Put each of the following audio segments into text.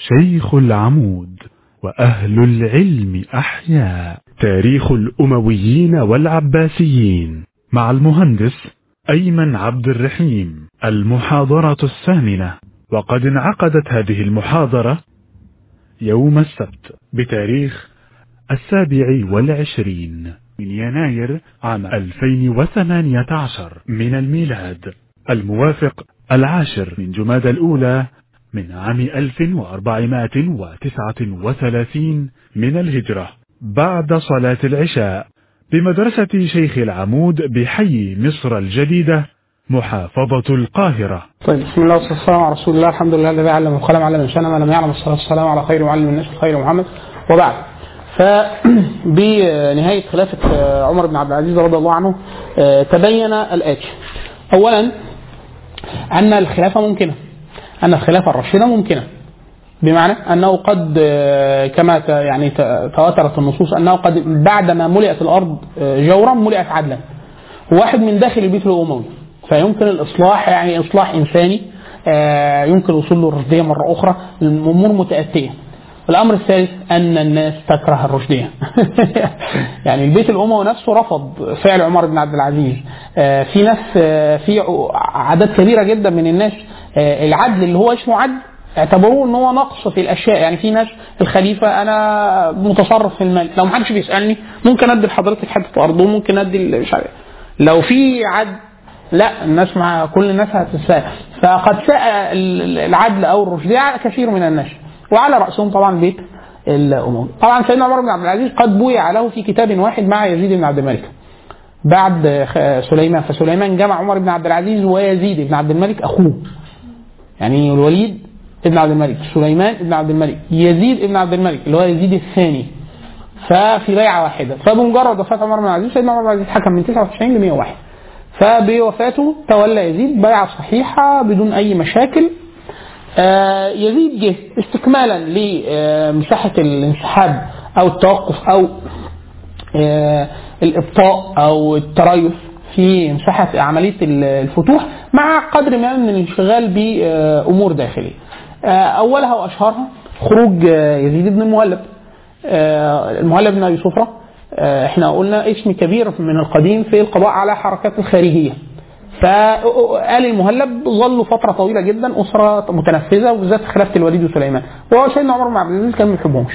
شيخ العمود وأهل العلم أحياء تاريخ الأمويين والعباسيين مع المهندس أيمن عبد الرحيم المحاضرة الثامنة وقد انعقدت هذه المحاضرة يوم السبت بتاريخ السابع والعشرين من يناير عام 2018 من الميلاد الموافق العاشر من جماد الأولى من عام 1439 من الهجرة بعد صلاة العشاء بمدرسة شيخ العمود بحي مصر الجديدة محافظة القاهرة طيب بسم الله والصلاة والسلام على رسول الله الحمد لله الذي علم وقلم على من شاء ما لم يعلم الصلاة والسلام على خير معلم الناس خير محمد وبعد فبنهاية خلافة عمر بن عبد العزيز رضي الله عنه تبين الآتي أولا أن الخلافة ممكنة أن الخلافة الراشدة ممكنة بمعنى أنه قد كما يعني تواترت النصوص أنه قد بعدما ملئت الأرض جورا ملئت عدلا واحد من داخل البيت الأموي فيمكن الإصلاح يعني إصلاح إنساني يمكن الوصول له الرشدية مرة أخرى الأمور متأتية الامر الثالث ان الناس تكره الرشديه يعني البيت الاموي نفسه رفض فعل عمر بن عبد العزيز في ناس في عدد كبيره جدا من الناس العدل اللي هو اسمه عدل اعتبروه ان هو نقص في الاشياء يعني في ناس الخليفه انا متصرف في المال لو ما حدش بيسالني ممكن ادي لحضرتك حته ارض وممكن ادي مش عارف لو في عدل لا الناس مع كل الناس هتتساءل فقد ساء العدل او الرشديه كثير من الناس وعلى راسهم طبعا بيت الاموي طبعا سيدنا عمر بن عبد العزيز قد بويع له في كتاب واحد مع يزيد بن عبد الملك بعد سليمان فسليمان جمع عمر بن عبد العزيز ويزيد بن عبد الملك اخوه يعني الوليد ابن عبد الملك سليمان ابن عبد الملك يزيد ابن عبد الملك اللي هو يزيد الثاني ففي بيعه واحده فبمجرد وفاه عمر بن عبد العزيز سيدنا عمر بن عبد العزيز حكم من 99 ل 101 فبوفاته تولى يزيد بيعه صحيحه بدون اي مشاكل آه يزيد جه استكمالا لمساحة الانسحاب أو التوقف أو آه الإبطاء أو التريث في مساحة عملية الفتوح مع قدر ما من الانشغال بأمور داخلية آه أولها وأشهرها خروج يزيد بن المهلب المهلب بن أبي صفرة احنا قلنا اسم كبير من القديم في القضاء على حركات الخارجية فآل المهلب ظلوا فترة طويلة جدا أسرة متنفذة وبالذات خلافة الوليد وسليمان وهو سيدنا عمر بن عبد العزيز كان ما بيحبهمش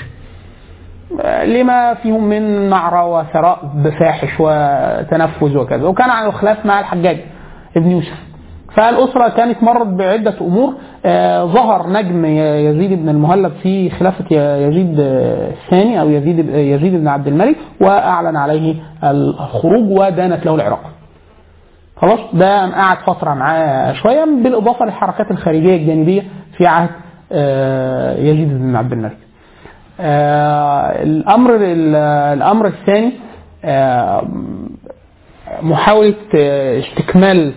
لما فيهم من نعرة وثراء بفاحش وتنفذ وكذا وكان على خلاف مع الحجاج ابن يوسف فالأسرة كانت مرت بعدة أمور آه ظهر نجم يزيد بن المهلب في خلافة يزيد الثاني أو يزيد يزيد بن عبد الملك وأعلن عليه الخروج ودانت له العراق خلاص ده قعد فتره معاه شويه بالاضافه للحركات الخارجيه الجانبيه في عهد يزيد بن عبد الملك. الامر الامر الثاني محاوله استكمال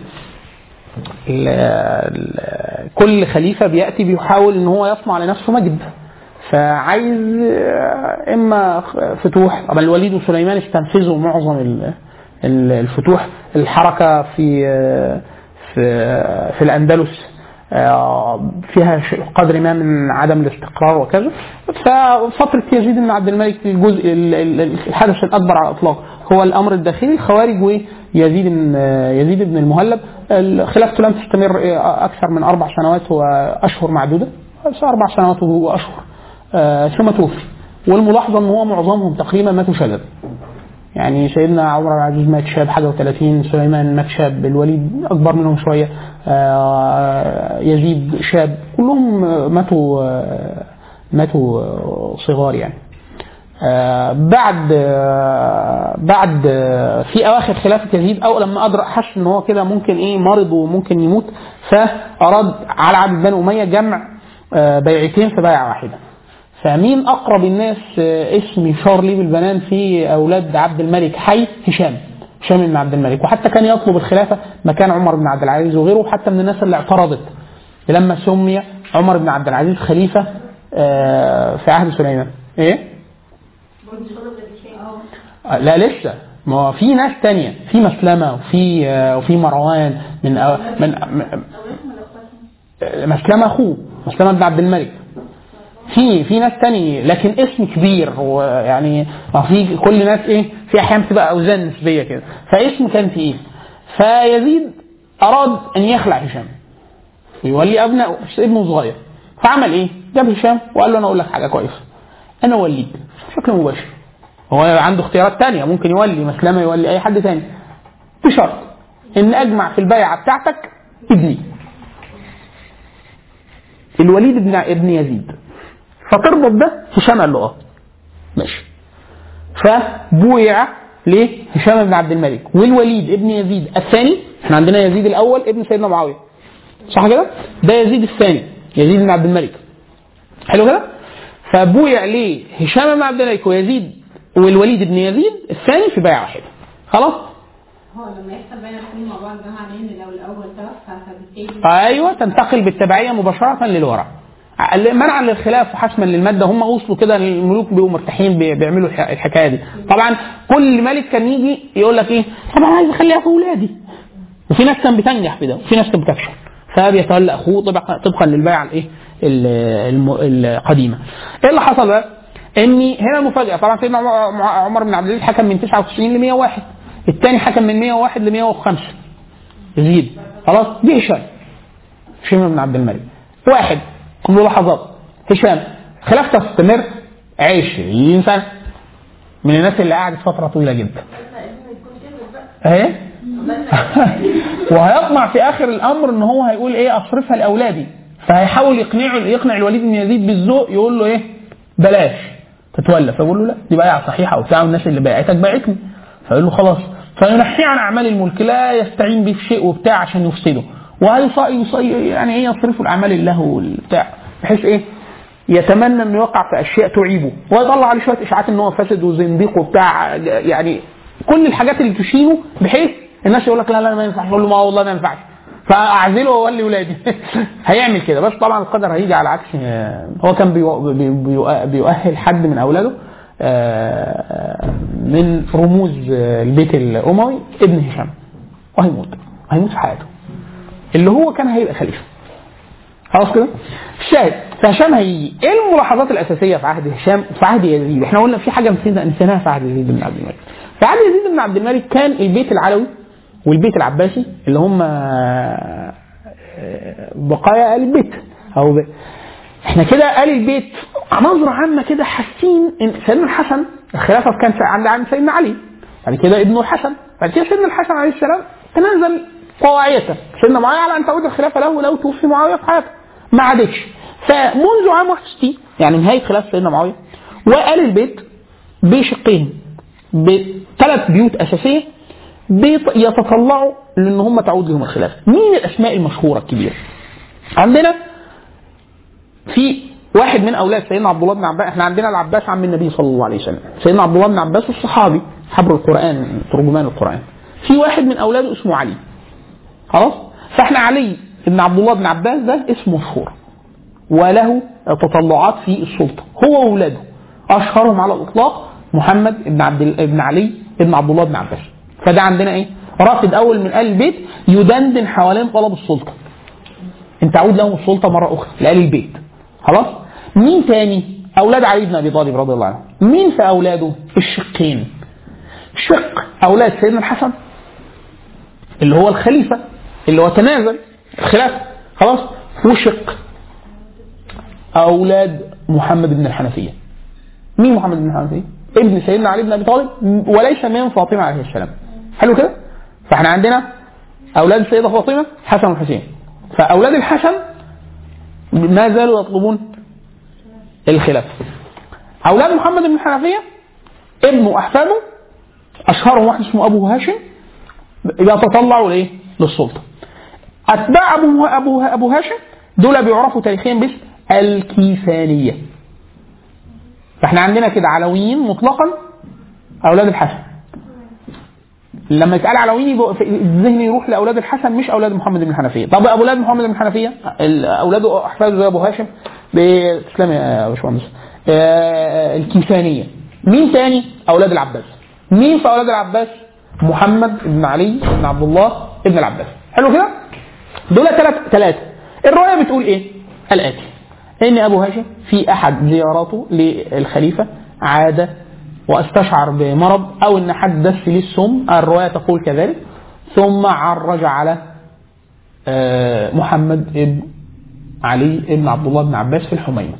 كل خليفه بياتي بيحاول ان هو يصنع لنفسه مجد فعايز اما فتوح طبعا الوليد وسليمان استنفذوا معظم الفتوح الحركه في في في الاندلس فيها قدر ما من عدم الاستقرار وكذا ففتره يزيد بن عبد الملك الجزء الحدث الاكبر على الاطلاق هو الامر الداخلي الخوارج ويزيد بن يزيد بن المهلب خلافته لم تستمر اكثر من اربع سنوات واشهر معدوده اربع سنوات واشهر ثم توفي والملاحظه ان هو معظمهم تقريبا ماتوا شباب يعني سيدنا عمر بن العزيز مات شاب حاجه و30 سليمان مات شاب الوليد اكبر منهم شويه يزيد شاب كلهم ماتوا ماتوا صغار يعني بعد بعد في اواخر خلافه يزيد او لما ادرك حس ان هو كده ممكن ايه مرض وممكن يموت فاراد على عبد بن اميه جمع بيعتين في بيعه واحده فمين اقرب الناس اسم شارلي بالبنان في اولاد عبد الملك حي هشام هشام بن عبد الملك وحتى كان يطلب الخلافه مكان عمر بن عبد العزيز وغيره حتى من الناس اللي اعترضت لما سمي عمر بن عبد العزيز خليفه في عهد سليمان ايه لا لسه ما هو في ناس تانية في مسلمة وفي وفي مروان من من مسلمة أخوه مسلمة بن عبد الملك في في ناس تاني لكن اسم كبير ويعني ما في كل ناس ايه في احيان بتبقى اوزان نسبيه كده فاسم كان تقيل فيزيد اراد ان يخلع هشام يولي ابنه ابنه صغير فعمل ايه؟ جاب هشام وقال له انا اقول لك حاجه كويسه انا اوليك بشكل مباشر هو عنده اختيارات تانية ممكن يولي مسلمة يولي اي حد تاني بشرط ان اجمع في البيعه بتاعتك ابني الوليد بن ابن يزيد فتربط ده هشام قال له اه ماشي فبويع ليه؟ هشام بن عبد الملك والوليد ابن يزيد الثاني احنا عندنا يزيد الاول ابن سيدنا معاويه صح كده؟ ده يزيد الثاني يزيد بن عبد الملك حلو كده؟ فبويع ليه هشام بن عبد الملك ويزيد والوليد بن يزيد الثاني في بيعه واحده خلاص؟ هو لما يحصل بين الاثنين مع بعض ده معناه ان لو الاول توفى فبالتالي ايوه تنتقل بالتبعيه مباشره للورع منعا للخلاف وحسما للماده هم وصلوا كده الملوك بيبقوا مرتاحين بي- بيعملوا الح- الحكايه دي طبعا كل ملك كان يجي يقول لك ايه طب انا عايز اخليها في اولادي وفي ناس كان بتنجح في ده وفي ناس كانت بتفشل فبيتولى اخوه طبقا طبقا للبيعه الايه ال- الم- القديمه ايه اللي حصل بقى؟ ان هنا المفاجاه طبعا سيدنا عمر- عمر بن عبد العزيز حكم من 99 ل 101 الثاني حكم من 101 ل 105 يزيد خلاص دي هشام هشام بن عبد الملك واحد ملاحظات هشام خلافته تستمر 20 سنه من الناس اللي قعدت فتره طويله جدا اهي وهيطمع في اخر الامر ان هو هيقول ايه اصرفها لاولادي فهيحاول يقنعه يقنع الوليد بن يزيد بالذوق يقول له ايه بلاش تتولى فيقول له لا دي بيعه صحيحه وبتاع والناس اللي بايعتك بايعتني فيقول له خلاص فينحيه عن اعمال الملك لا يستعين به في شيء وبتاع عشان يفسده وهيصي يعني ايه يصرفوا الاعمال اللهو والبتاع بحيث ايه يتمنى انه يقع في اشياء تعيبه ويطلع عليه شويه اشاعات ان هو فاسد وزنديق وبتاع يعني كل الحاجات اللي تشينه بحيث الناس يقول لك لا لا ما ينفعش يقول له ما والله ما ينفعش فاعزله واولي ولادي هيعمل كده بس طبعا القدر هيجي على عكس هو كان بيو- بي- بيو- بيؤهل حد من اولاده آه، من رموز البيت الاموي ابن هشام وهيموت هيموت في حياته اللي هو كان هيبقى خليفه خلاص كده الشاهد فهشام هيجي ايه الملاحظات الاساسيه في عهد هشام في عهد يزيد احنا قلنا في حاجه نسينا نسيناها في عهد يزيد بن عبد الملك في عهد يزيد بن عبد الملك كان البيت العلوي والبيت العباسي اللي هم آه، بقايا ال البيت او ب... احنا كده ال البيت نظرة عامة كده حاسين ان سيدنا الحسن الخلافة كان عند عند سيدنا علي بعد كده ابنه الحسن بعد كده سيدنا الحسن عليه السلام تنازل طواعية سيدنا معاوية على ان تعود الخلافة له لو توفي معاوية في حياته ما عادتش فمنذ عام 61 يعني نهاية خلافة سيدنا معاوية وآل البيت بشقين بثلاث بيوت أساسية بيط- يتطلعوا لان هم تعود لهم الخلافه. مين الاسماء المشهوره الكبيره؟ عندنا في واحد من اولاد سيدنا عبد الله بن عباس احنا عندنا العباس عم النبي صلى الله عليه وسلم سيدنا عبد الله بن عباس الصحابي حبر القران ترجمان القران في واحد من اولاده اسمه علي خلاص فاحنا علي بن عبد الله بن عباس ده اسمه مشهور وله تطلعات في السلطه هو واولاده اشهرهم على الاطلاق محمد بن عبد بن علي بن عبد الله بن عباس فده عندنا ايه رافد اول من ال البيت يدندن حوالين طلب السلطه ان تعود لهم السلطه مره اخرى لآل البيت خلاص مين تاني اولاد علي بن ابي طالب رضي الله عنه مين في اولاده الشقين شق اولاد سيدنا الحسن اللي هو الخليفه اللي هو تنازل الخلافه خلاص وشق اولاد محمد بن الحنفيه مين محمد بن الحنفيه ابن سيدنا علي بن ابي طالب وليس من فاطمه عليه السلام حلو كده فاحنا عندنا اولاد السيده فاطمه حسن والحسين فاولاد الحسن ما زالوا يطلبون الخلافه اولاد محمد بن الحنفيه ابنه واحفاده اشهرهم واحد اسمه ابو هاشم يتطلعوا لايه؟ للسلطه اتباع ابو ابو ابو هاشم دول بيعرفوا تاريخيا باسم الكيسانيه فاحنا عندنا كده علويين مطلقا اولاد الحسن لما يتقال علويين يبقى في الذهن يروح لاولاد الحسن مش اولاد محمد بن الحنفيه طب اولاد محمد بن الحنفيه ال- اولاده احفاده زي ابو هاشم بتسلم يا باشمهندس آه، الكيسانيه مين تاني اولاد العباس مين في اولاد العباس محمد بن علي بن عبد الله بن العباس حلو كده دول ثلاث ثلاثه الروايه بتقول ايه الاتي ان ابو هاشم في احد زياراته للخليفه عاد واستشعر بمرض او ان حد دس ليه السم الروايه تقول كذلك ثم عرج على آه، محمد بن علي بن عبد الله بن عباس في الحميمه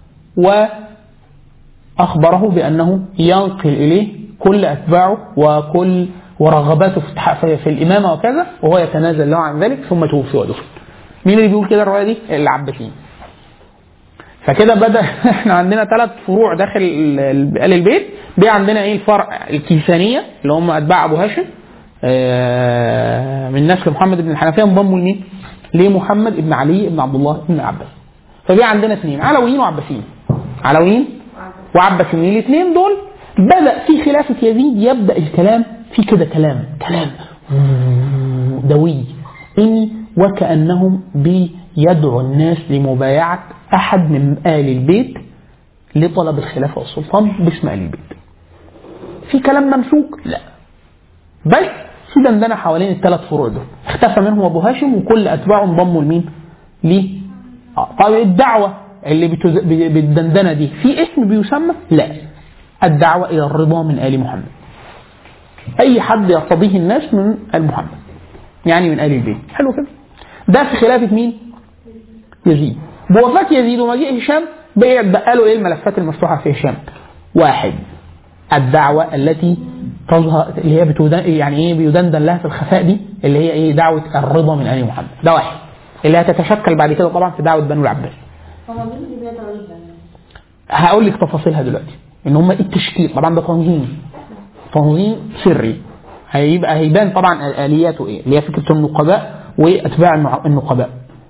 واخبره بانه ينقل اليه كل اتباعه وكل ورغباته في التح- في في الامامه وكذا وهو يتنازل له عن ذلك ثم توفي ودفن. مين اللي بيقول كده الروايه دي؟ العباسيين. فكده بدا احنا عندنا ثلاث فروع داخل ال- ال- ال البيت دي عندنا ايه الفرع الكيسانيه اللي هم اتباع ابو هاشم آه، من نسل محمد بن الحنفيه انضموا لمين؟ لمحمد بن علي بن عبد الله بن العباس. فبقى عندنا اثنين علويين وعباسيين. علويين وعباسيين الاثنين دول بدا في خلافه يزيد يبدا الكلام في كده كلام كلام دوي إن وكانهم بيدعوا الناس لمبايعه احد من ال البيت لطلب الخلافه والسلطان باسم ال البيت. في كلام ممسوك؟ لا. بس في دندنه حوالين الثلاث فروع دول اختفى منهم ابو هاشم وكل اتباعه انضموا لمين؟ ليه؟ آه، طيب الدعوه اللي بتز... ب- بالدندنه دي في اسم بيسمى؟ لا. الدعوه الى الرضا من ال محمد. اي حد يرتضيه الناس من ال محمد. يعني من ال البيت. حلو كده؟ ده في خلافه مين؟ يزيد. بوفاه يزيد ومجيء هشام بقى يتبقى له ايه الملفات المفتوحه في هشام؟ واحد الدعوة التي تظهر اللي هي بتودن يعني ايه بيدندن لها في الخفاء دي اللي هي ايه دعوة الرضا من آل محمد ده واحد اللي هتتشكل بعد كده طبعا في دعوة بنو العباس هما مين اللي بيدعوا لده؟ هقول لك تفاصيلها دلوقتي ان هم التشكيل طبعا ده تنظيم تنظيم سري هيبقى هيبان طبعا الياته ايه اللي هي فكره النقباء واتباع النع- النقباء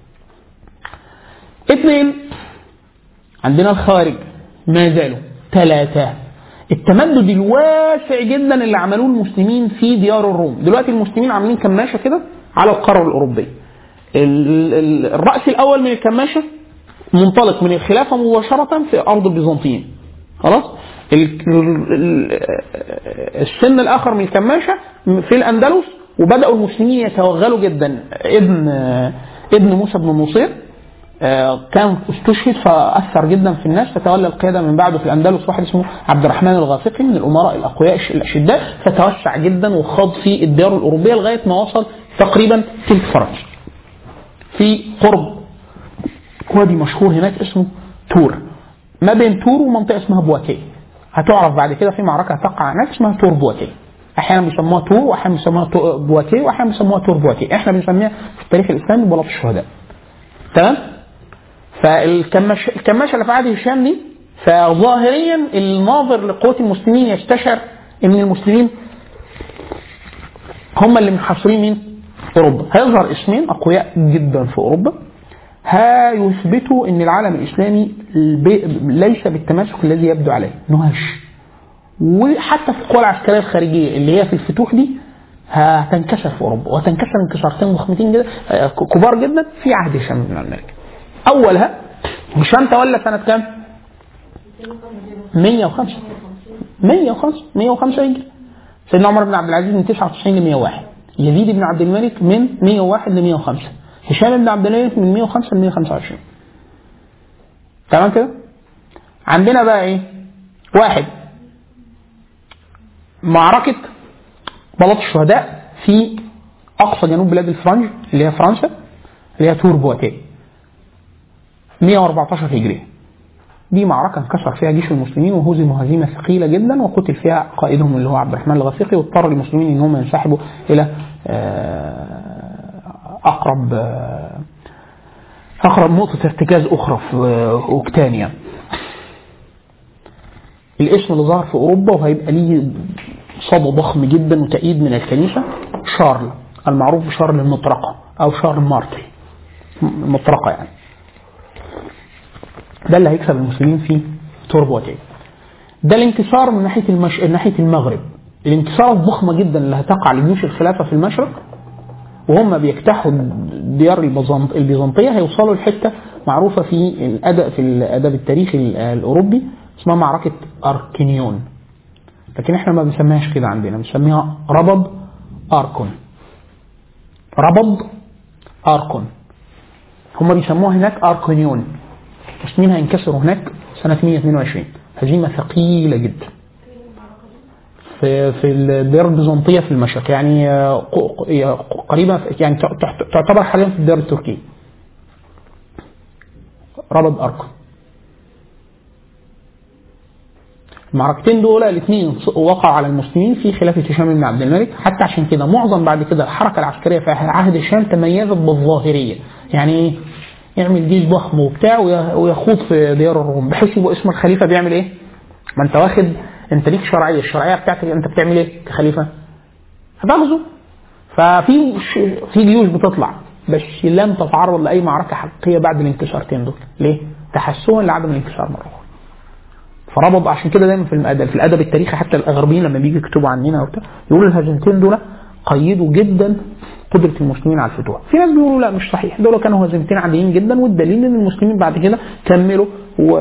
اثنين عندنا الخارج ما زالوا ثلاثة التمدد الواسع جدا اللي عملوه المسلمين في ديار الروم دلوقتي المسلمين عاملين كماشة كده على القارة الأوروبية ال- ال- الرأس الأول من الكماشة منطلق من الخلافة مباشرة في أرض البيزنطيين خلاص ال- ال- ال- السن الآخر من الكماشة في الأندلس وبدأوا المسلمين يتوغلوا جدا ابن ابن موسى بن النصير آه، كان استشهد فاثر جدا في الناس فتولى القياده من بعده في الاندلس واحد اسمه عبد الرحمن الغافقي من الامراء الاقوياء الش- الاشداء فتوسع جدا وخاض في الديار الاوروبيه لغايه ما وصل تقريبا تلك فرنسا. في قرب وادي مشهور هناك اسمه تور ما بين تور ومنطقه اسمها بواتيه هتعرف بعد كده في معركه هتقع هناك اسمها تور بواتيه احيانا بيسموها تور واحيانا بيسموها تو- بواتيه واحيانا بيسموها تور بواتيه احنا بنسميها في التاريخ الاسلامي بلاط الشهداء تمام فالكماش الكماشه اللي في عهد هشام دي فظاهريا الناظر لقوة المسلمين يستشعر ان المسلمين هم اللي محاصرين مين؟ اوروبا هيظهر اسمين اقوياء جدا في اوروبا هيثبتوا ان العالم الاسلامي البي- ليس بالتماسك الذي يبدو عليه انه هش وحتى في القوى العسكريه الخارجيه اللي هي في الفتوح دي هتنكسر في اوروبا وهتنكسر انكسارتين ضخمتين جدا آه، كبار جدا في عهد هشام بن الملك. اولها هشام تولى سنه كام؟ 105 105 105 هجري سيدنا عمر بن عبد العزيز من 99 ل 101 يزيد بن عبد الملك من 101 ل 105 هشام بن عبد الملك من 105 ل 125 تمام كده؟ عندنا بقى ايه؟ واحد معركة بلاط الشهداء في أقصى جنوب بلاد الفرنج اللي هي فرنسا اللي هي تور بواتيه 114 هجرية دي معركة انكسر فيها جيش المسلمين وهزموا هزيمة ثقيلة جدا وقتل فيها قائدهم اللي هو عبد الرحمن الغفيقي واضطر المسلمين ان هم ينسحبوا الى آه، اقرب آه، اقرب نقطة ارتكاز اخرى في آه، اوكتانيا الاسم اللي ظهر في اوروبا وهيبقى ليه صدى ضخم جدا وتأييد من الكنيسة شارل المعروف بشارل المطرقة او شارل مارتل المطرقة يعني ده اللي هيكسب المسلمين في توربوتين ده الانتصار من ناحيه المش... من ناحيه المغرب الانتصار الضخمه جدا اللي هتقع لجيوش الخلافه في المشرق وهم بيجتاحوا ديار البيزنط... البيزنطيه هيوصلوا لحته معروفه في الادب في الادب التاريخي ال- الاوروبي اسمها معركه اركينيون لكن احنا ما بنسميهاش كده عندنا بنسميها ربض اركون ربض اركون هم بيسموها هناك اركونيون المسلمين هينكسروا هناك سنه 122 هزيمه ثقيله جدا في في الديار البيزنطيه في المشرق يعني آه، ق- ق- قريبه يعني تع- تعتبر حاليا في الديار التركيه ربض ارقم المعركتين دول الاثنين وقعوا على المسلمين في خلافه هشام بن عبد الملك حتى عشان كده معظم بعد كده الحركه العسكريه في عهد هشام تميزت بالظاهريه يعني ايه؟ يعمل جيش ضخم وبتاع وي- ويخوض في ديار الروم بحيث يبقى اسم الخليفه بيعمل ايه؟ ما انت واخد انت ليك شرعيه الشرعيه بتاعتك انت بتعمل ايه كخليفه؟ هتغزو ففي ش- في جيوش بتطلع بس لم تتعرض لاي معركه حقيقيه بعد الانكسارتين دول ليه؟ تحسبا لعدم الانكسار مره اخرى فربط عشان كده دايما في الادب في الادب التاريخي حتى الغربيين لما بيجي يكتبوا عننا وبتاع يقولوا الهزيمتين دول قيدوا جدا قدره المسلمين على الفتوح في ناس بيقولوا لا مش صحيح دول كانوا هزيمتين عاديين جدا والدليل ان المسلمين بعد كده كملوا و,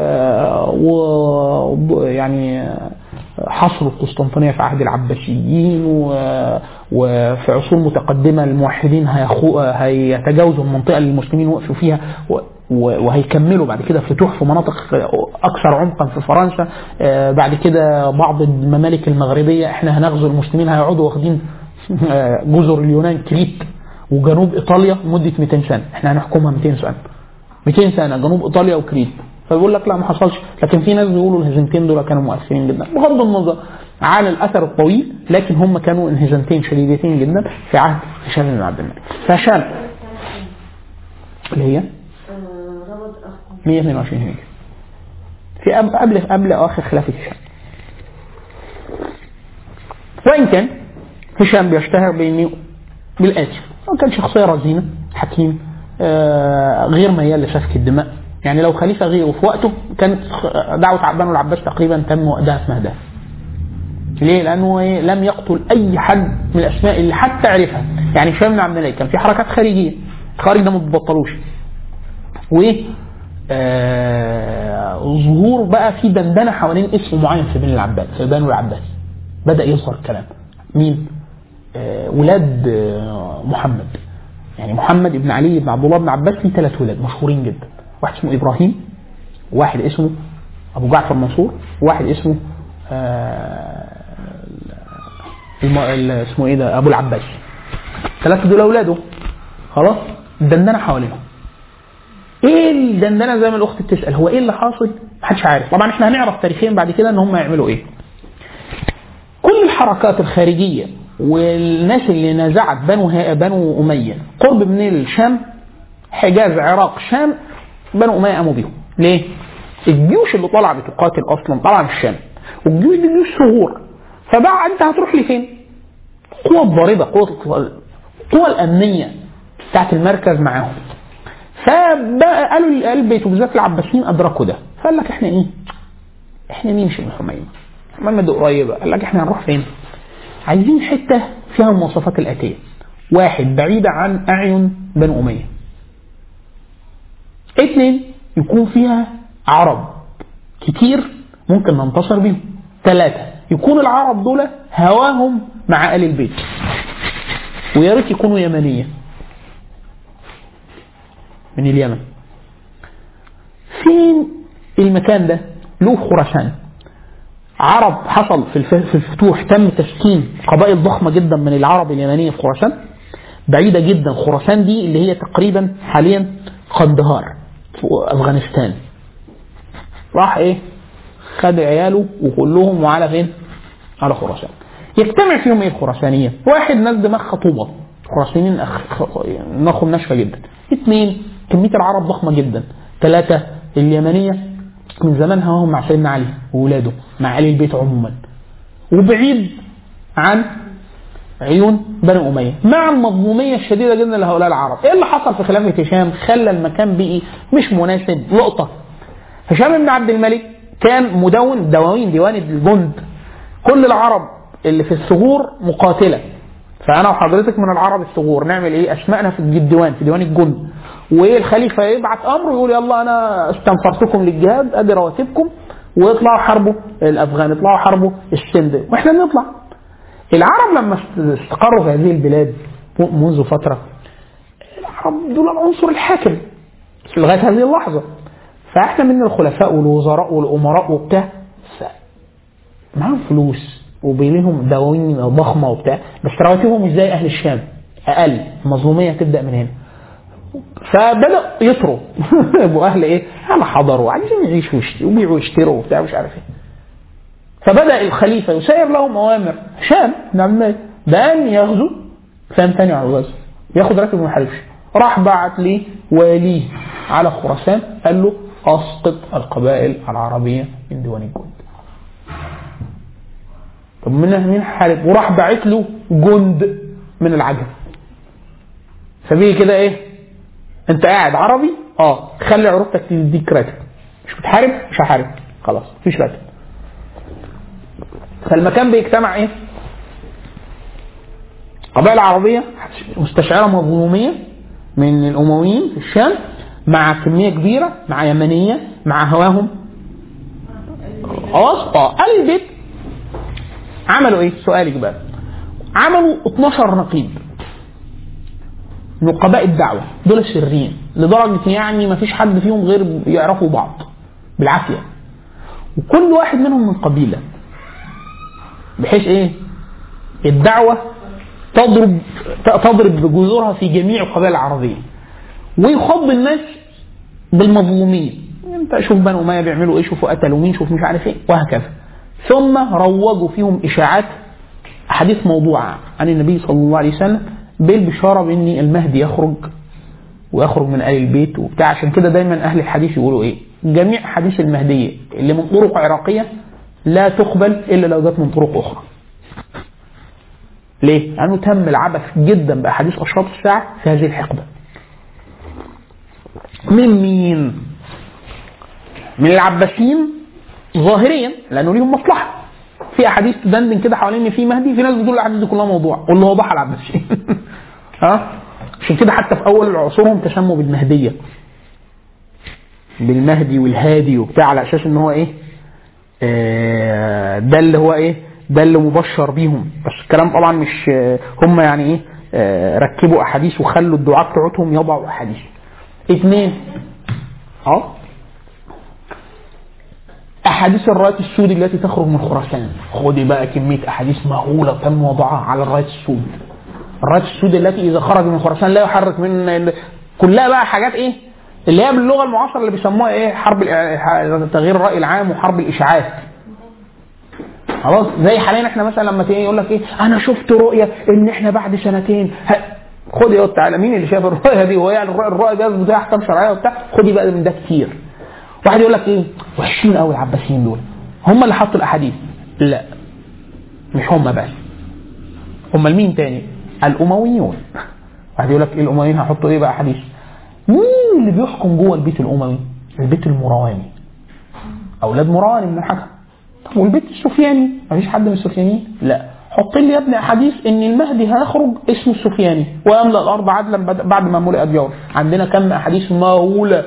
و... يعني حصروا القسطنطينيه في عهد العباسيين و... وفي عصور متقدمه الموحدين هيخو... هيتجاوزوا المنطقه اللي المسلمين وقفوا فيها و... و- وهيكملوا بعد كده فتوح في مناطق اكثر عمقا في فرنسا آه، بعد كده بعض الممالك المغربيه احنا هنغزو المسلمين هيقعدوا واخدين آه، جزر اليونان كريت وجنوب ايطاليا لمده 200 سنه احنا هنحكمها 200 سنه 200 سنه جنوب ايطاليا وكريت فبيقول لك لا ما حصلش لكن في ناس بيقولوا الهزيمتين دول كانوا مؤثرين جدا بغض النظر عن الاثر الطويل لكن هم كانوا انهزامتين شديدتين جدا في عهد هشام بن عبد الملك فهشام اللي هي ربط أخ 122 هجري في أب- قبل قبل اواخر خلافه هشام وان كان هشام بيشتهر بانه بالاتي هو كان شخصيه رزينه حكيم آه، غير ميال لسفك الدماء يعني لو خليفه غيره في وقته كانت خ- دعوه عبان العباس تقريبا تم وقتها في مهدها ليه؟ لانه إيه؟ لم يقتل اي حد من الاسماء اللي حتى عرفها، يعني هشام بن عبد الملك كان في حركات خارجيه، الخارج ده ما بتبطلوش. وايه؟ آه ظهور بقى في دندنه حوالين اسم معين في بني العباس في بنو العباس بدا يظهر كلام مين؟ آه ولاد آه محمد يعني محمد بن علي بن عبد الله بن عباس ليه ثلاث ولاد مشهورين جدا واحد اسمه ابراهيم واحد اسمه ابو جعفر منصور وواحد اسمه آه الم... ال- اسمه ايه ده ابو العباس ثلاثه دول اولاده خلاص الدندنه حواليهم ايه الدندنه زي ما الاخت بتسال هو ايه اللي حاصل؟ محدش عارف طبعا احنا هنعرف تاريخيا بعد كده ان هم يعملوا ايه كل الحركات الخارجيه والناس اللي نزعت بنو ها- بنو اميه قرب من الشام حجاز عراق شام بنو اميه قاموا بيهم ليه؟ الجيوش اللي طالعه بتقاتل اصلا طالعه من الشام والجيوش دي جيوش ثغور فبقى انت هتروح لفين؟ قوة الضاربة قوة القوة الأمنية بتاعت المركز معاهم فبقى قالوا قال بيت وبالذات العباسيين أدركوا ده فقال لك احنا ايه؟ احنا نمشي من حمية حمية دي قريبة قال لك احنا هنروح فين؟ عايزين حتة فيها المواصفات الآتية واحد بعيدة عن أعين بنو أمية اثنين يكون فيها عرب كتير ممكن ننتصر بيهم ثلاثة يكون العرب دول هواهم مع آل البيت ويا ريت يكونوا يمنية من اليمن فين المكان ده له خراسان عرب حصل في الف- في الفتوح تم تسكين قبائل ضخمة جدا من العرب اليمنية في خراسان بعيدة جدا خراسان دي اللي هي تقريبا حاليا قندهار في أفغانستان راح ايه خد عياله وكلهم وعلى فين على خراسان يجتمع فيهم ايه الخراسانية واحد ناس دماغها طوبة خراسانيين أخ... دماغهم ناشفة جدا اثنين كمية العرب ضخمة جدا ثلاثة اليمنية من زمان هواهم مع سيدنا علي وولاده مع علي البيت عموما وبعيد عن عيون بني أمية مع المظلومية الشديدة جدا لهؤلاء العرب إيه اللي حصل في خلافة هشام خلى المكان بقي مش مناسب لقطة هشام بن عبد الملك كان مدون دواوين ديوان الجند كل العرب اللي في الثغور مقاتلة فأنا وحضرتك من العرب الثغور نعمل إيه أسمائنا في الديوان في ديوان الجند والخليفة يبعت أمر ويقول يلا أنا استنفرتكم للجهاد أدي رواتبكم ويطلعوا حاربوا الأفغان يطلعوا حاربوا السند وإحنا بنطلع العرب لما استقروا في هذه البلاد منذ فترة العرب دول العنصر الحاكم لغاية هذه اللحظة فاحنا من الخلفاء والوزراء والامراء وبتاع ف- معاهم فلوس وبيليهم دواوين ضخمه وبتاع بس رواتبهم مش زي اهل الشام اقل مظلوميه تبدا من هنا فبدا يطروا يبقوا اهل ايه؟ اهل حضروا عايزين يعيشوا ويشتروا ويبيعوا ويشتروا وبتاع مش عارف ايه فبدا الخليفه يسير لهم اوامر هشام بن عبد الملك بان يغزو فيمتنع عن الغزو ياخد راكب وما يحاربش راح بعت لي واليه على خراسان قال له اسقط القبائل العربيه من ديوان الجند طب من مين حارب وراح باعت له جند من العجم فبيه كده ايه انت قاعد عربي اه خلي عروضتك تديك راتب مش بتحارب مش هحارب خلاص مفيش راتب فالمكان بيجتمع ايه قبائل عربية مستشعرة مظلومية من الأمويين في الشام مع كمية كبيرة مع يمنية مع هواهم خلاص اه أهل البيت عملوا ايه سؤالك بقى عملوا 12 نقيب نقباء الدعوة دول سريين لدرجة يعني ما فيش حد فيهم غير يعرفوا بعض بالعافية وكل واحد منهم من قبيلة بحيث ايه الدعوة تضرب تضرب بجذورها في جميع القبائل العربية ويخض الناس بالمظلومية انت شوف بنو اميه بيعملوا ايه شوفوا قتلوا مين شوف مش عارف ايه وهكذا ثم روجوا فيهم اشاعات احاديث موضوعه عن النبي صلى الله عليه وسلم بالبشاره بان المهدي يخرج ويخرج من ال البيت وبتاع عشان كده دايما اهل الحديث يقولوا ايه جميع حديث المهديه اللي من طرق عراقيه لا تقبل الا لو جت من طرق اخرى ليه؟ لأنه تم العبث جدا بأحاديث أشراط الساعة في هذه الحقبة. من مين؟ من العباسيين ظاهريا لأنه ليهم مصلحة. في أحاديث تدندن كده حوالين إن في مهدي، في ناس بتقول الأحاديث دي كلها موضوع، واللي وضحها العباسيين. ها؟ عشان كده حتى في أول عصورهم تسموا بالمهدية. بالمهدي والهادي وبتاع على أساس إن هو إيه؟ آه، ده اللي هو إيه؟ ده اللي مبشر بيهم بس الكلام طبعا مش هم يعني ايه آه، ركبوا احاديث وخلوا الدعاة بتوعتهم يضعوا احاديث اثنين اه احاديث الرايه السود التي تخرج من خراسان خدي بقى كميه احاديث مهوله تم وضعها على الرايه السود الرايه السود التي اذا خرج من خراسان لا يحرك من ال- كلها بقى حاجات ايه اللي هي باللغه المعاصره اللي بيسموها ايه حرب الإع- تغيير الراي العام وحرب الاشاعات خلاص زي حاليا احنا مثلا لما تيجي يقول لك ايه انا شفت رؤيه ان احنا بعد سنتين ه... خدي يا تعالى مين اللي شاف الرؤيه دي وهي يعني الرؤيه الرؤيه دي بتاع احكام شرعيه وبتاع خدي بقى من ده كتير واحد يقول لك ايه وحشين قوي العباسيين دول هم اللي حطوا الاحاديث لا مش هم بس هم مين تاني الامويون واحد يقول لك ايه الامويين هيحطوا ايه بقى حديث مين اللي بيحكم جوه البيت الاموي البيت المرواني اولاد مروان بن الحكم طب والبيت السفياني مفيش حد من السفيانيين لا حط لي يا ابني احاديث ان المهدي هيخرج اسمه السفياني ويملا الارض عدلا بد- بعد ما ملئت جور عندنا كم احاديث مهوله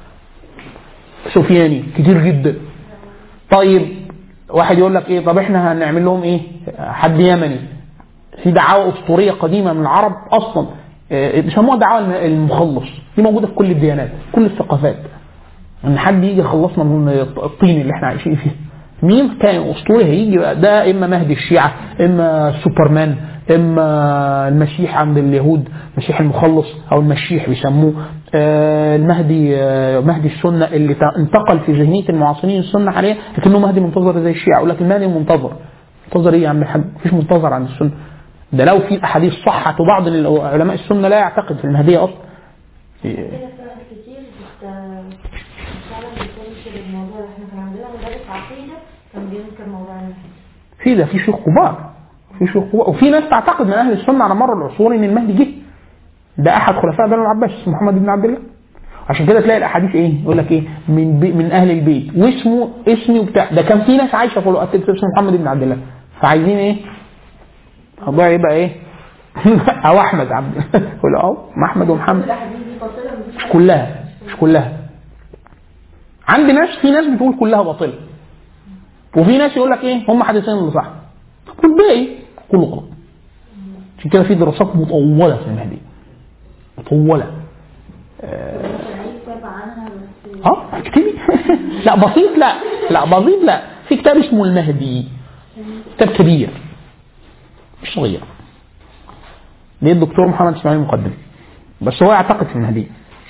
سفياني كتير جدا طيب واحد يقول لك ايه طب احنا هنعمل لهم ايه حد يمني في دعاوى اسطوريه قديمه من العرب اصلا آه، بيسموها دعاوى الم- المخلص دي موجوده في كل الديانات كل الثقافات ان حد يجي يخلصنا من الطين اللي احنا عايشين فيه مين كان اسطوري هيجي بقى ده اما مهدي الشيعه اما سوبرمان اما المسيح عند اليهود مسيح المخلص او المشيح بيسموه آه المهدي آه مهدي السنه اللي تا- انتقل في ذهنيه المعاصرين السنه حاليا لكنه مهدي منتظر زي الشيعه يقول لك المهدي منتظر منتظر ايه يا عم الحاج مفيش منتظر عند السنه ده لو في احاديث صحت وبعض علماء السنه لا يعتقد في المهديه اصلا كده فرق كتير بت فعلا بتنشر الموضوع ده. احنا كان عندنا مدرس عقيدة كان بينكر موضوع المهدي في ده في شيوخ كبار في شيوخ كبار وفي ناس تعتقد من اهل السنه على مر العصور ان المهدي جه ده احد خلفاء بنو العباس اسمه محمد بن عبد الله عشان كده تلاقي الاحاديث ايه يقول لك ايه من بي من اهل البيت واسمه اسمي وبتاع ده كان في ناس عايشه في الوقت اللي اسمه محمد بن عبد الله فعايزين ايه الموضوع يبقى ايه او احمد عبد يقول اهو ما احمد ومحمد الاحاديث دي باطله مفيش مش كلها مش كلها عند ناس في ناس بتقول كلها باطله وفي ناس يقول لك ايه هم حديثين اللي صح والباقي كله غلط عشان كده في دراسات مطوله في المهدي مطوله كان عايز كتاب عنها بس اه اكتبي لا بسيط لا لا بسيط لا في كتاب اسمه المهدي كتاب كبير مش صغير ليه الدكتور محمد اسماعيل المقدم بس هو يعتقد في المهدي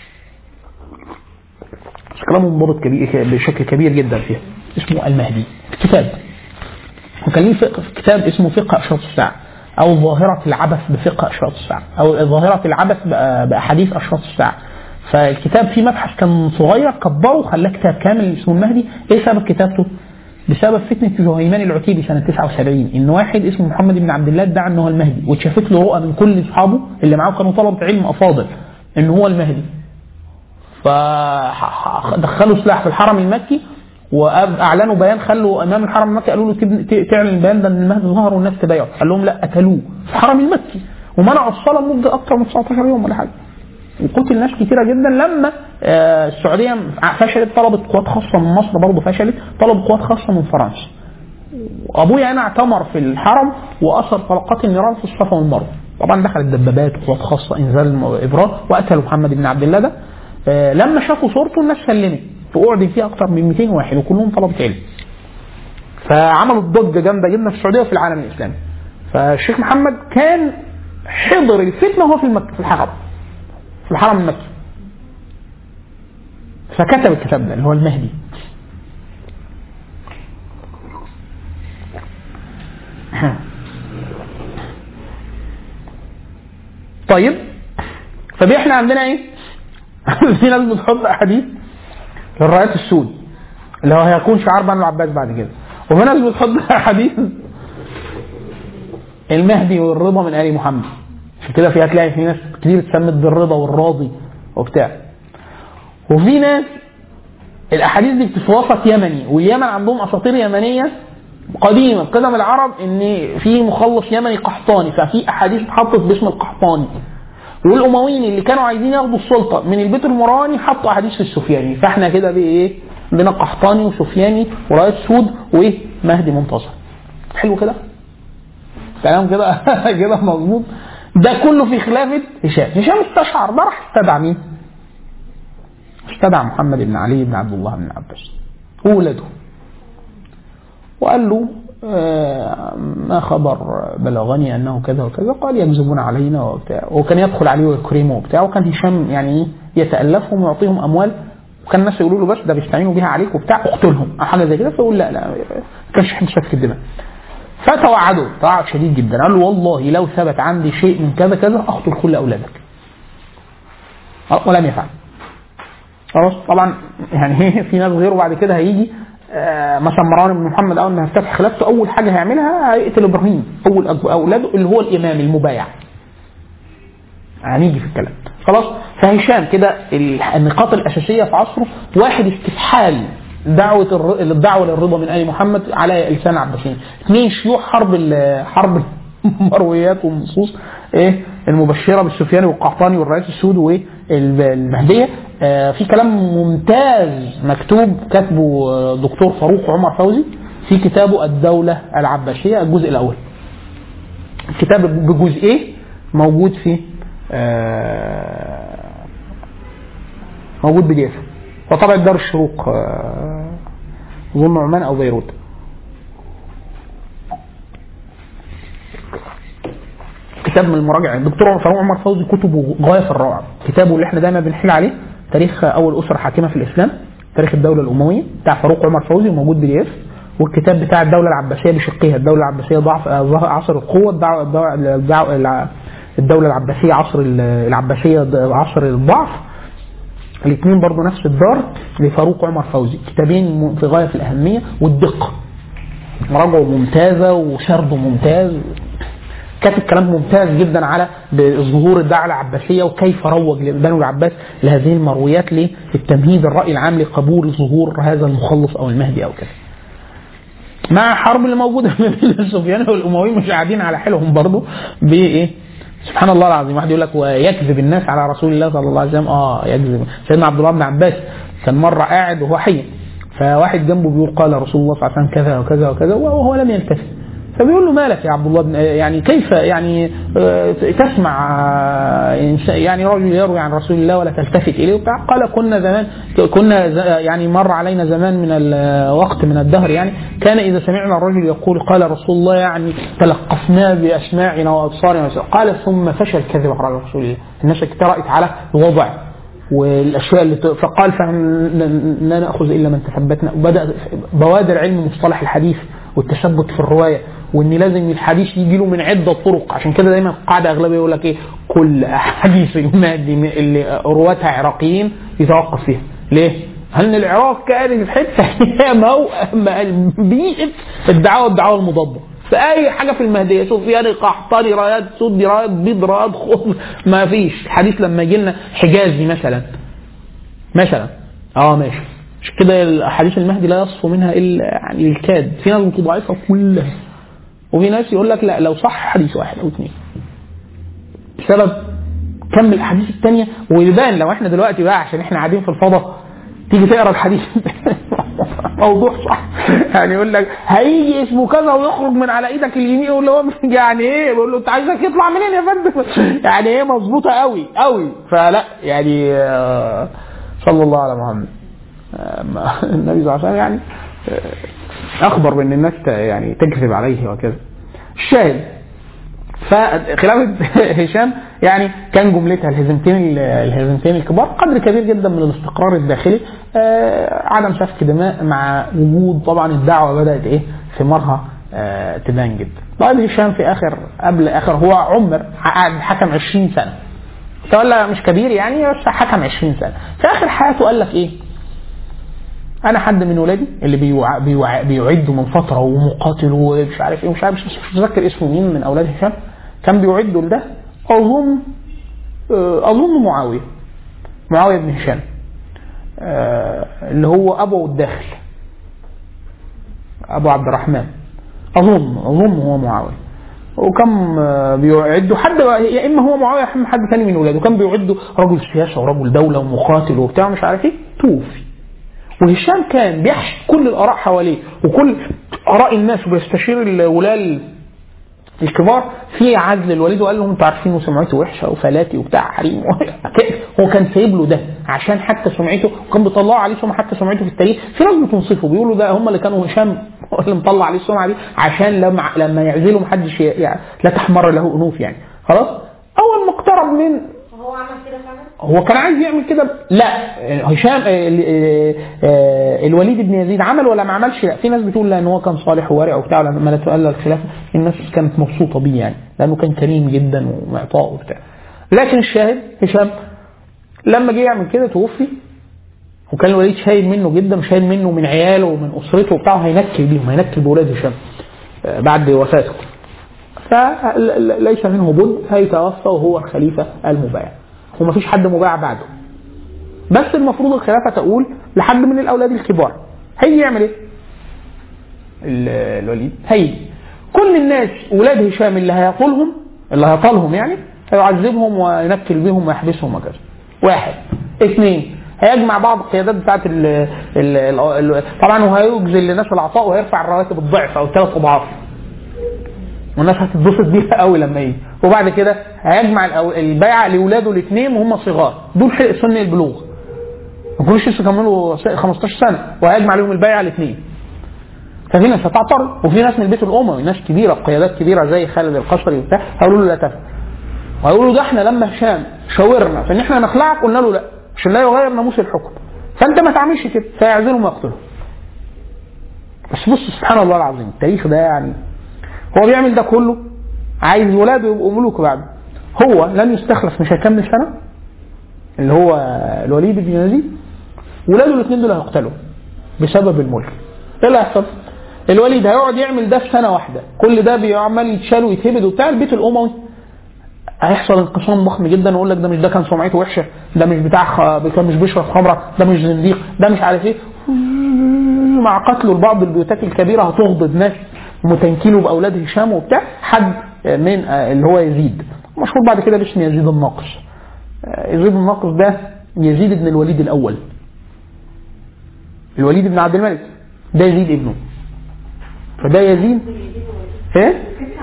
بس كلامه منضبط كبير بشكل كبير جدا فيها اسمه المهدي كتاب وكان ليه فقه كتاب اسمه فقه اشراط الساعه او ظاهره العبث بفقه اشراط الساعه او ظاهره العبث بأ- باحاديث اشراط الساعه فالكتاب فيه مبحث كان صغير كبره وخلاه كتاب كامل اسمه المهدي ايه سبب كتابته؟ بسبب فتنه جهيمان العتيبي سنه 79 ان واحد اسمه محمد بن عبد الله ادعى ان هو المهدي واتشافت له رؤى من كل اصحابه اللي معاه كانوا طلبه علم افاضل ان هو المهدي فدخلوا سلاح في الحرم المكي واعلنوا بيان خلوا امام الحرم المكي قالوا له تبن- ت- تعلن البيان ده ان المهدي ظهر والناس تبايعوا قال لهم لا قتلوه في الحرم المكي ومنعوا الصلاه لمده اكثر من 19 يوم ولا حاجه وقتل ناس كتيره جدا لما آه، السعوديه فشلت طلبت قوات خاصه من مصر برضه فشلت طلبوا قوات خاصه من فرنسا وابويا انا اعتمر في الحرم واثر طلقات النيران في الصفا والمروه طبعا دخلت دبابات وقوات خاصه انزال ابرار وقتلوا محمد بن عبد الله ده آه، لما شافوا صورته الناس سلمت فأعدم فيه اكثر من 200 واحد وكلهم طلبه علم فعملوا ضجه جامده جدا في السعوديه وفي العالم الاسلامي فالشيخ محمد كان حضر الفتنه وهو في المك... في الحرم في الحرم المكي فكتب الكتاب ده اللي هو المهدي طيب فاحنا عندنا ايه؟ في ناس بتحط احاديث للرايات السود اللي هو هيكون شعار بنو العباس بعد كده وفي ناس بتحط احاديث المهدي والرضا من ال محمد عشان كده في هتلاقي في ناس كتير اتسمت بالرضا والراضي وبتاع وفي ناس الاحاديث دي بتتوسط يمني واليمن عندهم اساطير يمنيه قديمه قدم العرب ان في مخلص يمني قحطاني ففي احاديث اتحطت باسم القحطاني والامويين اللي كانوا عايزين ياخدوا السلطه من البيت المرواني حطوا احاديث في السفياني فاحنا كده بايه عندنا قحطاني وسفياني ورايه سود وايه مهدي منتصر حلو كده كلام كده كده مظبوط ده كله في خلافه هشام هشام استشعر ده راح استدعى مين استدعى محمد بن علي بن عبد الله بن عباس وولده وقال له آه، ما خبر بلغني انه كذا وكذا قال يكذبون علينا وبتاع وكان يدخل عليه ويكرمه وبتاع وكان هشام يعني ايه يتالفهم ويعطيهم اموال وكان الناس يقولوا له بس ده بيستعينوا بيها عليك وبتاع اقتلهم او حاجه زي كده فيقول لا لا ما كانش حد سفك الدماء فتوعده توعد شديد جدا قال له والله لو ثبت عندي شيء من كذا كذا اقتل كل اولادك ولم يفعل خلاص طبعا يعني في ناس غيره بعد كده هيجي آه، مثلا مروان بن محمد اول ما هيفتتح خلافته اول حاجه هيعملها هيقتل ابراهيم اول أب- اولاده اللي هو الامام المبايع هنيجي في الكلام خلاص فهشام كده ال- النقاط الاساسيه في عصره واحد استفحال دعوه الر- الدعوه للرضا من ال محمد على لسان عباسيين اثنين شيوع حرب ال- حرب المرويات والنصوص ايه المبشره بالسفياني والقحطاني والرئيس السود والمهديه آه في كلام ممتاز مكتوب كاتبه آه، دكتور فاروق عمر فوزي في كتابه الدوله العباسيه الجزء الاول الكتاب بجزئيه موجود في آه، موجود بي دي اف وطبعا دار الشروق آه، اظن عمان او بيروت كتاب من المراجع الدكتور فاروق عمر فوزي كتبه غايه في الروعه كتابه اللي احنا دايما بنحيل عليه تاريخ اول اسره حاكمه في الاسلام تاريخ الدوله الامويه بتاع فاروق عمر فوزي موجود بي دي اف والكتاب بتاع الدوله العباسيه بشقها الدوله العباسيه ضعف آه، ظهر عصر القوه الدعوة الدعوة الدعوة الع- الدوله العباسيه عصر ال- العباسيه ض- عصر الضعف الاثنين برضو نفس الدار لفاروق عمر فوزي كتابين م- في غايه في الاهميه والدقه مراجعه ممتازه وسرده ممتاز كاتب كلام ممتاز جدا على ظهور الدعوه العباسيه وكيف روج بنو العباس لهذه المرويات للتمهيد الراي العام لقبول ظهور هذا المخلص او المهدي او كذا. مع حرب اللي موجوده ما بين السفيان والامويين مش قاعدين على حيلهم برضه بايه؟ سبحان الله العظيم واحد يقول لك ويكذب الناس على رسول الله صلى الله عليه وسلم اه يكذب سيدنا عبد الله بن عباس كان مره قاعد وهو حي فواحد جنبه بيقول قال رسول الله صلى الله عليه وسلم كذا وكذا وكذا وهو لم يلتفت فبيقول له مالك يا عبد الله بن يعني كيف يعني آه، تسمع آه، إنس- يعني رجل يروي عن رسول الله ولا تلتفت اليه وبتاع قال كنا زمان كنا ز- يعني مر علينا زمان من الوقت من الدهر يعني كان اذا سمعنا الرجل يقول قال رسول الله يعني تلقفناه باسماعنا وابصارنا قال ثم فشل الكذب على رسول الله الناس اجترأت على الوضع والاشياء اللي ت- فقال فلا ناخذ الا من تثبتنا وبدا بوادر علم مصطلح الحديث والتثبت في الروايه وان لازم الحديث يجي له من عده طرق عشان كده دايما القاعده اغلبيه يقول لك ايه كل احاديث المهدي من- اللي رواتها عراقيين يتوقف فيها ليه؟ هل العراق كان في حته هي مو م- بيئه الدعاوى الدعاوى المضاده في اي حاجه في المهديه سفياني قحطاني رايات سدي رايات بيض رايات خبز ما فيش حديث لما يجي لنا حجازي مثلا مثلا اه ماشي مش كده الاحاديث المهدي لا يصفو منها الا يعني الكاد في ناس بتضعفها كلها وفي ناس يقول لك لا لو صح حديث واحد او اثنين بسبب كم الاحاديث الثانيه ويبان لو احنا دلوقتي بقى عشان احنا قاعدين في الفضاء تيجي تقرا الحديث موضوع صح يعني يقول لك هيجي اسمه كذا ويخرج من على ايدك اليمين يقول له يعني ايه بيقول له انت عايزك يطلع منين يا فندم يعني ايه مظبوطه قوي قوي فلا يعني آه، صلى الله على محمد آه، ما- النبي صلى الله عليه وسلم يعني آه، اخبر بان الناس ت- يعني تكذب عليه وكذا الشاهد فخلافة هشام يعني كان جملتها الهزيمتين الهزيمتين الكبار قدر كبير جدا من الاستقرار الداخلي آه، عدم سفك دماء مع وجود طبعا الدعوه بدات ايه ثمارها آه، تبان جدا. طيب هشام في اخر قبل اخر هو عمر قعد حكم 20 سنه. تولى مش كبير يعني بس حكم 20 سنه. في اخر حياته قال لك ايه؟ انا حد من ولادي اللي بيوع... بيوع... بيعدوا من فتره ومقاتل ومش عارف ايه ومش عارف مش مش متذكر اسمه مين من اولاد هشام كان بيعدوا لده اظن آه، اظن معاويه معاويه بن هشام آه، اللي هو ابو الداخل ابو عبد الرحمن اظن اظن هو معاويه وكم آه، بيعدوا حد يا اما هو معاويه يا اما حد ثاني من ولاده كان بيعدوا رجل سياسه ورجل دوله ومقاتل وبتاع مش عارف ايه توفي وهشام كان بيحشد كل الاراء حواليه وكل اراء الناس وبيستشير الولاة الكبار في عزل الوليد وقال لهم انتوا عارفين وسمعته وحشه وفلاتي وبتاع حريم هو كان سايب له ده عشان حتى سمعته وكان بيطلعوا عليه سمعه حتى سمعته في التاريخ في ناس بتنصفه بيقولوا ده هم اللي كانوا هشام هو اللي مطلع عليه السمعه دي عشان لما لما يعزلوا محدش ي- يعني لا تحمر له انوف يعني خلاص اول ما اقترب من وهو عمل كده فعلا هو كان عايز يعمل كده لا هشام آه، ال- آه، آه، الوليد بن يزيد عمل ولا ما عملش لا في ناس بتقول لا ان هو كان صالح وورع وبتاع لما لا تؤلى الخلافه الناس كانت مبسوطه بيه يعني لانه كان كريم جدا ومعطاء وبتاع لكن الشاهد هشام لما جه يعمل كده توفي وكان الوليد شايل منه جدا وشايل منه من عياله ومن اسرته وبتاع هينكل بيهم هينكل بولاد هشام آه، بعد وفاته فليس منه بد هيتوفى وهو الخليفه المبايع ومفيش حد مبايع بعده بس المفروض الخلافه تقول لحد من الاولاد الكبار هيجي يعمل ايه؟ ال- الوليد هيجي كل الناس ولاد هشام اللي هيطولهم اللي هيطالهم يعني هيعذبهم وينكل بهم ويحبسهم وكذا واحد اثنين هيجمع بعض القيادات بتاعت ال ال ال طبعا وهيجزل لناس العطاء وهيرفع الرواتب الضعف او ثلاث اضعاف والناس هتتبسط بيها قوي لما يجي وبعد كده هيجمع الأو- البيعه لاولاده الاثنين وهم صغار دول حق سن البلوغ ما كانوش لسه كملوا س- 15 سنه وهيجمع لهم البيعه الاثنين ففي ناس هتعترض وفي ناس من البيت الاموي ناس كبيره قيادات كبيره زي خالد القصري وبتاع هيقولوا له لا تفعل وهيقولوا ده احنا لما هشام شاورنا في ان احنا نخلعك قلنا له لا عشان لا يغير ناموس الحكم فانت ما تعملش كده فيعزلهم ويقتلهم بس بص سبحان الله العظيم التاريخ ده يعني هو بيعمل ده كله عايز ولاده يبقوا ملوك بعد هو لن يستخلف مش هيكمل سنه اللي هو الوليد بن يزيد ولاده الاثنين دول هيقتلوا بسبب الملك ايه اللي هيحصل؟ الوليد هيقعد يعمل ده في سنه واحده كل ده بيعمل يتشال ويتهبد وبتاع البيت الاموي هيحصل انقسام ضخم جدا ويقول لك ده مش ده كان سمعته وحشه ده مش بتاع خ... كان مش بيشرب خمره ده مش زنديق ده مش عارف ايه مع قتله لبعض البيوتات الكبيره هتغضب ناس متنكيله باولاد هشام وبتاع حد من آه، اللي هو يزيد مشهور بعد كده باسم يزيد الناقص آه، يزيد الناقص ده يزيد بن الوليد الاول الوليد بن عبد الملك ده يزيد ابنه فده يزيد ايه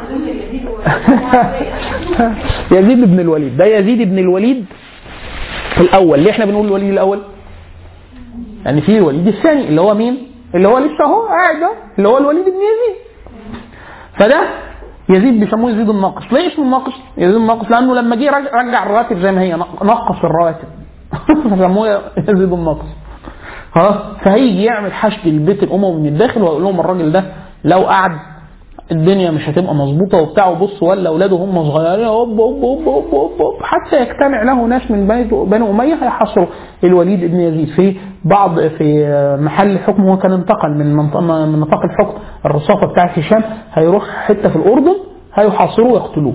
يزيد بن الوليد ده يزيد بن الوليد الاول ليه احنا بنقول الوليد الاول يعني في الوليد الثاني اللي هو مين اللي هو لسه اهو قاعد ده اللي هو الوليد بن يزيد فده يزيد بيسموه يزيد الناقص ليه اسمه الناقص يزيد الناقص لانه لما جه رج- رجع الرواتب زي ما هي نق- نقص الرواتب فسموه يزيد الناقص خلاص فهيجي يعمل حشد البيت الاموي من الداخل ويقول لهم الراجل ده لو قعد الدنيا مش هتبقى مظبوطه وبتاع وبص ولا اولاده هم صغيرين هوب هوب هوب هوب هوب هوب حتى يجتمع له ناس من بني بني اميه هيحصروا الوليد بن يزيد في بعض في محل حكم هو كان انتقل من منطقه من نطاق الحكم الرصافه بتاعت هشام هيروح حته في الاردن هيحاصروه ويقتلوه.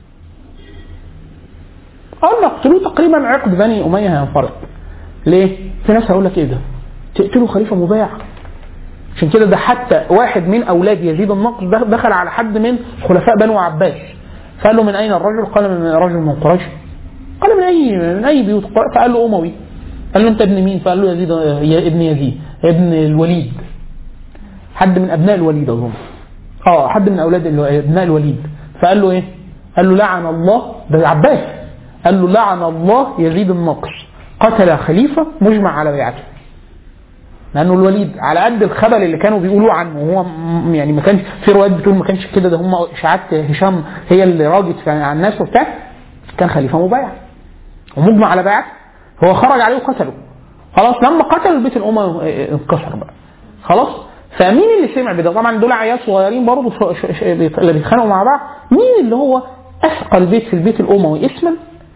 اول ما يقتلوه تقريبا عقد بني اميه هينفرط. ليه؟ في ناس هيقول لك ايه ده؟ تقتلوا خليفه مبايع عشان كده ده حتى واحد من اولاد يزيد النقص ده دخل على حد من خلفاء بنو عباس فقال له من اين الرجل؟ قال من رجل من قريش قال من اي من اي بيوت قريش؟ فقال له اموي قال له انت ابن مين؟ فقال له يزيد يا ابن يزيد ابن الوليد حد من ابناء الوليد اظن اه حد من اولاد الو- ابناء الوليد فقال له ايه؟ قال له لعن الله ده عباس قال له لعن الله يزيد النقص قتل خليفه مجمع على بيعته لانه الوليد على قد الخبل اللي كانوا بيقولوا عنه وهو م- يعني ما كانش في روايات بتقول ما كانش كده ده هم اشاعات هشام هي اللي راجت في- على الناس وبتاع كان خليفه مبايع ومجمع على بيعته هو خرج عليه وقتله خلاص لما قتل البيت الاموي اه، انكسر بقى خلاص فمين اللي سمع بده طبعا دول عيال صغيرين برضه ش- ش- ش- اللي بيتخانقوا مع بعض مين اللي هو اثقل بيت في البيت الاموي اسما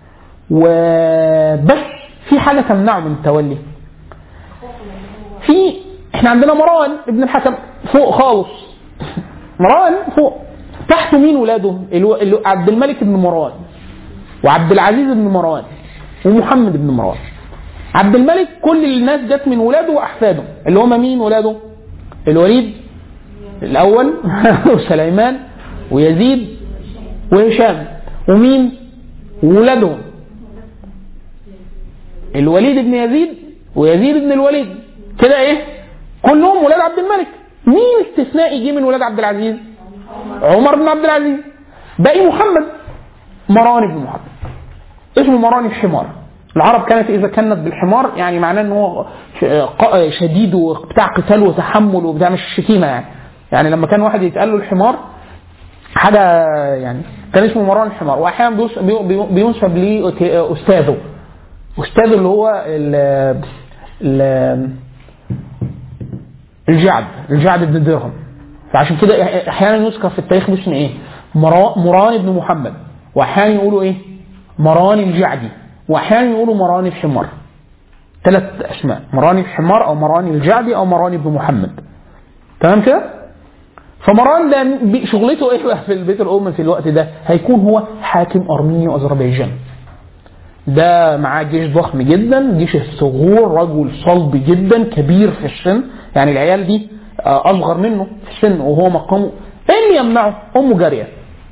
وبس في حاجه تمنعه من التولي في احنا عندنا مروان ابن الحكم فوق خالص مروان فوق تحته مين ولاده؟ الو... الو... عبد الملك بن مروان وعبد العزيز بن مروان ومحمد بن مروان عبد الملك كل الناس جت من ولاده واحفاده اللي هم مين ولاده؟ الوليد الاول وسليمان ويزيد وهشام ومين؟ ولادهم الوليد بن يزيد ويزيد بن الوليد كده ايه كلهم ولاد عبد الملك مين استثناء يجي من ولاد عبد العزيز عمر بن عبد العزيز باقي محمد مروان بن محمد اسمه مروان الحمار العرب كانت اذا كانت بالحمار يعني معناه ان هو ش- ق- شديد وبتاع قتال وتحمل وبتاع مش شتيمه يعني يعني لما كان واحد يتقال له الحمار حاجه يعني كان اسمه مروان الحمار واحيانا بيوس- بي- بي- بينسب لاستاذه استاذه اللي هو ال ال الجعد الجعد بن درهم فعشان كده احيانا يذكر في التاريخ باسم ايه؟ مرا- مران بن محمد واحيانا يقولوا ايه؟ مران الجعدي واحيانا يقولوا مران الحمار ثلاث اسماء مران الحمار او مران الجعدي او مران بن محمد تمام كده؟ فمران ده بي- شغلته ايه بقى في البيت الام في الوقت ده؟ هيكون هو حاكم ارمينيا واذربيجان ده معاه جيش ضخم جدا جيش الثغور رجل صلب جدا كبير في السن يعني العيال دي آه، اصغر منه في السن وهو مقامه ايه اللي يمنعه امه جاريه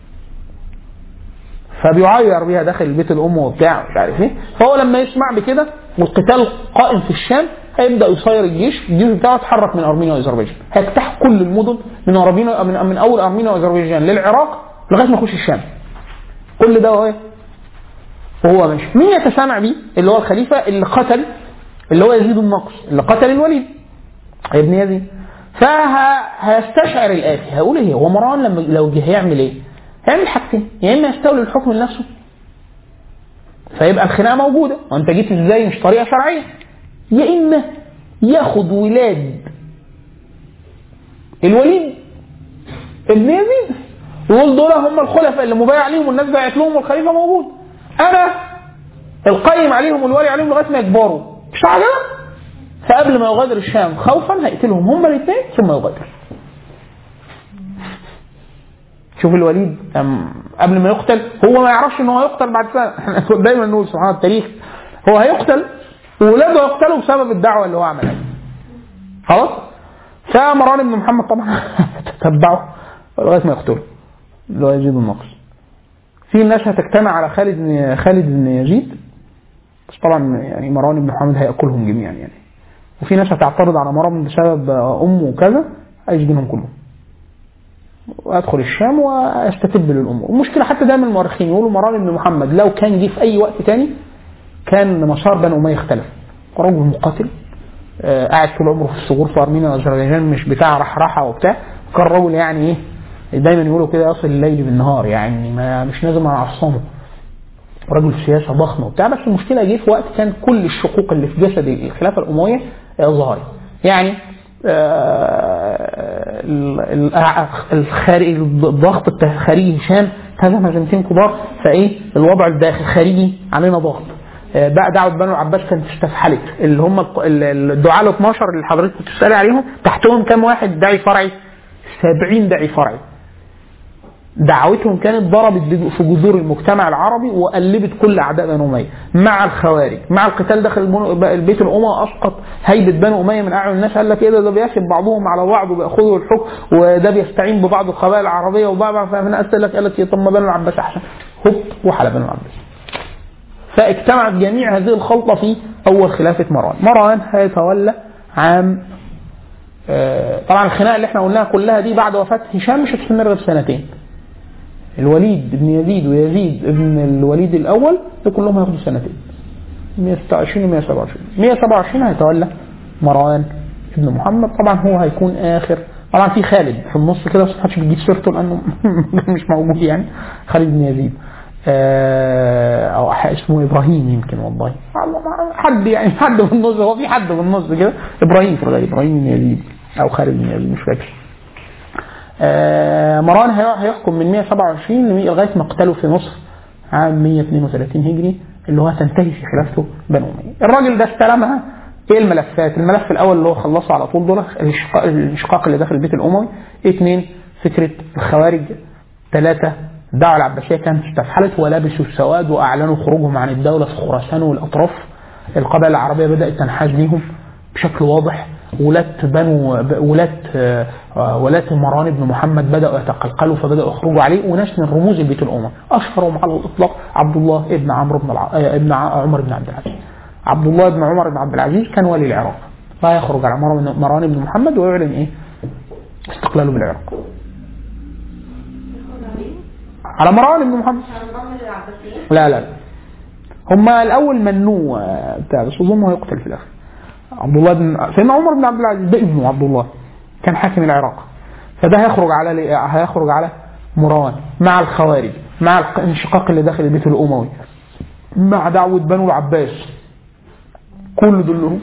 فبيعير بيها داخل البيت الام وبتاع مش عارف ايه فهو لما يسمع بكده والقتال قائم في الشام هيبدا يصير الجيش الجيش بتاعه يتحرك من ارمينيا واذربيجان هيجتاح كل المدن من ارمينيا من, من اول ارمينيا واذربيجان للعراق لغايه ما يخش الشام كل ده هو ايه وهو ماشي مين يتسامع بيه اللي هو الخليفه اللي قتل اللي هو يزيد النقص اللي قتل الوليد ابن يزيد فهيستشعر الاتي هيقول ايه هو مروان لما لو جه هيعمل ايه؟ هيعمل حاجتين يا اما يستولي الحكم لنفسه فيبقى الخناقه موجوده وانت جيت ازاي مش طريقه شرعيه يا اما ياخد ولاد الوليد ابن يزيد ويقول دول هم الخلفاء اللي مبايع عليهم والناس بايعت لهم والخليفه موجود انا القيم عليهم والولي عليهم لغايه ما يكبروا مش عجبك فقبل ما يغادر الشام خوفا هيقتلهم هما الاثنين ثم يغادر شوف الوليد أم قبل ما يقتل هو ما يعرفش ان هو هيقتل بعد سنه احنا دايما نقول سبحان الله التاريخ هو هيقتل وولاده يقتلوا بسبب الدعوه اللي هو عملها خلاص فمروان بن محمد طبعا تتبعه لغايه ما يقتله اللي هو يزيد النقص في ناس هتجتمع على خالد بن خالد بن يزيد بس طبعا يعني مروان بن محمد هياكلهم جميعا يعني وفي ناس هتعترض على مروان بسبب امه وكذا هيسجنهم كلهم وادخل الشام واستتب للامور المشكله حتى دايما المؤرخين يقولوا مروان بن محمد لو كان جه في اي وقت تاني كان مسار بني اميه يختلف رجل مقاتل آه، قاعد طول عمره في الثغور في ارمينيا واذربيجان مش بتاع رحرحه وبتاع كان رجل يعني ايه دايما يقولوا كده يصل الليل بالنهار يعني ما مش لازم اعصمه رجل سياسه ضخم وبتاع بس المشكله جه في وقت كان كل الشقوق اللي في جسد الخلافه الامويه آه، ظهرت يعني آه، ال- ال- الخارج الضغط بتاع خارجي هشام هزم هزيمتين كبار فايه الوضع الداخل الخارجي علينا ضغط آه، بقى دعوه بنو العباس كانت استفحلت اللي هم الق- ال- الدعاة ال 12 اللي حضرتك كنت بتسالي عليهم تحتهم كام واحد داعي فرعي 70 داعي فرعي دعوتهم كانت ضربت بج- في جذور المجتمع العربي وقلبت كل اعداء بنو اميه مع الخوارج مع القتال داخل البنو- بقى البيت الامه اسقط هيبه بنو اميه من اعين الناس قال لك ايه ده ده بيحسب بعضهم على بعض وبياخذوا الحكم وده بيستعين ببعض القبائل العربيه وبعض فالناس قال لك قال لك إيه، طب ما بنو العباس احسن هوب روح على بنو العباس فاجتمعت جميع هذه الخلطه في اول خلافه مروان مروان هيتولى عام آه، طبعا الخناقه اللي احنا قلناها كلها دي بعد وفاه هشام مش هتستمر غير سنتين الوليد بن يزيد ويزيد ابن الوليد الاول دول كلهم هياخدوا سنتين 126 و 127 127 هيتولى مروان ابن محمد طبعا هو هيكون اخر طبعا في خالد في النص كده بس محدش بيجيب سيرته لانه مش موجود يعني خالد بن يزيد آه، او ح- اسمه ابراهيم يمكن والله حد يعني حد في النص هو في حد في النص كده ابراهيم في الغالب ابراهيم بن يزيد او خالد بن يزيد مش فاكر آه، مروان هي- هيحكم من 127 لمية- لغايه مقتله في مصر عام 132 هجري اللي هو تنتهي في خلافته بنو اميه. الراجل ده استلمها ايه الملفات؟ الملف الاول اللي هو خلصه على طول دول الاشقاق, الاشقاق اللي داخل البيت الاموي، اثنين فكره الخوارج، ثلاثه الدعوه العباسيه كانت استفحلت ولبسوا السواد واعلنوا خروجهم عن الدوله في خراسان والاطراف. القبائل العربيه بدات تنحاز ليهم بشكل واضح ولاة بنو ولاة آه، ولاة مروان بن محمد بدأوا يتقلقلوا فبدأوا يخرجوا عليه وناس من رموز البيت الأموي أشهرهم على الإطلاق عبد الله ابن عمرو بن الع... آه، ابن ع- عمر بن عبد العزيز عبد الله بن عمر بن عبد العزيز كان ولي العراق فيخرج على مروان مروان بن محمد ويعلن إيه استقلاله بالعراق على مروان بن محمد هنضم للعباسيين لا لا لا هما الاول منوه آه، بتاع بس اظن هو يقتل في الاخر عبد الله بن سيدنا عمر بن عبد العزيز ده ابنه عبد الله كان حاكم العراق فده هيخرج على هيخرج على مروان مع الخوارج مع الانشقاق اللي داخل البيت الاموي مع دعوه بنو العباس كل دول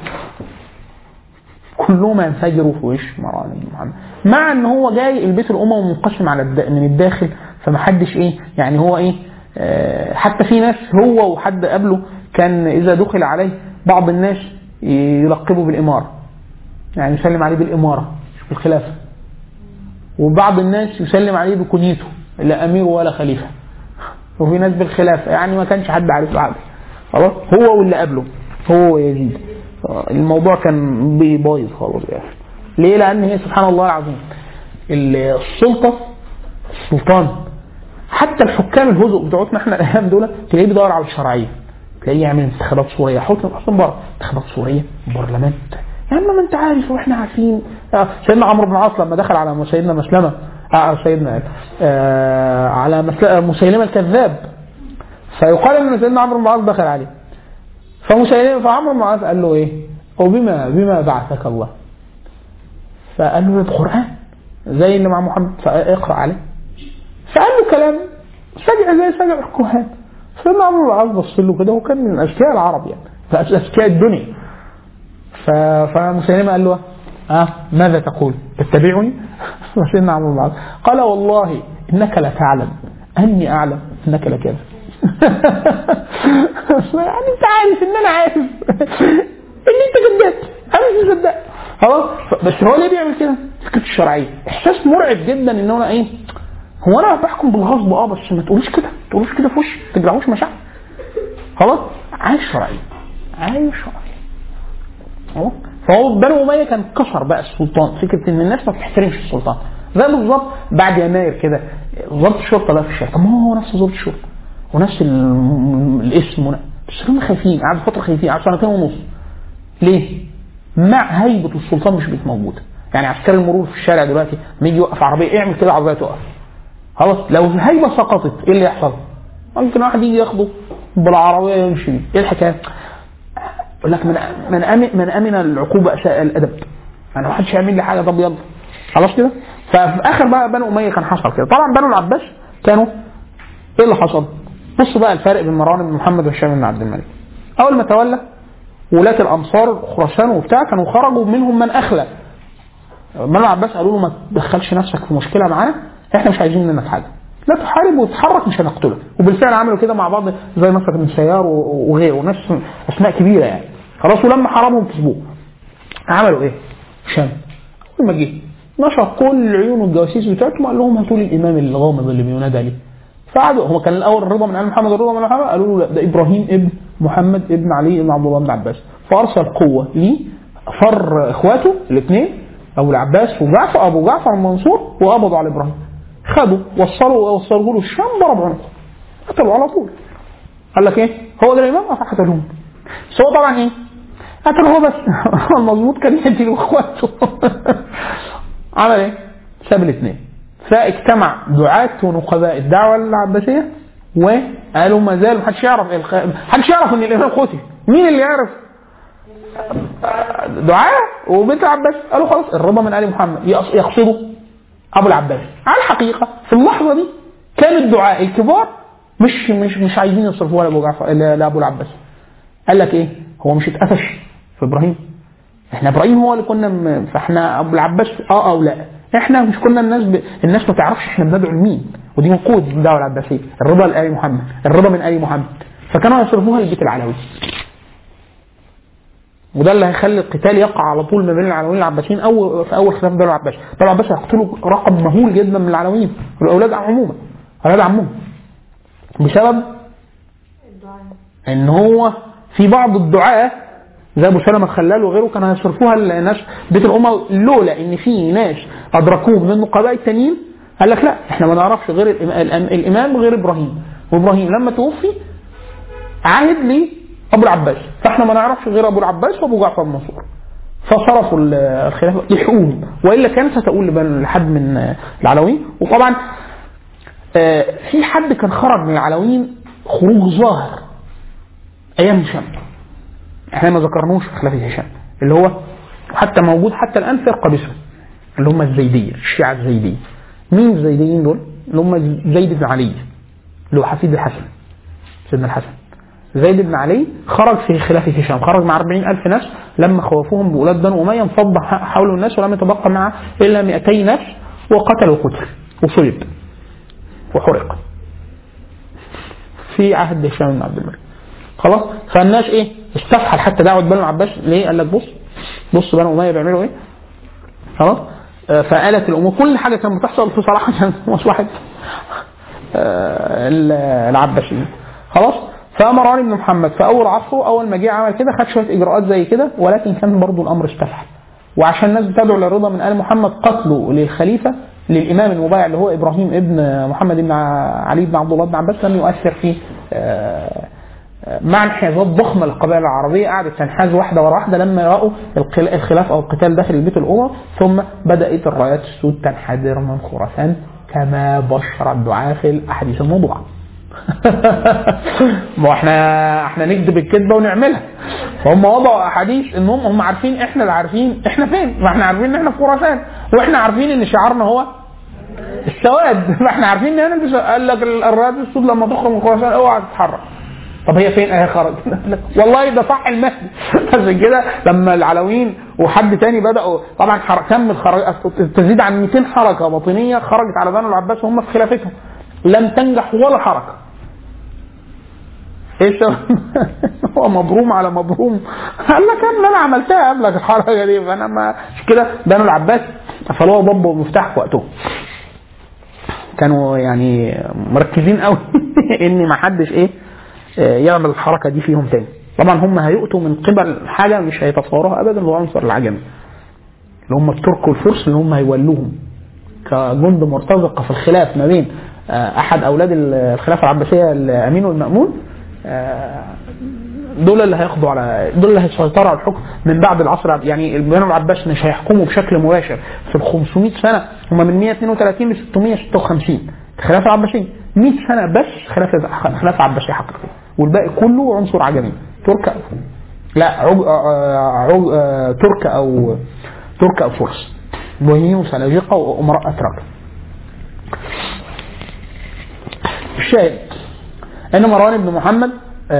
كلهم ينفجروا في وش مروان بن محمد مع ان هو جاي البيت الاموي منقسم على الد... من الداخل فمحدش ايه يعني هو ايه آه حتى في ناس هو وحد قبله كان اذا دخل عليه بعض الناس يلقبه بالاماره يعني يسلم عليه بالاماره مش بالخلافه وبعض الناس يسلم عليه بكنيته لا امير ولا خليفه وفي ناس بالخلافه يعني ما كانش حد عارف له حاجه خلاص هو واللي قبله هو ويزيد الموضوع كان بي- بايظ خالص يعني ليه؟ لان هي سبحان الله العظيم السلطه السلطان حتى الحكام الهزء بتوعتنا احنا الايام دول تلاقيه بيدور على الشرعيه تلاقيه يعمل انتخابات سوريه حكم اصلا بره انتخابات سوريه برلمان يا عم ما انت عارف واحنا عارفين آه، سيدنا عمرو بن العاص لما دخل على سيدنا مسلمه آه سيدنا آه على مسل- مسيلمه الكذاب فيقال ان سيدنا عمرو بن العاص دخل عليه فمسيلمه فعمرو بن العاص قال له ايه؟ وبما بما بعثك الله فقال له القران زي اللي مع محمد فاقرا عليه فقال له كلام سجع زي سجع الكهان سيدنا عمرو بن العاص بص له كده وكان من اذكياء العرب يعني فأس- اذكياء الدنيا ف... فمسيلمه قال له اه ماذا تقول؟ تتبعني؟ فسيدنا عمرو بن العاص قال والله انك لتعلم اني اعلم انك لكاذب يعني انت عارف ان انا عارف ان انت كذاب انا مش مصدق خلاص ف- بس هو ليه بيعمل كده؟ فكره الشرعيه احساس مرعب جدا ان هو ايه هو انا بحكم بالغصب اه بس ما تقولوش كده ما تقولوش كده في وشي ما تجرحوش مشاعر خلاص عايش شرعيه عايش شرعيه خلاص؟ فهو بنو اميه كان كسر بقى السلطان فكره ان الناس ما بتحترمش السلطان زي بالظبط بعد يناير كده ضابط الشرطه بقى في الشارع طب ما هو نفس ضابط الشرطه ونفس ال- الاسم ون- بس هم خايفين قعدوا فتره خايفين قعدوا سنتين ونص ليه؟ مع هيبه السلطان مش بقت موجوده يعني عسكري المرور في الشارع دلوقتي لما يجي يوقف عربيه اعمل كده عربيه تقف خلاص لو الهيبه سقطت ايه اللي يحصل؟ ممكن واحد يجي ياخده بالعربيه يمشي بيه. ايه الحكايه؟ يقول لك من من امن من امن العقوبه اساء الادب انا ما حدش يعمل لي حاجه طب يلا خلاص كده ففي اخر بقى بنو اميه كان حصل كده طبعا بنو العباس كانوا ايه اللي حصل؟ بص بقى الفرق بين مروان بن محمد وهشام بن عبد الملك اول ما تولى ولاة الامصار خراسان وبتاع كانوا خرجوا منهم من اخلى بنو العباس قالوا له ما تدخلش نفسك في مشكله معانا احنا مش عايزين منك حاجه لا تحارب وتتحرك مش هنقتلك وبالفعل عملوا كده مع بعض زي مثلا بن سيار و- وغيره وناس اسماء كبيره يعني خلاص ولما حرمهم كسبوه عملوا ايه؟ هشام اول ما جه نشر كل عيون الجواسيس بتاعتهم قال لهم هاتوا لي الامام الغامض اللي بينادى عليه فقعدوا هو كان الاول الرضا من ال محمد الرضا من ال محمد قالوا له لا ده ابراهيم ابن محمد ابن علي ابن عبد الله بن عباس فارسل قوه ليه فر اخواته الاثنين ابو العباس وجعفر ابو جعفر المنصور وقبضوا على ابراهيم خدوا وصلوا وصلوا له الشام ضرب عنقه قتلوا على طول قال لك ايه هو ده الامام فقتلوه بس هو طبعا ايه قتل هو بس المظبوط كان يدي لاخواته عمل ايه؟ ساب الاثنين فاجتمع دعاة ونقباء الدعوة العباسية وقالوا ما زال محدش يعرف الخ... محدش يعرف ان الامام قتل مين اللي يعرف؟ دعاة وبنت العباس قالوا خلاص الرضا من ال محمد يقص- يقصدوا ابو العباس على الحقيقه في اللحظه دي كان الدعاء الكبار مش مش مش عايزين يصرفوها لابو جعفر لا- لابو العباس قال لك ايه هو مش اتقفش في ابراهيم احنا ابراهيم هو اللي كنا م... فاحنا ابو العباس اه او لا احنا مش كنا الناس ب... الناس ما تعرفش احنا بندعو لمين ودي من قوه الدعوه العباسيه الرضا لال محمد الرضا من ال محمد فكانوا يصرفوها للبيت العلوي وده اللي هيخلي القتال يقع على طول ما بين العلويين والعباسيين او في اول خلاف بنو العباس بنو العباس هيقتلوا رقم مهول جدا من العلويين والاولاد عموما اولاد عمهم بسبب الدعاء ان هو في بعض الدعاة زي ابو سلمة الخلال وغيره كانوا هيصرفوها لناس بيت الامه لولا ان في ناس ادركوه من النقباء التانيين قال لك لا احنا ما نعرفش غير الإمام, الأم- الامام غير ابراهيم وابراهيم لما توفي عهد لي ابو العباس فاحنا ما نعرفش غير ابو العباس وابو جعفر المنصور فصرفوا ال- الخلافه لحقوهم والا كانت هتقول لبن- لحد من العلويين وطبعا آه، في حد كان خرج من العلويين خروج ظاهر ايام هشام احنا ما ذكرناهوش في خلافه هشام اللي هو حتى موجود حتى الان فرقه باسمه اللي هم الزيديه الشيعه الزيديه مين الزيديين دول؟ اللي هم زيد بن علي اللي هو حفيد الحسن سيدنا الحسن زيد بن علي خرج في خلافة هشام خرج مع 40 ألف نفس لما خوفوهم بأولاد بنو أمية انفض حوله الناس ولم يتبقى معه إلا 200 نفس وقتل وقتل وصلب وحرق في عهد هشام بن عبد الملك خلاص فالناس ايه استفحل حتى دعوه بنو العباس ليه قال لك بص بص بنو اميه بيعملوا ايه خلاص آه، فقالت الامور كل حاجه كانت بتحصل في صراحه كان مصلحه آه، ال- العباسيين خلاص فمروان بن محمد في اول عصره اول ما جه عمل كده خد شويه اجراءات زي كده ولكن كان برضه الامر استفحل وعشان الناس بتدعو للرضا من ال محمد قتلوا للخليفه للامام المبايع اللي هو ابراهيم ابن محمد بن ع- علي بن عبد الله بن عباس لم يؤثر في آه، آه، مع انحيازات ضخمه للقبائل العربيه قعدت تنحاز واحده ورا واحده لما راوا القل- الخلاف او القتال داخل البيت الاموي ثم بدات الرايات السود تنحدر من خراسان كما بشر الدعاة في الاحاديث الموضوعه. ما هو احنا احنا نكذب الكذبه ونعملها فهم وضعوا احاديث انهم هم عارفين احنا اللي عارفين احنا فين ما احنا عارفين ان احنا في خراسان واحنا عارفين ان شعارنا هو السواد فاحنا عارفين ان هنلبس قال لك الرايات السود لما تخرج من خراسان اوعى تتحرك طب هي فين اهي خرج والله ده صح المهدي عشان كده لما العلويين وحد تاني بداوا طبعا حر- كم الخرج تزيد عن 200 حركه باطنيه خرجت على بنو العباس وهم في خلافتهم لم تنجح ولا حركه ايه السبب؟ هو مبروم على مبروم قال لك يا ابني انا عملتها قبلك الحركه دي فانا ما مش كده بنو العباس قفلوها ضب ومفتاح في وقتهم كانوا يعني مركزين قوي ان ما حدش ايه آه، يعمل الحركه دي فيهم تاني طبعا هم هيؤتوا من قبل حاجه مش هيتصوروها ابدا اللي هو عنصر العجم اللي هم الترك والفرس اللي هم هيولوهم كجند مرتزقه في الخلاف ما بين آه، احد اولاد الخلافه العباسيه الامين والمامون آه، دول اللي هياخدوا على دول اللي هيسيطروا على الحكم من بعد العصر العب- يعني بنو العباس مش هيحكموا بشكل مباشر في ال 500 سنه هم من 132 ل 656 الخلافه العباسيه 100 سنه بس خلافه خلافه عباسيه حقيقيه والباقي كله عنصر عجمي ترك أو لا عج... آه، عج... آه، ترك او ترك او فرس بويهيين وسلاجقه وامراء اتراك الشاهد ان مروان بن محمد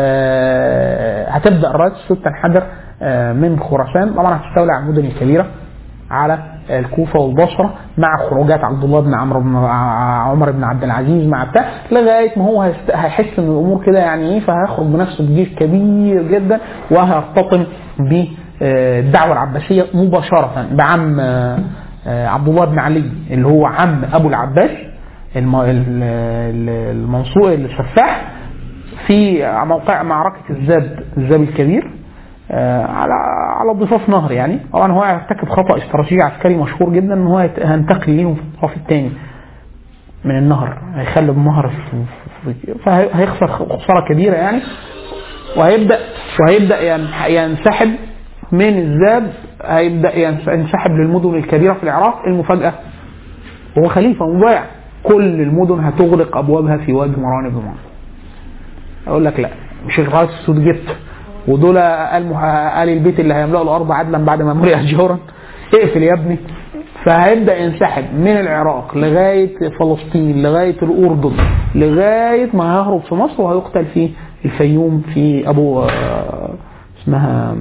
آه، هتبدا رايه السود تنحدر آه، من خراسان طبعا هتستولي على المدن الكبيره على الكوفه والبصره مع خروجات عبد الله بن عمرو بن ع- عمر بن عبد العزيز مع بتاع لغايه ما هو هيست- هيحس ان الامور كده يعني ايه فهيخرج بنفسه بجيش كبير جدا وهيرتطم بالدعوه العباسيه مباشره بعم آه، آه، عبد الله بن علي اللي هو عم ابو العباس الم- ال- ال- المنصور السفاح في موقع معركة الزاب الزاب الكبير آه، على على ضفاف نهر يعني طبعا هو هيرتكب خطأ استراتيجي عسكري مشهور جدا ان هو هيت- هينتقل ليهم في الطرف الثاني من النهر هيخلي النهر في- في- في- فهيخسر خسارة كبيرة يعني وهيبدأ وهيبدأ ين- ينسحب من الزاب هيبدأ ينس- ينسحب للمدن الكبيرة في العراق المفاجأة هو خليفة مبايع كل المدن هتغلق أبوابها في وجه مروان بن معاوية اقول لك لا مش لغايه السود جبت ودول آل, مح... آل البيت اللي هيملأوا الارض عدلا بعد ما ملئت جورا اقفل يا ابني فهيبدا ينسحب من العراق لغايه فلسطين لغايه الاردن لغايه ما هيهرب في مصر وهيقتل في الفيوم في ابو آه، اسمها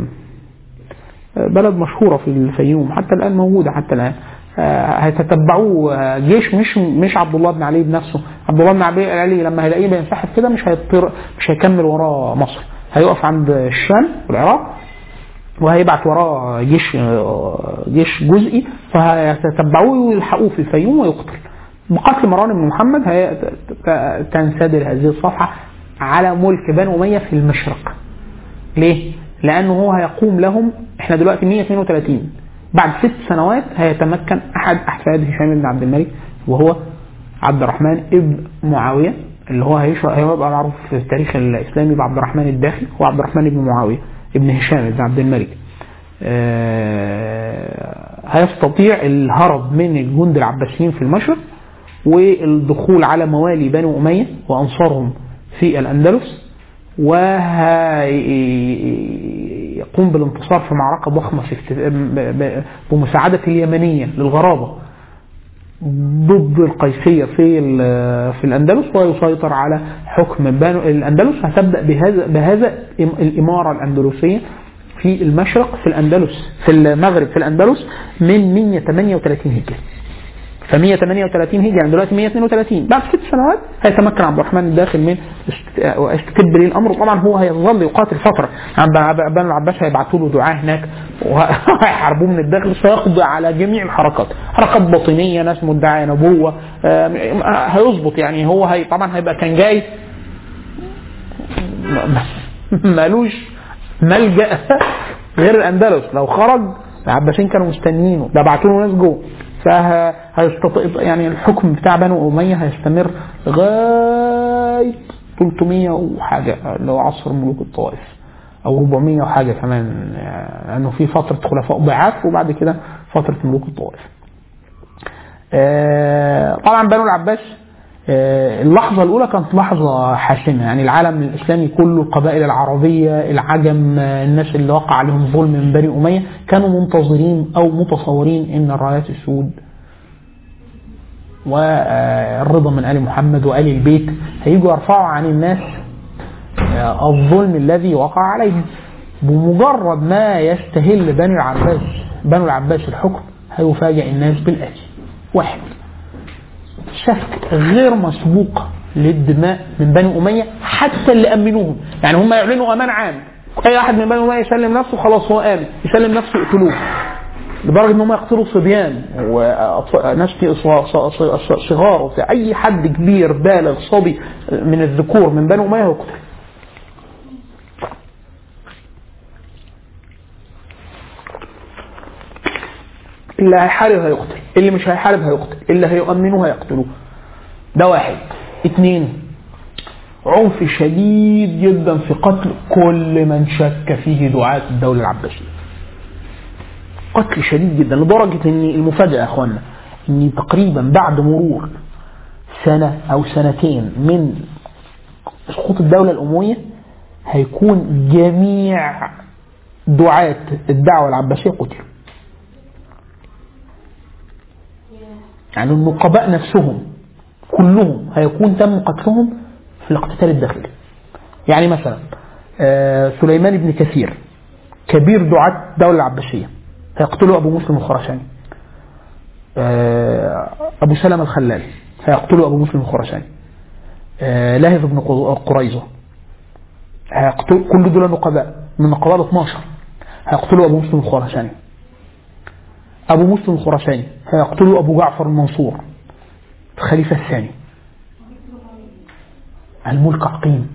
بلد مشهورة في الفيوم حتى الآن موجودة حتى الآن آه، هيتتبعوه آه، جيش مش مش عبد الله بن علي بنفسه عبد الله بن علي علي لما هيلاقيه بينسحب كده مش هيضطر مش هيكمل وراه مصر هيقف عند الشام والعراق وهيبعت وراه جيش آه، جيش جزئي فهيتتبعوه ويلحقوه في الفيوم ويقتل بقتل مروان بن محمد هي ت- ت- تنسدل هذه الصفحة على ملك بني أمية في المشرق ليه؟ لأنه هو هيقوم لهم احنا دلوقتي 132 بعد ست سنوات هيتمكن أحد أحفاد هشام بن عبد الملك وهو عبد الرحمن ابن معاوية اللي هو هيشرح هيبقى معروف في التاريخ الإسلامي بعبد الرحمن الداخل هو عبد الرحمن ابن معاوية ابن هشام بن عبد الملك آه، هيستطيع الهرب من الجند العباسيين في المشرق والدخول على موالي بني أمية وأنصارهم في الأندلس ويقوم بالانتصار في معركة ضخمة في اكت- ب- ب- بمساعدة اليمنية للغرابة ضد القيسية في ال- في الأندلس ويسيطر على حكم بنو الأندلس هتبدأ بهذا بهذا الإمارة الأندلسية في المشرق في الأندلس في المغرب في الأندلس من 138 هجري ف 138 هجري يعني دلوقتي 132 بعد ست سنوات هيتمكن عبد الرحمن الداخل من است- واستتب ليه الامر طبعا هو هيظل يقاتل فتره يعني بن- بنو العباس هيبعتوا له دعاه هناك وهيحاربوه من الداخل سيقضي على جميع الحركات حركات باطنيه ناس مدعيه نبوه آم، هيظبط يعني هو هي طبعا هيبقى كان جاي مالوش ملجا غير الاندلس لو خرج العباسيين كانوا مستنيينه ده بعتوا له ناس جوه فهيستطيع يعني الحكم بتاع بنو اميه هيستمر لغايه 300 وحاجه اللي هو عصر ملوك الطوائف او 400 وحاجه كمان لانه يعني في فتره خلفاء ضعاف وبعد كده فتره ملوك الطوائف. آه، طبعا بنو العباس آه، اللحظة الأولى كانت لحظة حاسمة يعني العالم الإسلامي كله القبائل العربية العجم آه، الناس اللي وقع عليهم ظلم من بني أمية كانوا منتظرين أو متصورين إن الرايات السود والرضا من آل محمد وآل البيت هيجوا يرفعوا عن الناس آه، الظلم الذي وقع عليهم بمجرد ما يستهل بني العباس بنو العباس الحكم هيفاجئ الناس بالآتي واحد سفك غير مسبوق للدماء من بني أمية حتى اللي أمنوهم يعني هم يعلنوا أمان عام أي واحد من بني أمية يسلم نفسه خلاص هو آمن يسلم نفسه يقتلوه لدرجة إن هم يقتلوا صبيان وناس في ص- ص- ص- صغار وبتاع. أي حد كبير بالغ صبي من الذكور من بني أمية يقتل اللي هيحارب هيقتل اللي مش هيحارب هيقتل اللي هيؤمنوه هيقتلوه ده واحد اتنين عنف شديد جدا في قتل كل من شك فيه دعاة الدولة العباسية قتل شديد جدا لدرجة ان المفاجأة يا اخوانا ان تقريبا بعد مرور سنة او سنتين من سقوط الدولة الأموية هيكون جميع دعاة الدعوة العباسية قتلوا يعني النقباء نفسهم كلهم هيكون تم قتلهم في الاقتتال الداخلي يعني مثلا آه، سليمان بن كثير كبير دعاة الدولة العباسية هيقتلوا أبو مسلم الخراساني آه، أبو سلمة الخلال هيقتلوا أبو مسلم الخراساني آه، لاهث بن قر- قريظة هيقتل كل دول نقباء من نقباء 12 هيقتلوا أبو مسلم الخراساني أبو مسلم الخراساني هيقتلوا أبو جعفر المنصور الخليفة الثاني الملك عقيم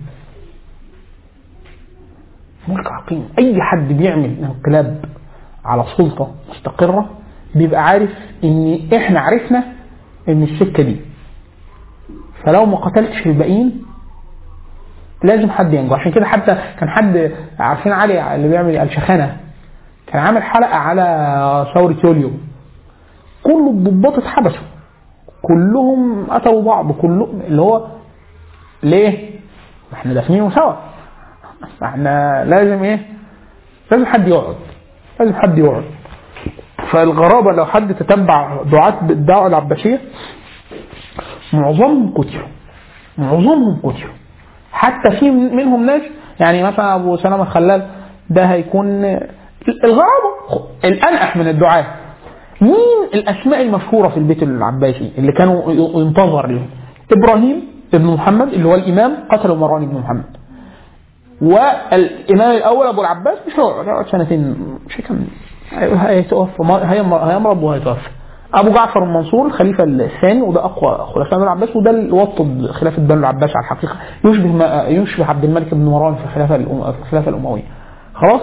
ملك عقيم أي حد بيعمل انقلاب على سلطة مستقرة بيبقى عارف إن إحنا عرفنا إن السكة دي فلو ما قتلتش الباقيين لازم حد ينجو عشان كده حتى كان حد عارفين علي اللي بيعمل الشخانة كان عامل حلقة على ثورة يوليو كل الضباط اتحبسوا كلهم قتلوا بعض كلهم اللي هو ليه؟ ما احنا دافنينه سوا احنا لازم ايه؟ لازم حد يقعد لازم حد يقعد فالغرابة لو حد تتبع دعاة الدعوة العباسية معظمهم قتلوا معظمهم قتلوا حتى في منهم ناس يعني مثلا ابو سلمة الخلال ده هيكون الغرابة الأنقح من الدعاة مين الأسماء المشهورة في البيت العباسي اللي كانوا ينتظر لهم إبراهيم ابن محمد اللي هو الإمام قتل مروان بن محمد والإمام الأول أبو العباس مش هيقعد هيقعد سنتين مش هيكمل هيتوفى هيمرض وهيتوفى ابو جعفر المنصور الخليفه الثاني وده اقوى خلفاء بني العباس وده اللي وطد خلافه بني العباس على الحقيقه يشبه ما يشبه عبد الملك بن مروان في الخلافه الأم- في الخلافه الامويه خلاص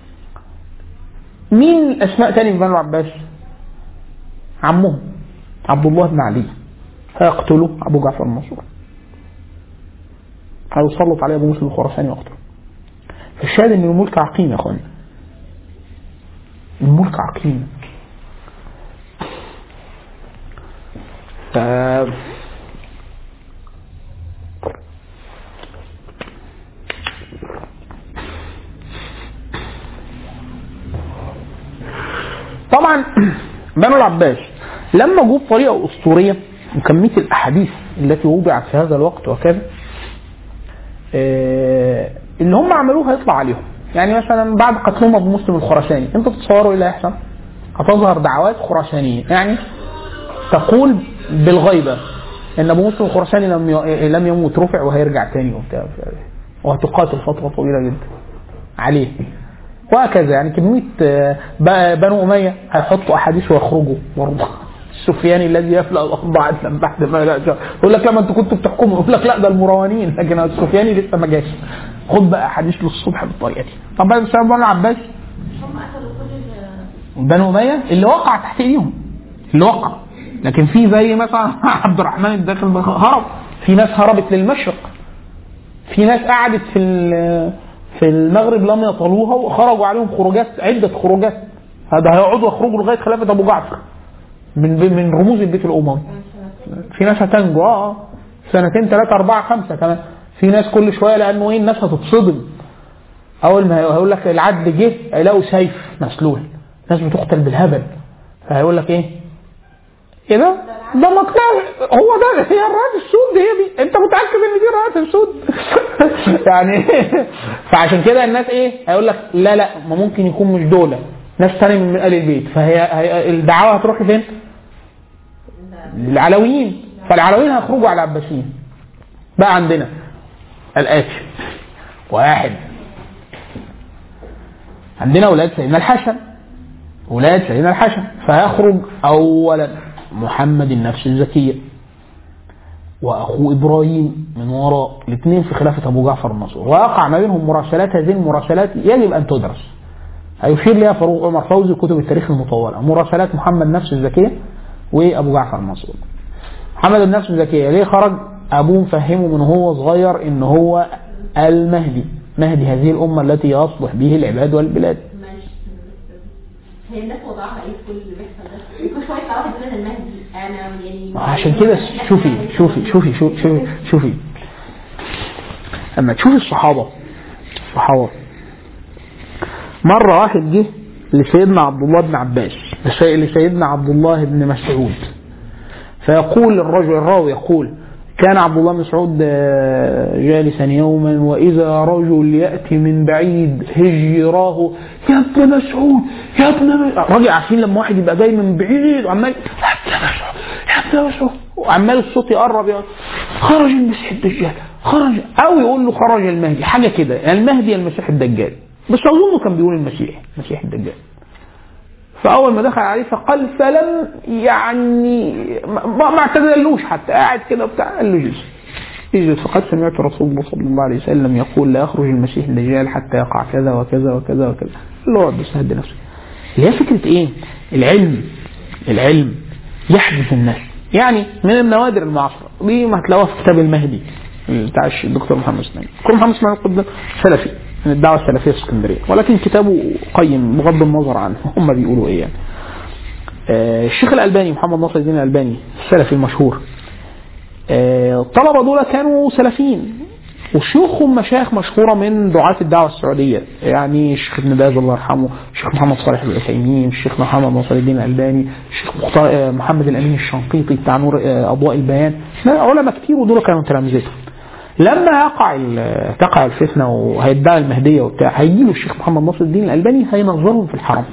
مين اسماء تاني في بني العباس عمهم عبد الله بن علي هيقتلوا ابو جعفر المنصور هيسلط عليه ابو مسلم الخراساني ويقتله فالشاهد ان الملك عقيم يا اخوانا الملك عقيم ف طبعا بنو العباس لما جوا بطريقه اسطوريه وكميه الاحاديث التي وضعت في هذا الوقت وكذا آه، اللي هم عملوه هيطلع عليهم يعني مثلا بعد قتلهم ابو مسلم الخراساني انتوا تتصوروا ايه اللي هيحصل؟ هتظهر دعوات خراسانيه يعني تقول بالغيبه ان ابو مسلم الخراساني لم ي- لم يموت رفع وهيرجع تاني وبتاع وهتقاتل فتره طويله جدا عليه وهكذا يعني كميه آه، ب- بنو اميه هيحطوا احاديث ويخرجوا برضه السفياني الذي يفلأ الاخضع عدلا بعد ما لا شاء يقول لك لما انتوا كنتوا بتحكموا يقول لك لا ده المروانين لكن السفياني لسه ما جاش خد بقى احاديث للصبح بالطريقه دي طب بقى بسبب بنو العباس هم قتلوا كل ال- بنو اميه اللي وقع تحت ايديهم اللي وقع لكن في زي مثلا عبد الرحمن الداخل هرب في ناس هربت للمشرق في ناس قعدت في ال- في المغرب لم يطلوها وخرجوا عليهم خروجات عده خروجات هذا هيقعدوا يخرجوا لغايه خلافه ابو جعفر من من رموز البيت الاموي في ناس هتنجو اه آه. سنتين ثلاثه اربعه خمسه كمان في ناس كل شويه لانه ايه الناس هتتصدم اول ما هيقول لك العد جه هيلاقوا سيف مسلول ناس بتقتل بالهبل فهيقول لك ايه ايه ده؟ ده مقطع هو ده هي الراس السود هي دي انت متاكد ان دي الراس السود يعني فعشان كده الناس ايه هيقول لك لا لا ما ممكن يكون مش دول ناس تاني من ال البيت فهي هي الدعوه هتروح فين؟ للعلويين فالعلويين هيخرجوا على العباسيين بقى عندنا الاتي واحد عندنا اولاد سيدنا الحسن اولاد سيدنا الحسن فيخرج اولا محمد النفس الزكيه واخوه ابراهيم من وراء الاثنين في خلافه ابو جعفر المنصور ويقع ما بينهم مراسلات هذه المراسلات يجب ان تدرس هيشير لها فاروق عمر فوزي كتب التاريخ المطوله مراسلات محمد نفس الزكيه وابو جعفر المنصور محمد النفس الزكيه ليه خرج ابوه مفهمه من هو صغير ان هو المهدي مهدي هذه الامه التي يصلح به العباد والبلاد ماشي هي الناس وضعها ايه في كل اللي بيحصل ده؟ كل شويه واحد يقول انا المهدي انا يعني عشان كده شوفي شوفي شوفي شوفي شوفي, شوفي. اما تشوفي الصحابه الصحابه مره واحد جه لسيدنا عبد الله بن عباس لسي- لسيدنا عبد الله بن مسعود فيقول الرجل الراوي يقول كان عبد الله بن مسعود آه، جالسا يوما واذا رجل ياتي من بعيد هجراه يا ابن مسعود يا ابن مسعود راجل عارفين لما واحد يبقى جاي من بعيد وعمال يا ابن مسعود يا ابن مسعود وعمال الصوت يقرب يقول خرج المسيح الدجال خرج او يقول له خرج المهدي حاجه كده يعني المهدي المسيح الدجال بس اظنه كان بيقول المسيح المسيح الدجال فاول ما دخل عليه فقال فلم يعني ما, ما اعتذرلوش حتى قاعد كده وبتاع قال له جلس يجلس فقد سمعت رسول الله صلى الله عليه وسلم يقول لا يخرج المسيح الدجال حتى يقع كذا وكذا وكذا وكذا قال له اقعد بس هدي نفسك اللي هي فكره ايه؟ العلم العلم يحدث الناس يعني من النوادر المعاصره دي ما هتلاقوها في كتاب المهدي بتاع الدكتور محمد اسماعيل الدكتور محمد اسماعيل القدم سلفي من الدعوه السلفيه في اسكندريه ولكن كتابه قيم بغض النظر عنه هم بيقولوا ايه يعني آه، الشيخ الالباني محمد ناصر الدين الالباني السلفي المشهور آه، الطلبه دول كانوا سلفيين وشيوخهم مشايخ مشهوره من دعاة الدعوه السعوديه يعني الشيخ ابن باز الله يرحمه الشيخ محمد صالح العثيمين الشيخ محمد ناصر الدين الالباني الشيخ مختار آه، محمد الامين الشنقيطي بتاع نور آه، اضواء البيان لا، علماء كتير ودول كانوا تلامذته لما يقع ال- تقع الفتنه وهيدعي المهديه وبتاع هيجي له الشيخ محمد ناصر الدين الالباني هينظرهم في الحرم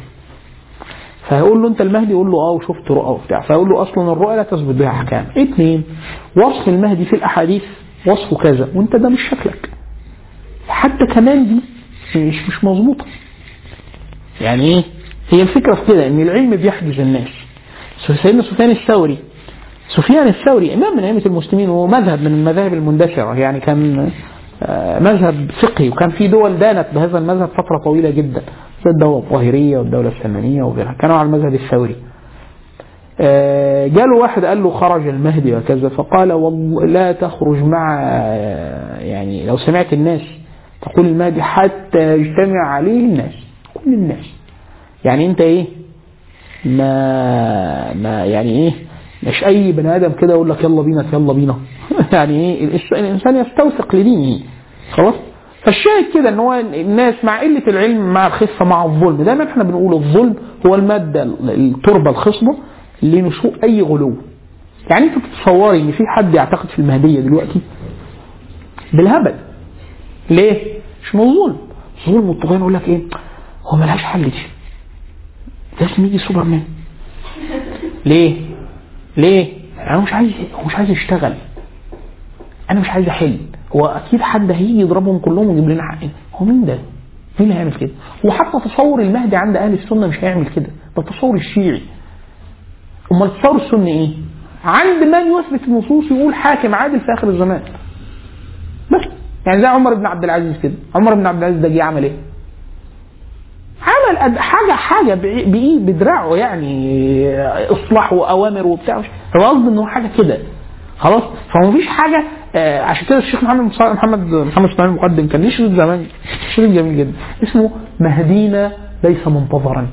فهيقول له انت المهدي يقول له اه وشفت رؤى وبتاع فيقول له اصلا الرؤى لا تثبت بها احكام اثنين وصف المهدي في الاحاديث وصفه كذا وانت ده مش شكلك حتى كمان دي مش مش مظبوطه يعني ايه هي الفكره في كده ان العلم بيحجز الناس سيدنا سفيان الثوري سفيان الثوري امام من ائمه المسلمين وهو مذهب من المذاهب المندثره يعني كان آه، مذهب فقهي وكان في دول دانت بهذا المذهب فتره طويله جدا زي الدوله الظاهريه والدوله السلمانيه وغيرها كانوا على المذهب الثوري آه، جاله واحد قال له خرج المهدي وكذا فقال والله لا تخرج مع آه، يعني لو سمعت الناس تقول المهدي حتى يجتمع عليه الناس كل الناس يعني انت ايه ما ما يعني ايه مش اي بني ادم كده يقول لك يلا بينا يلا بينا يعني ايه الإنس- الانسان يستوثق لدينه خلاص فالشاهد كده ان هو الناس مع قله العلم مع الخفه مع الظلم دايما احنا بنقول الظلم هو الماده التربه الخصبه لنشوء اي غلو يعني انت تتصوري ان في حد يعتقد في المهديه دلوقتي بالهبل ليه؟ مش من الظلم الظلم والطغيان يقول لك ايه هو ملهاش حل دي لازم يجي سوبرمان ليه؟ ليه؟ انا مش عايز هو مش عايز يشتغل انا مش عايز احل هو اكيد حد هيجي يضربهم كلهم ويجيب لنا حقنا هو مين ده؟ مين اللي هيعمل كده؟ وحتى تصور المهدي عند اهل السنه مش هيعمل كده ده التصور الشيعي امال التصور السني ايه؟ عند من يثبت النصوص يقول حاكم عادل في اخر الزمان بس يعني زي عمر بن عبد العزيز كده عمر بن عبد العزيز ده جه عمل ايه؟ عمل أد- حاجه حاجه بإيه- بايه بدراعه يعني اصلاح واوامر وبتاع مش- هو قصدي ان هو حاجه كده خلاص فما فيش حاجه آه، عشان كده الشيخ محمد مصا- محمد محمد اسماعيل المقدم كان ليه شريط زمان شريط جميل جدا اسمه مهدينا ليس منتظرا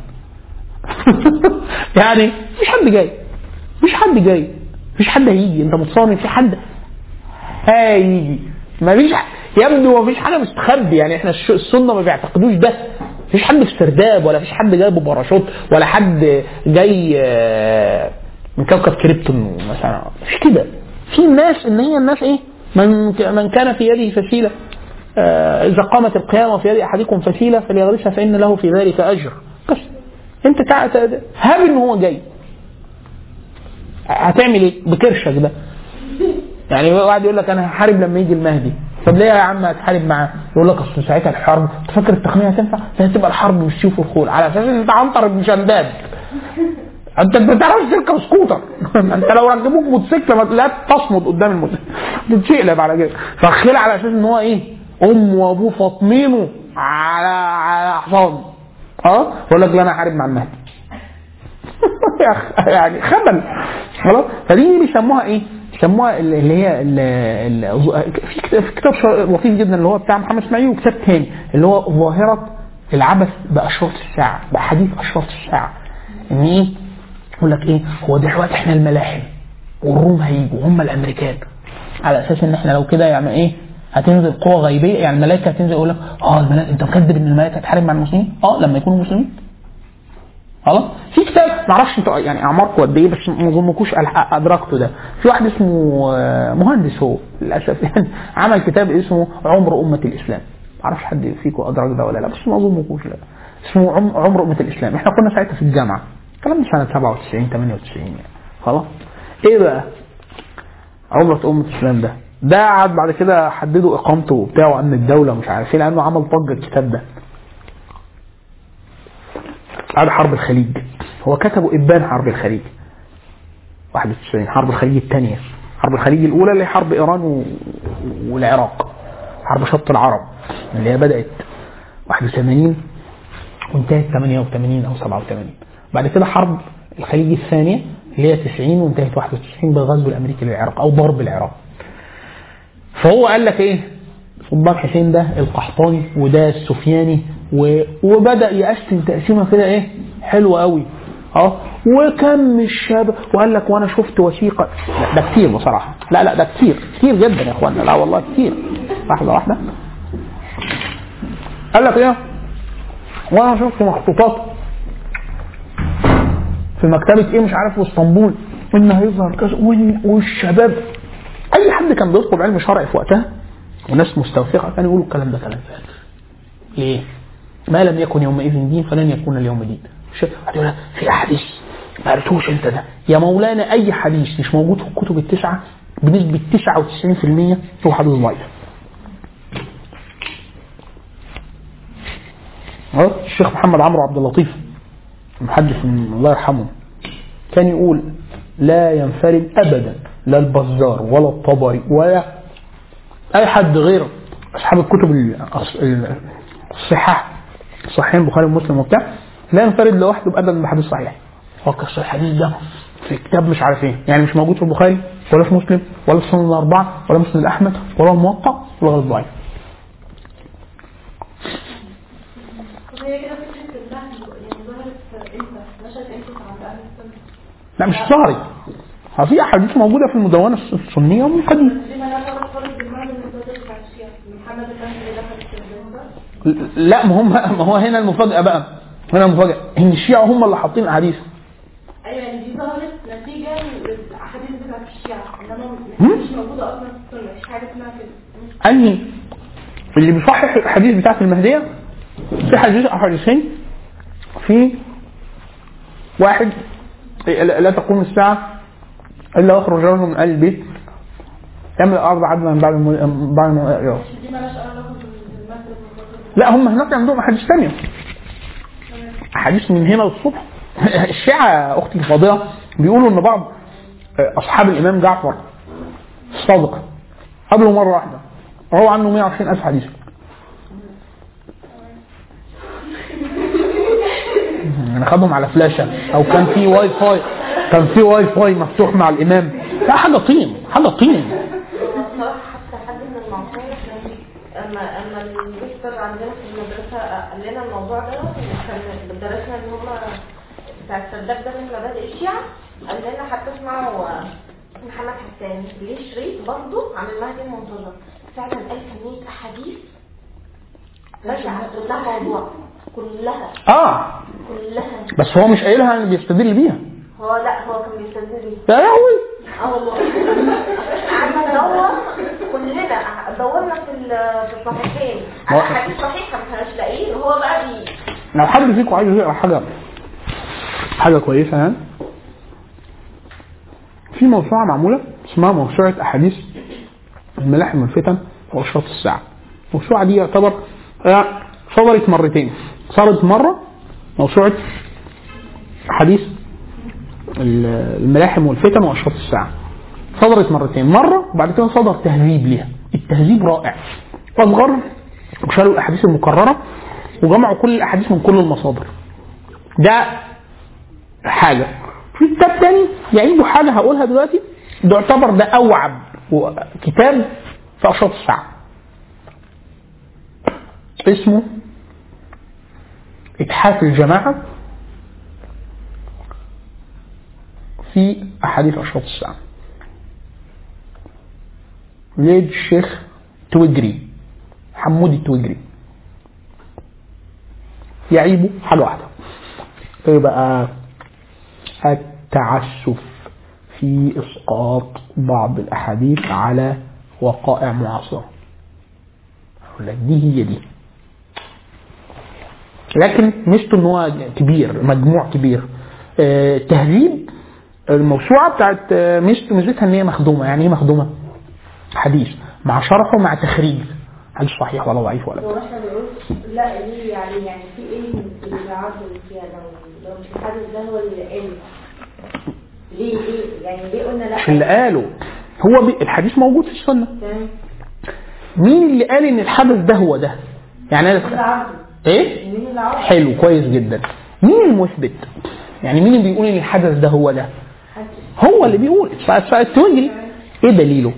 يعني مفيش حد جاي مفيش حد جاي مفيش حد هيجي انت متصور ان في حد هيجي مفيش ح- يبدو مفيش حاجه مستخبي يعني احنا الش- السنه ما بيعتقدوش ده مفيش حد في سرداب ولا مفيش حد جاي بباراشوت ولا حد جاي آه، من كوكب كريبتون مثلا مش كده في ناس ان هي الناس ايه من من كان في يده فسيله آه، اذا قامت القيامه في يد احدكم فسيله فليغرسها فان له في ذلك اجر بس انت تع- تع- هاب ان هو جاي هتعمل ايه بكرشك ده يعني واحد يقول لك انا هحارب لما يجي المهدي طب ليه يا عم هتحارب معاه؟ يقول لك اصل ساعتها الحرب انت فاكر التقنيه هتنفع؟ لا هتبقى الحرب بالسيوف والخول على اساس ان انت عنتر بن شداد انت ما بتعرفش تركب سكوتر انت لو ركبوك موتوسيكل ما- لا تصمد قدام الموتوسيكل تتشقلب على كده فخيل على اساس ان هو ايه؟ امه وابوه فاطمينه على على حصان اه يقول لك لا انا هحارب مع المهدي يعني خبل خلاص فدي بيسموها ايه؟ سموها اللي اللي هي ال- ال- في كتاب- في كتاب شا- لطيف جدا اللي هو بتاع محمد اسماعيل وكتاب تاني اللي هو ظاهره العبث باشراط الساعه باحاديث اشراط الساعه ان ايه يقول لك ايه هو دلوقتي احنا الملاحم والروم هيجوا هم الامريكان على اساس ان احنا لو كده يعني ايه هتنزل قوة غيبية يعني الملائكة هتنزل يقول لك اه الملائكة انت مكذب ان الملائكة هتحارب مع المسلمين؟ اه لما يكونوا مسلمين خلاص في كتاب معرفش انتوا يعني اعماركم قد ايه بس ما اظنكوش ألح- ادركتوا ده في واحد اسمه آه، مهندس هو للاسف يعني عمل كتاب اسمه عمر امه الاسلام معرفش حد فيكم ادرك ده ولا لا بس ما اظنكوش لا اسمه عم- عمر امه الاسلام احنا كنا ساعتها في الجامعه الكلام ده سنه 97 98 يعني خلاص ايه بقى عمرة أمة الإسلام ده ده قعد بعد كده حددوا إقامته وبتاع وأمن الدولة ومش عارف إيه لأنه عمل ضجة الكتاب ده بعد حرب الخليج هو كتبه إبان حرب الخليج 91 حرب الخليج الثانية حرب الخليج الأولى اللي هي حرب إيران و... والعراق حرب شط العرب اللي هي بدأت 81 وانتهت 88 أو 87 بعد كده حرب الخليج الثانية اللي هي 90 وانتهت 91 بالغزو الأمريكي للعراق أو ضرب العراق فهو قال لك ايه صدام حسين ده القحطاني وده السفياني و... وبدا يقسم تقسيمه كده ايه حلوه قوي اه وكم الشباب وقال لك وانا شفت وثيقه لا ده كتير بصراحه لا لا ده كتير كتير جدا يا اخوانا لا والله كتير لحظه واحده قال لك ايه وانا شفت مخطوطات في مكتبه ايه مش عارف في اسطنبول ان هيظهر كذا وإن- والشباب اي حد كان بيطلب علم شرعي في وقتها وناس مستوثقه كانوا يقولوا الكلام ده كلام فارغ ليه؟ ما لم يكن يومئذ دين فلن يكون اليوم دين مش واحد يقول لك في احاديث ما قريتوش انت ده يا مولانا اي حديث مش موجود في الكتب التسعه بنسبه 99% هو حديث ضعيف أهو الشيخ محمد عمرو عبد اللطيف محدث من الله يرحمه كان يقول لا ينفرد ابدا لا البزار ولا الطبري ولا اي حد غير اصحاب الكتب الأص- ال- الصحاح صحيحين البخاري ومسلم وبتاع لا ينفرد لوحده بابدا بحديث صحيح هو كسر الحديث ده في كتاب مش عارف ايه يعني مش موجود في البخاري ولا في مسلم ولا في سنن الاربعه ولا مسند احمد ولا الموطأ ولا غير ضعيف وهي كده فكرة النهي يعني ظهرت امتى؟ نشأت امتى عند أهل السنة؟ لا مش ظهري ها في احاديث موجوده في المدونه السنيه ومن قديم دي ما لها علاقة خالص بالمعنى المتوازن بتاع الشيعة محمد الفهمي اللي دخل السجن ده لا ما هم ما هو هنا المفاجاه بقى هنا المفاجاه ان الشيعه هم اللي حاطين احاديث ايوه يعني دي ظهرت نتيجة للأحاديث بتاعت الشيعة انما هم؟ مش موجودة اصلا في السنة مش حاجة اسمها كده انهي اللي بيصحح الحديث بتاعت المهديه في حديث او حديثين في واحد لا لا تقوم الساعه الا يخرج رجل من اهل البيت يعمل الارض عدلا من بعد الم- بعد ما يقف. دي مالهاش علاقة بالمثل المتوازن لا هم هناك عندهم احاديث ثانيه احاديث من هنا للصبح الشيعه اختي الفاضله بيقولوا ان بعض اصحاب الامام جعفر الصادق قبله مره واحده روى عنه 120 الف حديث يعني خدهم على فلاشه او كان في واي فاي كان في واي فاي مفتوح مع الامام لا حاجه طين حاجه طين بصراحة حتى حد من المعصية اما اما المستر عندنا في المدرسة قال لنا الموضوع ده كان درسنا ان هم بتاع السرداب ده من مبادئ الشيعة قال لنا حتى اسمعوا محمد حسان ليه شريط برضه عن المهدي المنتظر فعلا قال كمية احاديث بشعة كلها موضوع كلها اه كلها بس هو مش قايلها اللي بيستدل بيها هو لا هو كان بيستدل بيه يا لهوي اه والله قعدنا ندور كلنا دورنا في ال- في الصحيحين على واحد. حديث صحيح ما كناش لاقيين وهو بقى بي لو حد فيكم عايز يقرا حاجه حاجه كويسه يعني في موسوعه معموله اسمها موسوعه احاديث الملاحم والفتن واشراط الساعه الموسوعه دي يعتبر آه، صدرت مرتين صدرت مره موسوعه احاديث ال- الملاحم والفتن واشراط الساعه صدرت مرتين مره وبعد كده صدر تهذيب ليها التهذيب رائع اصغر وشالوا الاحاديث المكرره وجمعوا كل الاحاديث من كل المصادر ده حاجه في كتاب تاني يعيدوا حاجه هقولها دلوقتي ده يعتبر ده اوعب كتاب في اشراط الساعه اسمه اتحاف الجماعه في احاديث اشراط الساعه ليد الشيخ توجري حمودي التوجري يعيبه حاجه واحده ايه بقى التعسف في اسقاط بعض الاحاديث على وقائع معاصره اقول لك دي هي دي لكن ميزته ان هو كبير مجموع كبير آه، تهذيب الموسوعه بتاعت آه، ميزته ميزتها ان هي مخدومه يعني ايه مخدومه؟ حديث مع شرحه مع تخريج هل صحيح ولا ضعيف ولا هو احنا بنقول لا ليه يعني يعني في ايه في العرض اللي فيها لو لو مش الحدث ده هو اللي قال ليه ليه يعني ليه قلنا لا مش اللي قاله هو بي الحديث موجود في السنه تمام مين اللي قال ان الحدث ده هو ده؟ يعني مين انا العرض ايه؟ مين العرض حلو كويس جدا مين المثبت؟ يعني مين اللي بيقول ان الحدث ده هو ده؟ هو اللي بيقول فالتوجري ايه دليله؟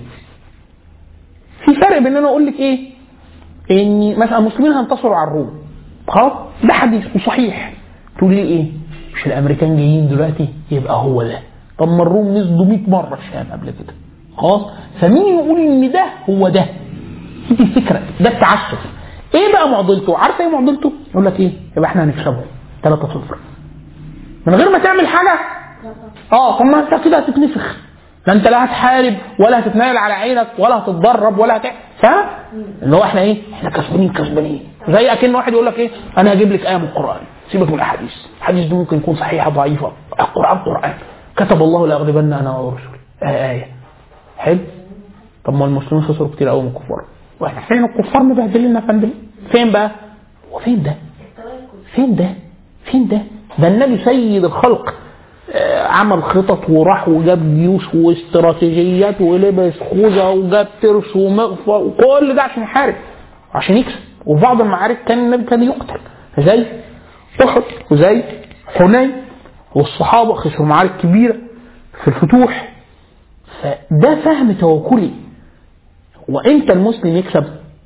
في فرق بين ان انا اقول لك ايه؟ ان مثلا المسلمين هينتصروا على الروم خلاص ده حديث وصحيح تقول لي ايه؟ مش الامريكان جايين دلوقتي يبقى هو ده طب ما الروم نزلوا 100 مره الشام قبل كده خلاص فمين يقول ان ده هو ده؟ دي الفكره ده التعسف ايه بقى معضلته؟ عارفه ايه معضلته؟ يقول لك ايه؟ يبقى احنا هنكسبهم 3 0 من غير ما تعمل حاجه اه طب ما انت كده هتتنفخ لا انت لا هتحارب ولا هتتنايل على عينك ولا هتتدرب ولا هت فاهم؟ اللي هو احنا ايه؟ احنا كسبانين كسبانين زي اكن واحد يقول لك ايه؟ انا هجيب لك ايه من القران سيبك من الاحاديث الحديث دي ممكن يكون صحيحه ضعيفه القران قران كتب الله لاغلبن انا ورسلي آه ايه حلو طب ما المسلمين خسروا كتير قوي من الكفار واحنا فين الكفار مبهدلين يا فندم فين بقى؟ هو فين ده؟ فين ده؟ فين ده؟ ده النبي سيد الخلق آه، عمل خطط وراح وجاب جيوش واستراتيجيات ولبس خوذه وجاب ترس ومغفى وكل ده عشان يحارب عشان يكسب وفي بعض المعارك كان النبي كان يقتل زي احد وزي حنين والصحابه خسروا معارك كبيره في الفتوح فده فهم توكلي وامتى المسلم يكسب؟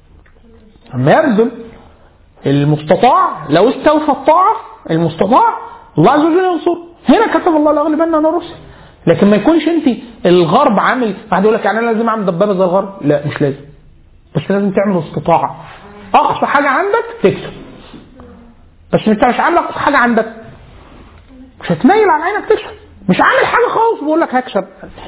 لما يبذل المستطاع لو استوفى الطاعة المستطاع الله عز وجل ينصر هنا كتب الله لاغلبن انا رسل لكن ما يكونش انت الغرب عامل واحد يقول لك يعني انا لازم اعمل دبابه زي الغرب لا مش لازم بس لازم تعمل استطاعه اقصى حاجه عندك تكسب بس انت مش عامل اقصى حاجه عندك مش هتميل على عينك تكسب مش عامل حاجه خالص بقول لك هكسب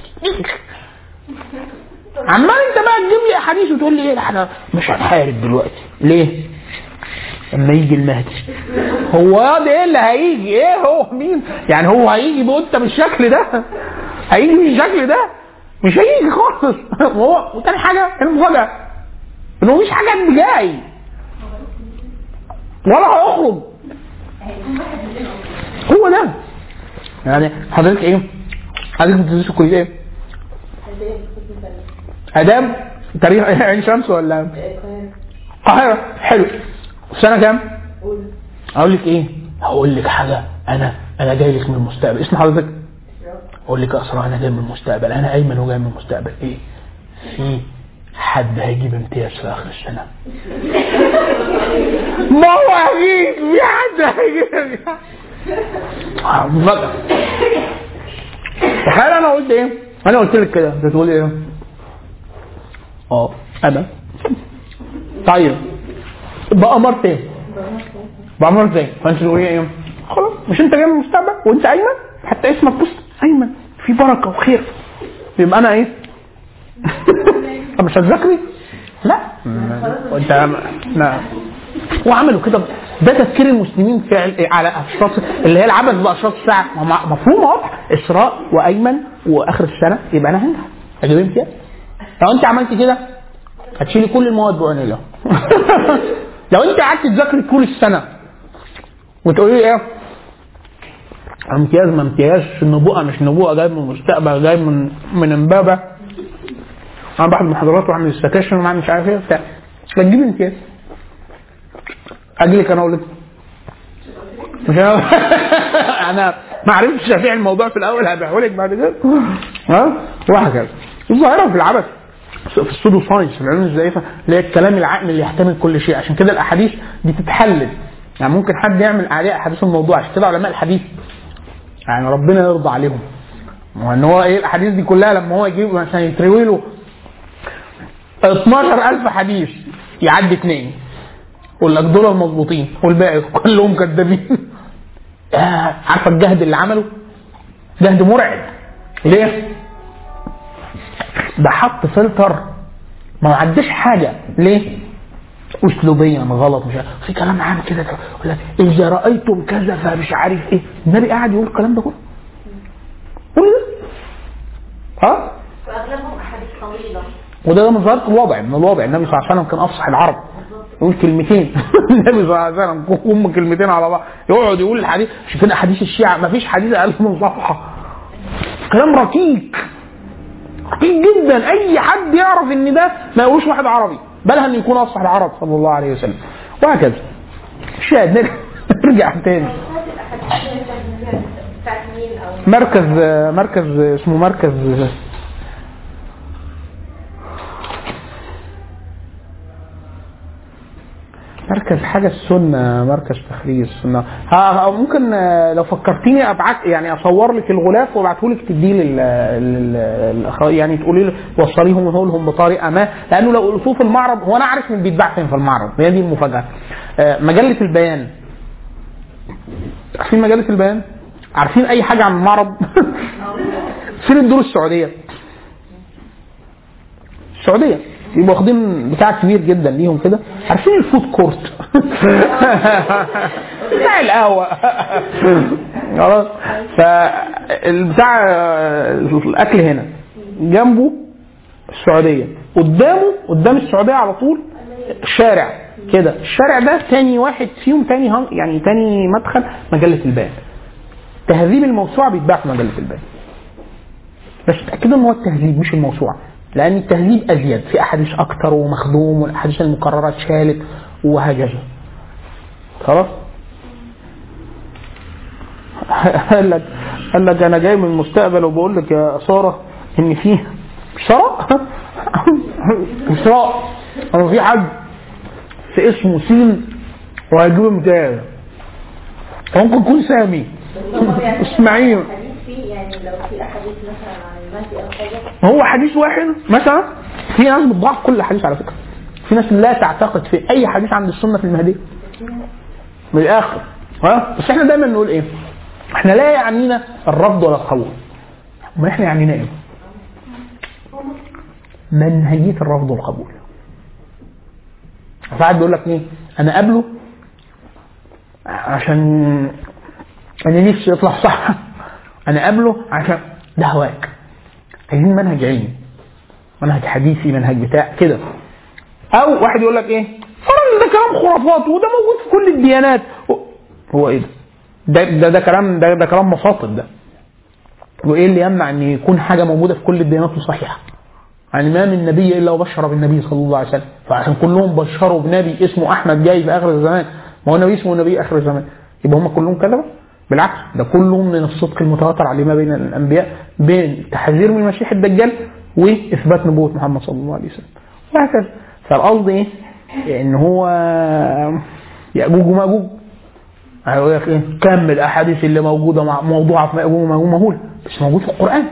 عمال انت بقى تجيب لي احاديث وتقول لي ايه احنا مش هنحارب دلوقتي ليه؟ لما يجي المهدي هو ده ايه اللي هيجي ايه هو مين يعني هو هيجي بقى بالشكل ده هيجي بالشكل ده مش هيجي خالص هو وتاني حاجه المفاجاه انه مفيش حاجه جاي ولا هيخرج هو ده يعني حضرتك ايه حضرتك بتدرس في كليه ايه اداب تاريخ عين شمس ولا القاهره حلو في سنه كام اقول لك ايه هقول لك حاجه انا انا جاي لك من المستقبل اسم حضرتك اقول لك اسرع انا جاي من المستقبل انا ايمن وجاي من المستقبل ايه في حد هيجيب امتياز في اخر السنه ما هو هيجيب في حد هيجيب آه، مفاجأة تخيل انا قلت ايه انا قلت لك كده انت تقول ايه اه انا طيب بقى مرتين بقى مرتين فانت تقولي ايه خلاص مش انت جاي من المستقبل وانت ايمن حتى اسمك بص ايمن في بركه وخير يبقى انا ايه طب مش هتذاكري لا وانت لا وعملوا كده ده تفكير المسلمين فعل على اشخاص اللي هي العبث باشخاص الساعه ما- مفهوم واضح اسراء وايمن واخر السنه يبقى انا هنجح اجيب امتياز لو انت عملت كده هتشيلي كل المواد بعين الله لو انت قعدت تذاكري طول السنه وتقولي ايه امتياز ما امتياز النبوءه مش نبوءه جاي من المستقبل جاي من من امبابه انا باخد محاضرات واعمل السكاشن وما مش عارف ايه بتاع هتجيب امتياز اجي لك انا اقول لك مش انا انا ما عرفتش ابيع الموضوع في الاول هبيعه لك بعد كده ها وهكذا الظاهره في العبث في السودو ساينس في العلوم الزائفه اللي هي الكلام العقل اللي يحتمل كل شيء عشان كده الاحاديث دي تتحلل يعني ممكن حد يعمل عليه احاديث الموضوع عشان كده علماء الحديث يعني ربنا يرضى عليهم وان هو ايه الاحاديث دي كلها لما هو يجيب عشان يتروي له 12000 حديث يعدي اثنين يقول لك دول المظبوطين والباقي كلهم كذابين آه، عارفه الجهد اللي عمله جهد مرعب ليه؟ ده حط فلتر ما عداش حاجه ليه؟ اسلوبيا غلط مش عارف في كلام عام كده يقول لك اذا رايتم كذا فمش عارف ايه النبي قاعد يقول الكلام ده كله كل ده ها واغلبهم احاديث طويله وده من ظاهرة الوضع من الوضع النبي صلى الله عليه وسلم كان افصح العرب يقول كلمتين النبي صلى الله عليه وسلم هم كلمتين على بعض يقعد يقول الحديث شوفين احاديث الشيعة ما فيش حديث اقل من صفحة كلام ركيك ركيك جدا اي حد يعرف ان ده ما يقولش واحد عربي بل ان يكون افصح العرب صلى الله عليه وسلم وهكذا شاهد نرجع- نرجع تاني هات الاحاديث اللي انت بتاعت مين او مركز مركز اسمه مركز مركز حاجه السنه مركز تخريج السنه ها ها- ممكن آه، لو فكرتيني ابعت يعني اصور لك الغلاف وابعته لك تديه لل لل- الأخ- يعني تقولي له وصليهم وهو لهم بطريقه ما لانه لو قلتوه في المعرض هو انا عارف من بيتباع فين في المعرض هي دي المفاجاه آه، مجله البيان عارفين مجله البيان؟ عارفين اي حاجه عن المعرض؟ فين الدور السعوديه؟ السعوديه يبقوا واخدين بتاع كبير جدا ليهم كده عارفين الفود كورت بتاع القهوه خلاص فالبتاع الاكل هنا جنبه السعوديه قدامه قدام السعوديه على طول شارع كده الشارع ده تاني واحد فيهم تاني هن- يعني تاني مدخل مجله البيان تهذيب الموسوعه بيتباع في مجله البيان بس تاكدوا ان هو التهذيب مش الموسوعه لان التهذيب ازيد في احاديث اكتر ومخدوم والاحاديث المكرره اتشالت وهكذا خلاص قال لك قال لك انا جاي من المستقبل وبقول لك يا ساره ان في شراء شراء انا في حد في اسمه سين وهيجيب امتياز ممكن يكون سامي اسماعيل حديث فيه يعني لو في احاديث مثلا عن المهدي او حاجه هو حديث واحد مثلا في ناس بتضعف كل الحديث على فكره في ناس لا تعتقد في اي حديث عند السنه في المهدي من الاخر ها بس احنا دايما نقول ايه احنا لا يعنينا الرفض ولا القبول امال احنا يعنينا ايه منهجيه الرفض والقبول ساعات بيقول لك ايه انا قابله عشان انا نفسي يطلع صح انا قابله عشان ده هواك عايزين منهج علمي منهج حديثي منهج بتاع كده او واحد يقول لك ايه فرض ده كلام خرافات وده موجود في كل الديانات هو ايه ده ده ده, ده كلام ده, ده كلام مساطب ده وايه اللي يمنع ان يكون حاجه موجوده في كل الديانات وصحيحه يعني ما من نبي الا وبشر بالنبي صلى الله عليه وسلم فعشان كلهم بشروا بنبي اسمه احمد جاي في اخر الزمان ما هو نبي اسمه نبي اخر الزمان يبقى هم كلهم كذبه بالعكس ده كلهم من الصدق المتواتر عليه ما بين الانبياء بين التحذير من المسيح الدجال واثبات نبوه محمد صلى الله عليه وسلم وهكذا فالقصد ايه؟ ان هو ياجوج وماجوج هيقول لك ايه؟ كم الاحاديث اللي موجوده مع موضوعه في ياجوج وماجوج مهول بس موجود في القران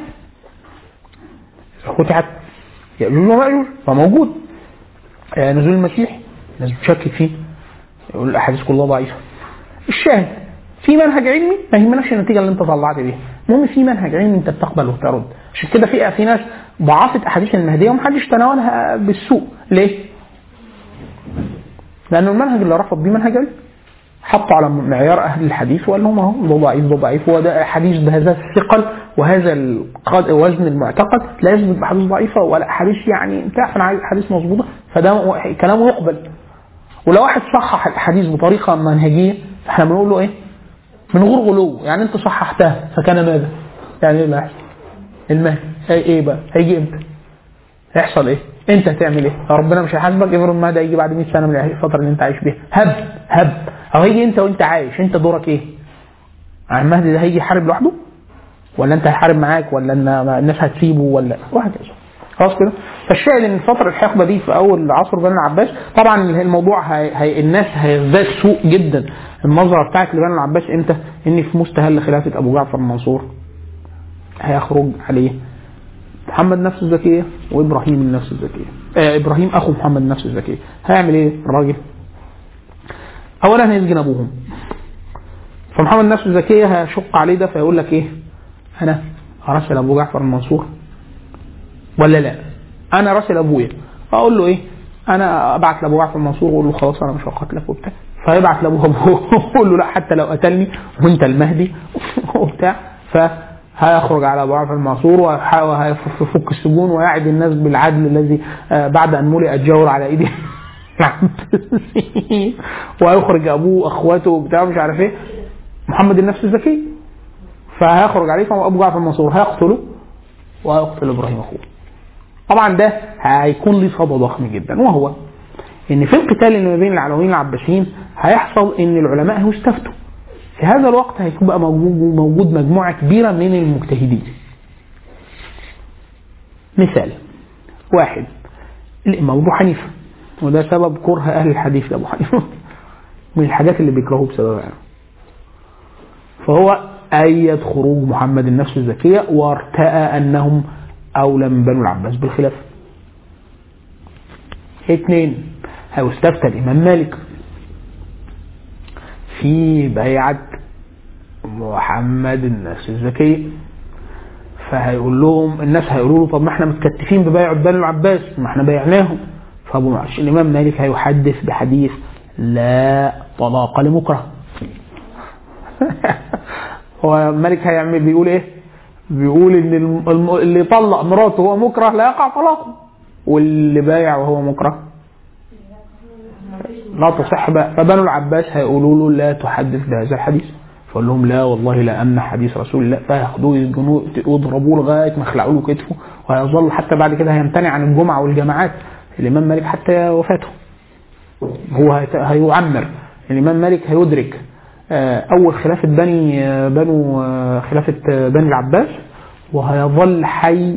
فتحت ياجوج وماجوج فموجود آه، نزول المسيح الناس بتشكك فيه يقول الاحاديث كلها ضعيفه الشاهد في منهج علمي ما يهمناش النتيجه اللي انت طلعت بيها المهم في منهج علمي انت بتقبل وترد عشان كده في في ناس ضعفت احاديث المهديه ومحدش تناولها بالسوء ليه؟ لان المنهج اللي رفض بيه منهج علمي حطوا على معيار اهل الحديث وقال لهم اهو ده ضعيف ده ضعيف وده حديث بهذا الثقل وهذا القد- وزن المعتقد لا يثبت بحديث ضعيفه ولا احاديث يعني بتاع انا عايز حديث مظبوطه فده كلامه يقبل ولو واحد صحح الحديث بطريقه منهجيه فاحنا بنقول له ايه؟ من غير غلو يعني انت صححتها فكان ماذا؟ يعني ايه اللي هيحصل؟ المهدي هي ايه بقى؟ هيجي امتى؟ هيحصل ايه؟ انت هتعمل ايه؟ ربنا مش هيحاسبك افرض المهدي هيجي بعد 100 سنه من الفتره اللي انت عايش بيها هب هب او هيجي انت وانت عايش انت دورك ايه؟ يعني المهدي ده هيجي يحارب لوحده ولا انت هيحارب معاك ولا ان الناس هتسيبه ولا وهكذا خلاص كده فالشاهد ان الفتره الحقبه دي في اول عصر بني العباس طبعا الموضوع هي هي الناس هيزداد سوء جدا النظره بتاعت لبني العباس امتى؟ ان في مستهل خلافه ابو جعفر المنصور هيخرج عليه محمد نفسه الزكيه وابراهيم النفس الزكيه آه ابراهيم اخو محمد نفسه الزكيه هيعمل ايه الراجل؟ اولا هيسجن ابوهم فمحمد نفسه الزكيه هيشق عليه ده فيقول لك ايه؟ انا ارسل ابو جعفر المنصور ولا لا؟ انا راسل ابويا اقول له ايه؟ انا ابعت لابو جعفر المنصور واقول له خلاص انا مش هقتلك وبتاع فيبعت لابوه ابوه يقول له لا حتى لو قتلني وانت المهدي وبتاع فهيخرج على ابو جعفر المنصور وهيح- وهيفك السجون ويعد الناس بالعدل الذي آه، بعد ان ملئ الجور على ايدي العباسيين وهيخرج ابوه واخواته وبتاع مش عارف ايه محمد النفس الزكي فهيخرج عليه فابو جعفر المنصور هيقتله وهيقتل ابراهيم اخوه طبعا ده هيكون ليه صدى ضخم جدا وهو ان في القتال اللي ما بين العلويين والعباسيين هيحصل ان العلماء هيستفتوا في هذا الوقت هيكون بقى موجود موجود مجموعه كبيره من المجتهدين مثال واحد الامام ابو حنيفه وده سبب كره اهل الحديث لابو حنيفه من الحاجات اللي بيكرهوه بسببها يعني. فهو أيد خروج محمد النفس الزكية وارتأى أنهم أولى من بنو العباس بالخلافة. اثنين هيستفتى الإمام مالك في بيعة محمد النفس الزكية فهيقول لهم الناس هيقولوا له طب ما احنا متكتفين ببيعة بنو العباس ما احنا بيعناهم فابو معش الامام مالك هيحدث بحديث لا طلاق لمكره هو مالك هيعمل بيقول ايه؟ بيقول ان الم- الم- اللي طلق مراته وهو مكره لا يقع طلاقه واللي بايع وهو مكره لا تصح بقى فبنو العباس هيقولوا له لا تحدث بهذا الحديث فقال لهم لا والله لا امنع حديث رسول الله فياخدوه يسجنوه يضربوه لغايه ما يخلعوا له كتفه وهيظل حتى بعد كده هيمتنع عن الجمعه والجماعات الامام مالك حتى وفاته هو هيت- هيعمر الامام مالك هيدرك آه، اول خلافه بني آه، بنو آه، خلافه آه، بني العباس وهيظل حي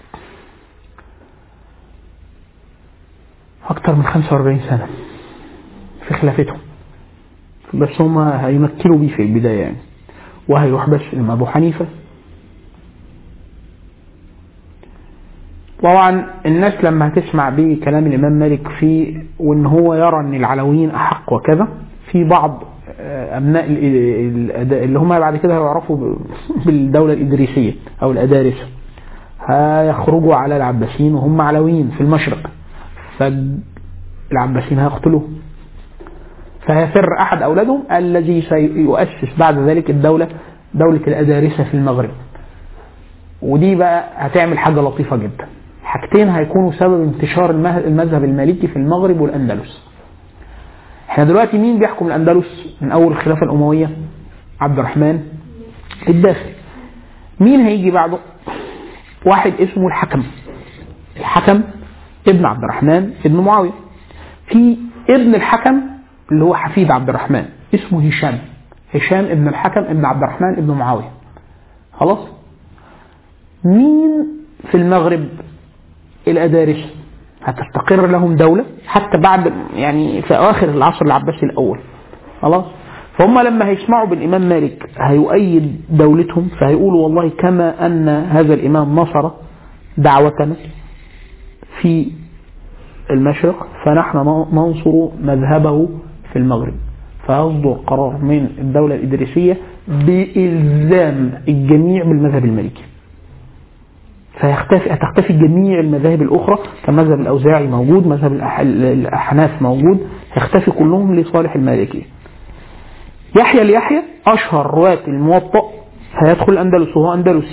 اكثر من 45 سنه في خلافتهم بس هم هيمكنوا بيه في البدايه يعني وهيروح بس الامام ابو حنيفه طبعا الناس لما هتسمع بيه كلام الامام مالك في وان هو يرى ان العلويين احق وكذا في بعض آه، ابناء ال- ال- اللي هم بعد كده هيعرفوا ب- بالدوله الادريسيه او الادارسه هيخرجوا على العباسيين وهم علويين في المشرق فالعباسيين هيقتلوه فيفر احد اولادهم الذي سيؤسس بعد ذلك الدوله دوله الادارسه في المغرب ودي بقى هتعمل حاجه لطيفه جدا حاجتين هيكونوا سبب انتشار المه- المذهب المالكي في المغرب والاندلس احنا دلوقتي مين بيحكم الاندلس من اول الخلافه الامويه عبد الرحمن الداخل مين هيجي بعده واحد اسمه الحكم الحكم ابن عبد الرحمن ابن معاويه في ابن الحكم اللي هو حفيد عبد الرحمن اسمه هشام هشام ابن الحكم ابن عبد الرحمن ابن معاويه خلاص مين في المغرب الأدارسة هتستقر لهم دولة حتى بعد يعني في أواخر العصر العباسي الأول خلاص فهم لما هيسمعوا بالإمام مالك هيؤيد دولتهم فهيقولوا والله كما أن هذا الإمام نصر دعوتنا في المشرق فنحن ننصر مذهبه في المغرب فيصدر قرار من الدولة الإدريسية بإلزام الجميع بالمذهب المالكي فيختفي هتختفي جميع المذاهب الاخرى كمذهب الاوزاعي موجود مذهب الأح- الاحناف موجود هيختفي كلهم لصالح المالكيه يحيى ليحيى اشهر رواه الموطأ هيدخل الاندلس وهو اندلسي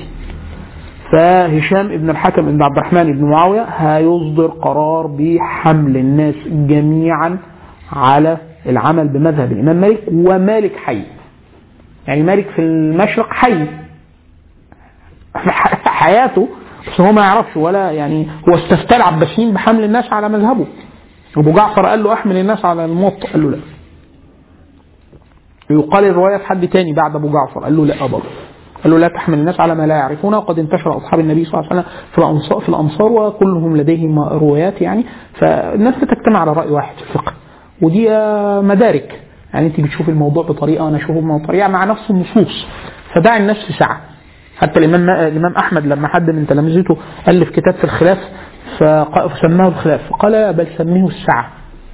فهشام ابن الحكم ابن عبد الرحمن ابن معاويه هيصدر قرار بحمل الناس جميعا على العمل بمذهب الامام مالك ومالك حي يعني مالك في المشرق حي في ح- حياته بس هو ما يعرفش ولا يعني هو استفتى العباسيين بحمل الناس على مذهبه ابو جعفر قال له احمل الناس على الموطأ قال له لا يقال الروايه في حد تاني بعد ابو جعفر قال له لا برضه قال له لا تحمل الناس على ما لا يعرفونه وقد انتشر اصحاب النبي صلى الله عليه وسلم في الامصار في الامصار وكلهم لديهم روايات يعني فالناس بتجتمع على راي واحد في الفقه ودي آه، مدارك يعني انت بتشوف الموضوع بطريقه وانا اشوفه بطريقه مع نفس النصوص فدع الناس في سعه حتى الامام الامام احمد لما حد من تلامذته الف كتاب في الخلاف فق- فسماه الخلاف فقال بل سميه السعه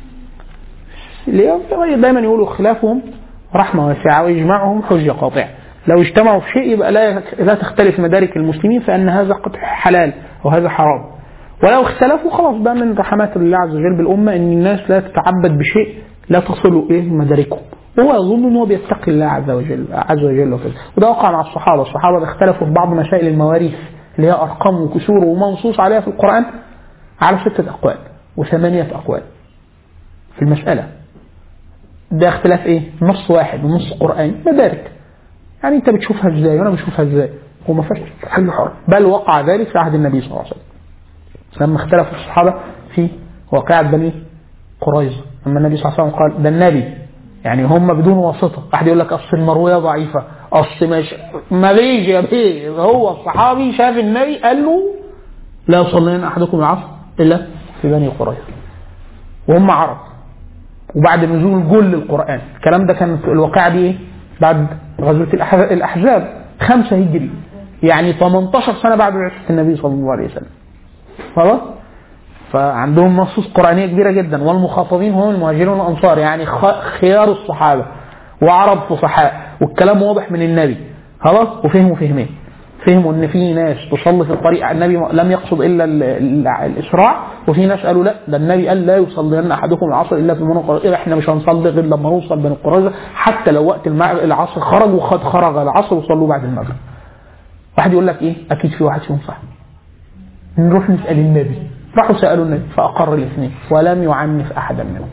ليه؟ دايما يقولوا خلافهم رحمه واسعه واجماعهم حجه قاطعه لو اجتمعوا في شيء يبقى لا لا تختلف مدارك المسلمين فان هذا قد حلال وهذا حرام ولو اختلفوا خلاص بقى من رحمات الله عز وجل بالامه ان الناس لا تتعبد بشيء لا تصل اليه مداركهم هو يظن ان هو بيتقي الله عز وجل عز وجل وكذا وده وقع مع الصحابه الصحابه اختلفوا في بعض مسائل المواريث اللي هي ارقام وكسور ومنصوص عليها في القران على ستة أقوال وثمانية أقوال في المسألة ده اختلاف ايه؟ نص واحد ونص قرآني مدارك يعني انت بتشوفها ازاي وانا بشوفها ازاي وما فيش حل حر بل وقع ذلك في عهد النبي صلى الله عليه وسلم لما اختلف الصحابة في واقعة بني قريظة لما النبي صلى الله عليه وسلم قال ده النبي يعني هم بدون واسطة واحد يقول لك أصل المروية ضعيفة أصل مش ما فيش يا بيه هو الصحابي شاف النبي قال له لا يصلين أحدكم العصر إلا في بني قريظة وهم عرب وبعد نزول جل القرآن الكلام ده كان في الواقعة دي إيه؟ بعد غزوة الأح- الأحزاب خمسة هجري يعني 18 سنة بعد بعثة النبي صلى الله عليه وسلم خلاص فعندهم نصوص قرآنية كبيرة جدا والمخاطبين هم المهاجرون والأنصار يعني خ- خيار الصحابة وعرب فصحاء والكلام واضح من النبي خلاص وفهموا فهمين فهموا ان في ناس تصلي في الطريق النبي لم يقصد الا ال- ال- الاسراع وفي ناس قالوا لا ده النبي قال لا يصلين احدكم العصر الا في بني قريظه احنا مش هنصلي غير لما نوصل بني قريظه حتى لو وقت المع- العصر خرج وقد خرج العصر وصلوا بعد المغرب واحد يقول لك ايه اكيد في واحد فيهم صح نروح نسال النبي راحوا سالوا النبي فاقر الاثنين ولم يعنف احدا منهم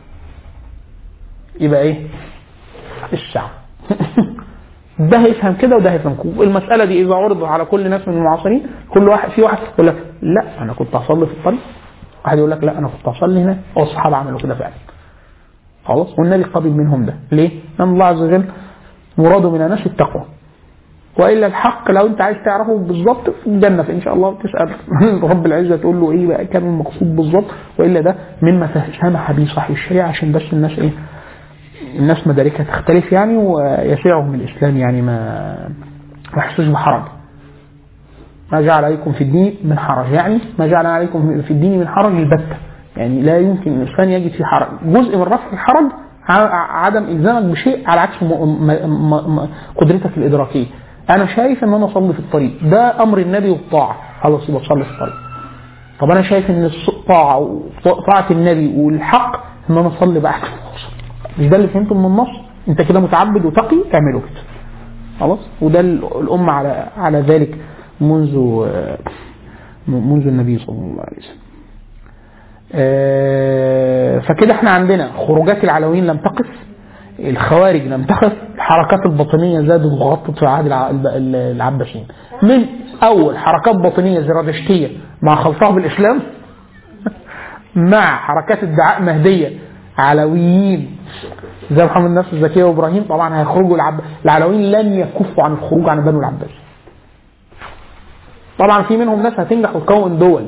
يبقى ايه الساعه ده هيفهم كده وده هيفهم كده المساله دي اذا عرضت على كل الناس من المعاصرين كل واحد في واحد يقول لك لا انا كنت هصلي في الطريق واحد يقول لك لا انا كنت هصلي هنا والصحابه عملوا كده فعلا خلاص والنبي قبل منهم ده ليه؟ لان الله عز وجل مراده من الناس التقوى والا الحق لو انت عايز تعرفه بالظبط في الجنه فان شاء الله تسال رب العزه تقول له ايه بقى كان المقصود بالظبط والا ده مما سمح به صاحب الشريعه عشان بس الناس ايه الناس مداركها تختلف يعني ويسعهم الاسلام يعني ما ما يحسوش بحرج ما جعل عليكم في الدين من حرج يعني ما جعل عليكم في الدين من حرج البتة يعني لا يمكن الانسان يجد في حرج جزء من رفع الحرج ع- عدم الزامك بشيء على عكس م- م- م- قدرتك الادراكيه انا شايف ان انا اصلي في الطريق ده امر النبي والطاعه خلاص يبقى تصلي في الطريق طب انا شايف ان الطاعه وطاعه النبي والحق ان انا اصلي بقى مش ده اللي فهمته من النص انت كده متعبد وتقي اعمله كده خلاص وده ال- الامه على على ذلك منذ آه، منذ النبي صلى الله عليه وسلم آه، فكده احنا عندنا خروجات العلويين لم تقف الخوارج لم تقف الحركات الباطنية زادت وغطت في عهد الع- الب- ال- العباسيين من أول حركات باطنية زرادشتية مع خلطها بالإسلام مع حركات ادعاء مهدية علويين زي محمد نصر الزكية وإبراهيم طبعا هيخرجوا العب... العلويين لن يكفوا عن الخروج عن بنو العباس طبعا في منهم ناس هتنجح وتكون دول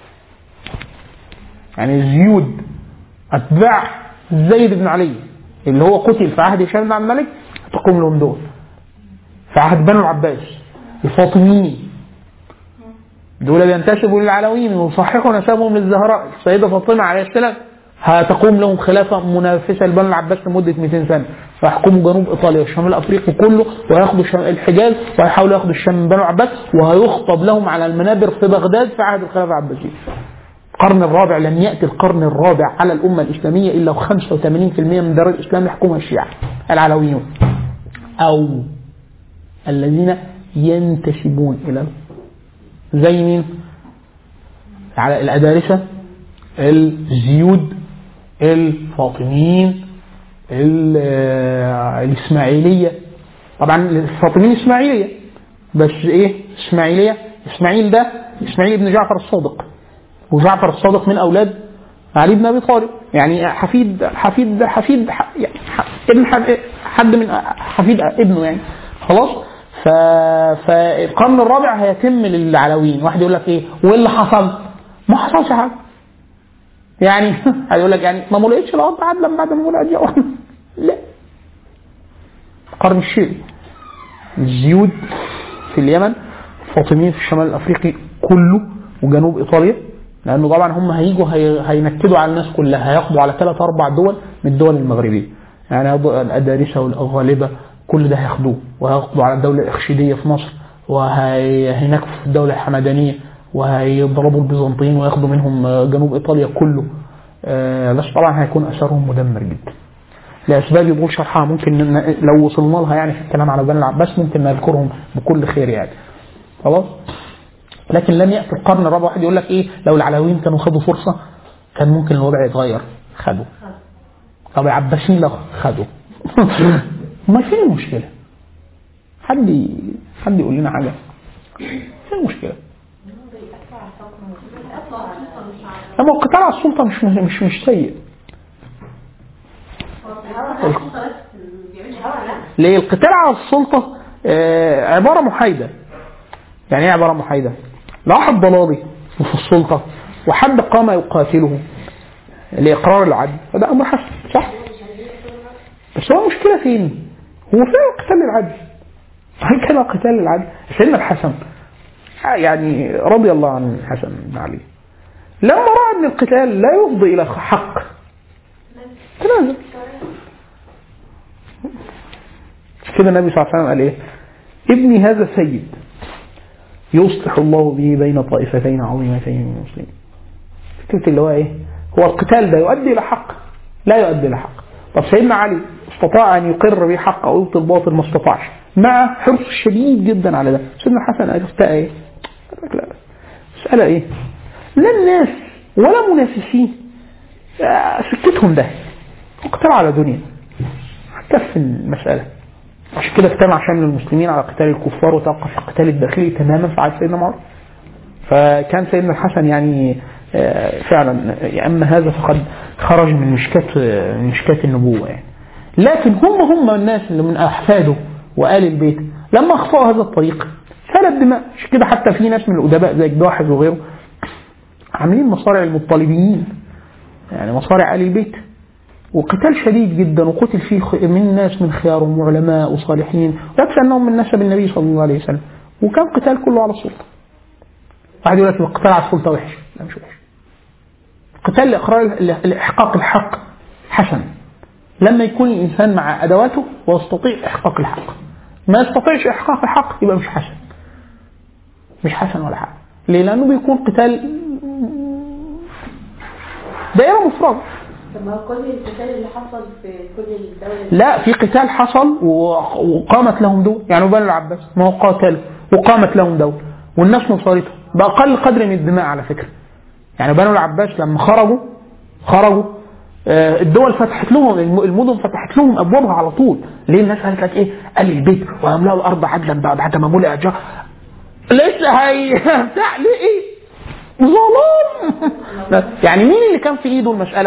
يعني زيود اتباع زيد بن علي اللي هو قتل في عهد هشام بن عبد الملك تقوم لهم دول في عهد بنو العباس الفاطميين دول بينتسبوا للعلويين ويصححوا نسبهم للزهراء السيده فاطمه عليه السلام هتقوم لهم خلافه منافسه لبنو العباس لمده 200 سنه فيحكموا جنوب ايطاليا والشمال الافريقي كله وياخدوا الشم- الحجاز ويحاولوا ياخدوا الشام من بنو العباس وهيخطب لهم على المنابر في بغداد في عهد الخلافه العباسيه القرن الرابع لم يأتي القرن الرابع على الأمة الإسلامية إلا و 85% من دار الإسلام يحكمها الشيعة العلويون أو الذين ينتسبون إلى زي مين؟ على الأدارسة الزيود الفاطميين ال- آه، الإسماعيلية طبعا الفاطميين إسماعيلية بس إيه إسماعيلية إسماعيل ده إسماعيل بن جعفر الصادق وجعفر الصادق من اولاد علي بن ابي طالب يعني حفيد حفيد حفيد ح- يعني ح- ابن ح- حد من حفيد ابنه يعني خلاص ف... فالقرن الرابع هيتم للعلويين واحد يقول لك ايه وايه اللي حصل؟ ما حصلش حاجه يعني هيقول لك يعني ما ملقتش الارض عدلا بعد ما ملقت جوهر لا القرن الشيعي الزيود في اليمن الفاطميين في الشمال الافريقي كله وجنوب ايطاليا لانه طبعا هم هيجوا هي... هينكدوا على الناس كلها هياخدوا على ثلاث اربع دول من الدول المغربيه يعني هياخدوا الادارسه والاغالبه كل ده هياخدوه وهياخدوا على الدوله الاخشيديه في مصر وهينكفوا في الدوله الحمدانيه وهيضربوا البيزنطيين وياخدوا منهم آه، جنوب ايطاليا كله آه، بس طبعا هيكون اثرهم مدمر جدا لاسباب يطول شرحها ممكن ن- لو وصلنا لها يعني في الكلام على بني العباس ممكن نذكرهم بكل خير يعني خلاص لكن لم ياتي القرن الرابع واحد يقول لك ايه لو العلويين كانوا خدوا فرصه كان ممكن الوضع يتغير خدوا طب العباسيين لو خدوا ما فين المشكله؟ حد ي- حد يقول لنا حاجه فين المشكله؟ اما القتال على السلطه مش مش مش سيء ليه القتال على السلطه آه، عباره محايده يعني ايه عباره محايده؟ لو واحد ضلالي وفي السلطه وحد قام يقاتله لاقرار العدل فده امر حسن صح؟ بس هو المشكله فين؟ هو فين قتال العدل؟ هل كان قتال العدل؟ سيدنا الحسن يعني رضي الله عن الحسن بن علي لما راى ان القتال لا يفضي الى حق تنازل كده النبي صلى الله عليه وسلم قال ايه؟ ابني هذا سيد يصلح الله به بين طائفتين عظيمتين من المسلمين. فكره اللي هو ايه؟ هو القتال ده يؤدي الى حق؟ لا يؤدي الى حق. طب سيدنا علي استطاع ان يقر به حق او يبطل باطل ما استطاعش مع حرص شديد جدا على ده. سيدنا الحسن قال افتاء ايه؟ قال لك لا مسألة ايه؟ لا الناس ولا منافسين آه، سكتهم ده قتال على دنيا هتكفي المسألة عشان كده اجتمع شمل المسلمين على قتال الكفار وتوقف القتال الداخلي تماما في عهد سيدنا معاوية فكان سيدنا الحسن يعني آه، فعلا اما هذا فقد خرج من مشكاة آه، من مشكاة النبوة يعني لكن هم هم الناس اللي من احفاده وآل البيت لما اخطأوا هذا الطريق سالت دماء عشان كده حتى في ناس من الادباء زي الجواحظ وغيره عاملين مصارع المطالبيين يعني مصارع آل البيت وقتال شديد جدا وقتل فيه خ- من ناس من خيارهم وعلماء وصالحين ويكفي انهم من نسب النبي صلى الله عليه وسلم وكان قتال كله على السلطه. واحد يقول لك القتال على السلطه وحش، لا مش وحش. قتال لاقرار لاحقاق الحق حسن. لما يكون الانسان مع ادواته ويستطيع احقاق الحق. ما يستطيعش احقاق الحق يبقى مش حسن. مش حسن ولا حق. ليه؟ لانه بيكون قتال دائره مفرغه. طب ما هو كل القتال اللي حصل في كل الدولة لا في قتال حصل و- وقامت لهم دول يعني بنو العباس ما هو قاتلوا وقامت لهم دول والناس نصرتهم بأقل قدر من الدماء على فكرة يعني بنو العباس لما خرجوا خرجوا آه، الدول فتحت لهم الم- المدن فتحت لهم ابوابها على طول ليه الناس قالت لك ايه قال البيت ويملأوا الارض عدلا بعد بعد ما ملئ جا لسه هي بتاع ليه ايه ظلام لا، يعني مين اللي كان في ايده المساله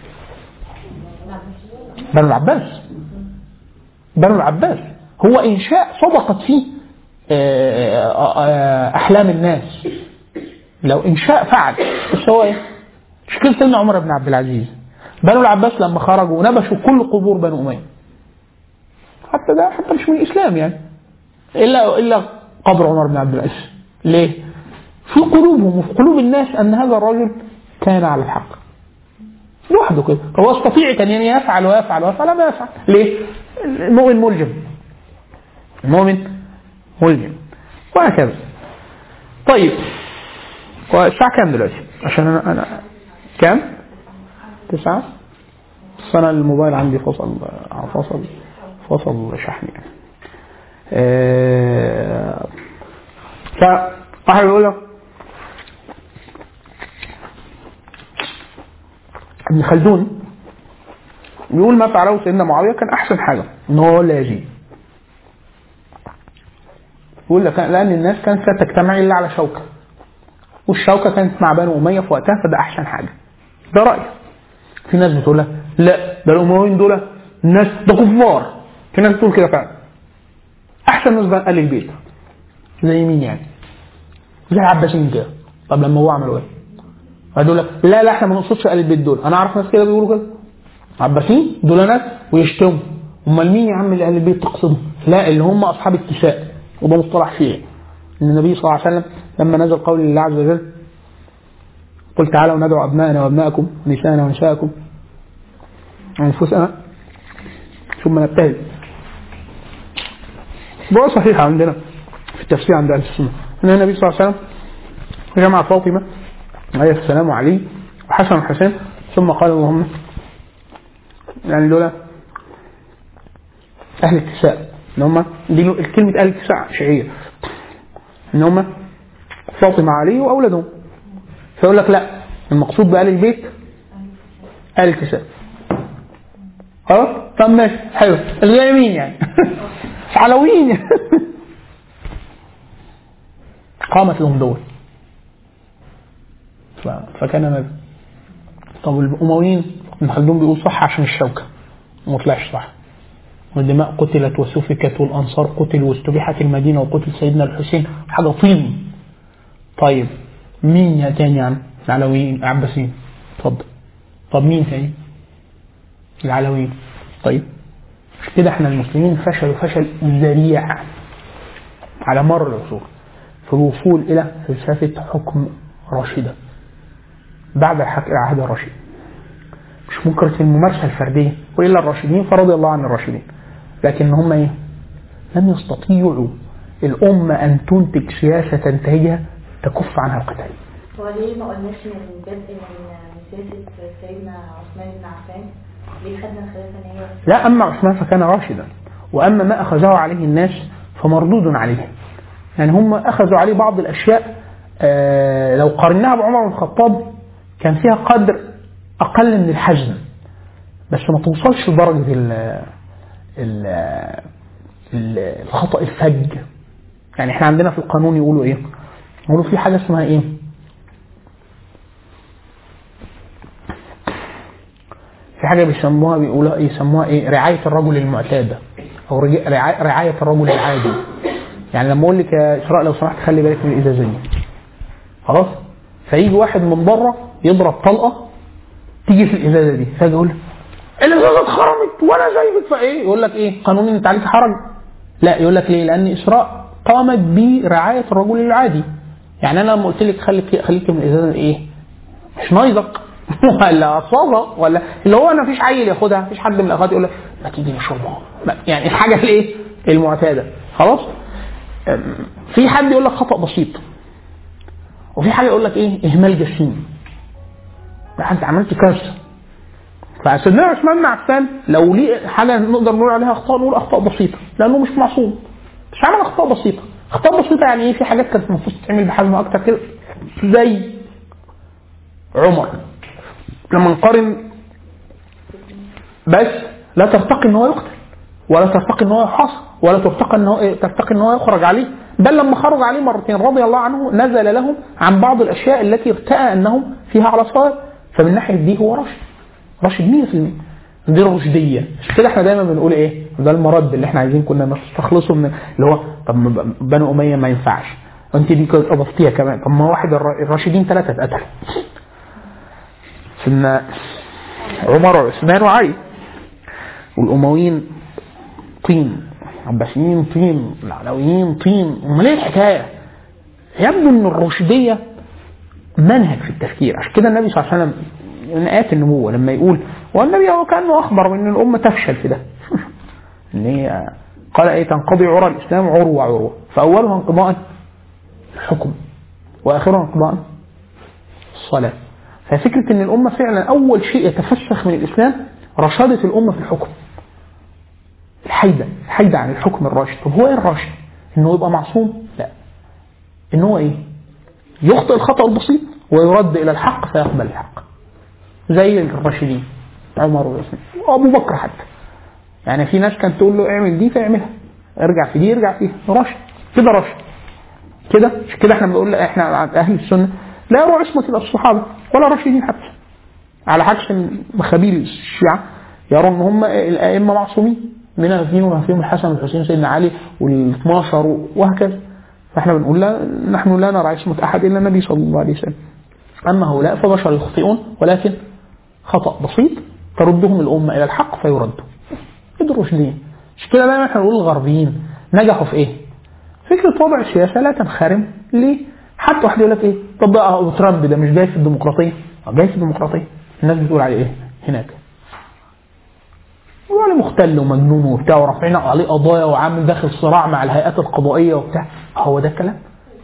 بنو العباس بنو العباس هو انشاء صدقت فيه آه، آه، آه، احلام الناس لو انشاء فعل بس هو ايه مشكله سيدنا عمر بن عبد العزيز بنو العباس لما خرجوا ونبشوا كل قبور بنو اميه حتى ده حتى مش من الاسلام يعني الا الا قبر عمر بن عبد العزيز ليه؟ في قلوبهم وفي قلوب الناس ان هذا الرجل كان على الحق لوحده كده هو يستطيع كان يعني يفعل ويفعل ويفعل ما يفعل ليه؟ المؤمن ملجم المؤمن ملجم وهكذا طيب هو الساعة كام دلوقتي؟ عشان أنا أنا كام؟ تسعة؟ بس أنا الموبايل عندي فصل فصل فصل شحن يعني. آه، فواحد يقول لك ابن خلدون بيقول ما فعله سيدنا معاويه كان احسن حاجه ان هو ولا يزيد يقول لك لان الناس كانت لا تجتمع الا على شوكه والشوكه كانت مع بنو اميه في وقتها فده احسن حاجه ده راي في ناس بتقول لك لا ده الامويين دول ناس ده كفار في ناس بتقول كده فعلا احسن ناس بقى اهل البيت زي مين يعني زي العباسيين كده طب لما هو عملوا ايه؟ هيقول لك لا لا احنا ما نقصدش اهل البيت دول انا اعرف ناس كده بيقولوا كده عباسيين دول ناس ويشتموا امال مين يا عم اللي اهل البيت تقصدهم؟ لا اللي هم اصحاب الكساء وده مصطلح شيعي ان النبي صلى الله عليه وسلم لما نزل قول الله عز وجل قل تعالوا ندعو ابنائنا وابنائكم ونساءنا ونساءكم وانفسنا ثم نبتهل ده صحيح عندنا في التفسير عند اهل السنه ان النبي صلى الله عليه وسلم جمع فاطمه عليه السلام وعلي وحسن وحسين ثم قال اللهم يعني دول اهل الكساء ان هم دي كلمه اهل الكساء شيعيه ان هم فاطمه علي واولادهم فيقول لك لا المقصود بآل البيت آل الكساء خلاص طب ماشي حلو اللي مين يعني علويين قامت لهم دول ف- فكان ماذا؟ طب الأمويين ابن خلدون بيقول صح عشان الشوكة وما طلعش صح والدماء قتلت وسفكت والأنصار قتل واستبيحت المدينة وقتل سيدنا الحسين حاجة طين طيب مين يا تاني يا عم العلويين العباسيين اتفضل طب مين تاني العلويين طيب مش كده احنا المسلمين فشلوا فشل ذريع على مر العصور في الوصول الى فلسفه حكم راشده بعد الحك- العهد الرشيد مش منكرة الممارسة الفردية وإلا الراشدين فرضي الله عن الراشدين لكن هم إيه؟ لم يستطيعوا الأمة أن تنتج سياسة تنتهجها تكف عنها القتال هو ليه ما قلناش من بدء من سياسة سيدنا عثمان بن عفان ليه خدنا الخلافة ان هي لا أما عثمان فكان راشدا وأما ما أخذه عليه الناس فمردود عليه يعني هم أخذوا عليه بعض الأشياء آه، لو قارناها بعمر بن الخطاب كان فيها قدر أقل من الحزم بس ما توصلش لدرجة ال ال ال- الخطأ الفج يعني احنا عندنا في القانون يقولوا ايه؟ يقولوا في حاجة اسمها ايه؟ في حاجه بيسموها بيقولوا يسموها ايه رعايه الرجل المعتاده او رجا- رعا- رعايه الرجل العادي يعني لما اقول لك يا اسراء لو سمحت خلي بالك من الازازه دي خلاص فيجي واحد من بره يضرب طلقه تيجي في الازازه دي فاجي اقول له، الازازه اتخرمت وانا سايبك فايه يقول لك ايه قانون انت عليك حرج لا يقول لك ليه لان اسراء قامت برعايه الرجل العادي يعني انا لما قلت لك خليك خليك من الازازه ايه مش نايزك ولا اصابه ولا اللي هو انا مفيش عيل ياخدها مفيش حد من الاخوات يقول لك ما تيجي نشربها ما- يعني الحاجه الايه المعتاده خلاص أم، في حد يقول لك خطا بسيط وفي حاجه يقول لك ايه اهمال جسيم لا انت عملت كارثه فسيدنا عثمان بن عفان لو ليه حاجه نقدر نقول عليها اخطاء نقول اخطاء بسيطه لانه مش معصوم مش عمل اخطاء بسيطه اخطاء بسيطه يعني ايه في حاجات كانت المفروض تتعمل بحجم اكتر كده زي عمر لما نقارن بس لا ترتقي ان هو يقتل ولا ترتقي ان هو يحاصر ولا ترتقي ان هو إيه؟ ترتقي ان هو يخرج عليه بل لما خرج عليه مرتين رضي الله عنه نزل لهم عن بعض الاشياء التي ارتأى انهم فيها على صواب فمن ناحيه دي هو راشد راشد 100% دي الرشديه عشان كده احنا دايما بنقول ايه ده المرد اللي احنا عايزين كنا نستخلصه من اللي هو طب ما بنو اميه ما ينفعش وانت دي كنت اضفتيها كمان طب ما واحد الر- الراشدين ثلاثه اتقتلوا سيدنا عمر وعثمان وعلي والامويين طين عباسيين طين العلويين طين امال ايه الحكايه؟ يبدو ان الرشديه منهج في التفكير عشان كده النبي صلى الله عليه وسلم من ايات النبوه لما يقول والنبي هو كانه اخبر بان الامه تفشل في ده ان هي قال ايه تنقضي عرى الاسلام عروه عروه فاولها انقضاء الحكم واخرها انقضاء الصلاه ففكره ان الامه فعلا اول شيء يتفسخ من الاسلام رشاده الامه في الحكم الحيدة الحيدة عن الحكم الراشد طب هو ايه الراشد انه يبقى معصوم لا ان هو ايه يخطئ الخطأ البسيط ويرد الى الحق فيقبل الحق زي الراشدين عمر وعثمان وابو بكر حتى يعني في ناس كانت تقول له اعمل دي فيعملها ارجع في دي يرجع فيها راشد كده راشد كده مش كده احنا بنقول احنا اهل السنه لا يروى عصمه الصحابه ولا راشدين حتى على عكس خبير الشيعة يروا ان هم الائمه معصومين منها اثنين وما فيهم الحسن والحسين سيدنا علي وال 12 وهكذا فاحنا بنقول لا نحن لا نرى عصمه احد الا النبي صلى الله عليه وسلم اما هؤلاء فبشر يخطئون ولكن خطا بسيط تردهم الامه الى الحق فيردوا ادروا رشدين مش كده دايما احنا بنقول الغربيين نجحوا في ايه؟ فكره وضع السياسه لا تنخرم ليه؟ حتى واحد يقول لك ايه؟ طب بقى أهو ترامب ده مش جاي في الديمقراطيه؟ آه جاي في الديمقراطيه الناس بتقول عليه ايه؟ هناك ولا مختل ومجنون وبتاع ورافعين عليه قضايا وعامل داخل صراع مع الهيئات القضائيه وبتاع هو ده الكلام؟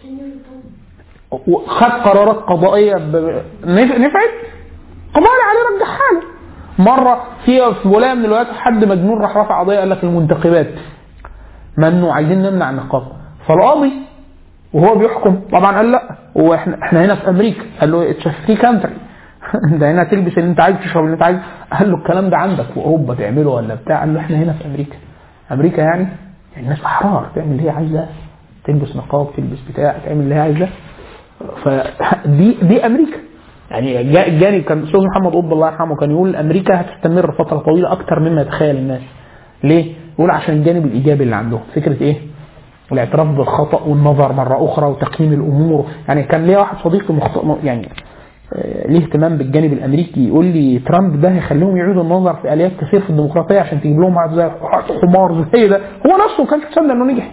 خد قرارات قضائيه ب... نف- نفعت قضاء عليه رجعها له مره في في ولايه من الولايات حد مجنون راح رفع قضيه قال لك المنتخبات ممنوع عايزين نمنع النقاب فالقاضي وهو بيحكم طبعا قال لا هو احنا احنا هنا في امريكا قال له اتس فري كانتري انت هنا تلبس اللي انت عايز تشرب اللي انت عايز قال له الكلام ده عندك في اوروبا تعمله ولا بتاع قال له احنا هنا في امريكا امريكا يعني الناس احرار تعمل اللي هي عايزاه تلبس نقاب تلبس بتاع تعمل اللي هي عايزاه فدي دي امريكا يعني جا- جاني كان الاستاذ محمد قطب الله يرحمه كان يقول امريكا هتستمر فتره طويله اكتر مما يتخيل الناس ليه؟ يقول عشان الجانب الايجابي اللي عندهم فكره ايه؟ الاعتراف بالخطا والنظر مره اخرى وتقييم الامور يعني كان ليا واحد صديقي مخط... يعني آه، ليه اهتمام بالجانب الامريكي يقول لي ترامب ده هيخليهم يعيدوا النظر في اليات كثير في الديمقراطيه عشان تجيب لهم واحد زي حمار زي ده هو نفسه ما كانش مصدق انه نجح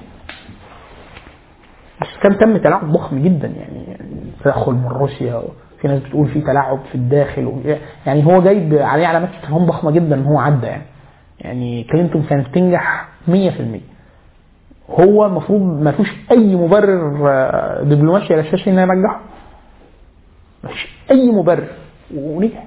بس كان تم تلاعب ضخم جدا يعني يعني تدخل من روسيا في ناس بتقول في تلاعب في الداخل و- يعني هو جايب عليه علامات استفهام ضخمه جدا ان هو عدى يعني يعني كلينتون كانت تنجح 100% هو المفروض ما فيش اي مبرر آه، دبلوماسي على اساس انه ينجحه ما فيش اي مبرر ونجح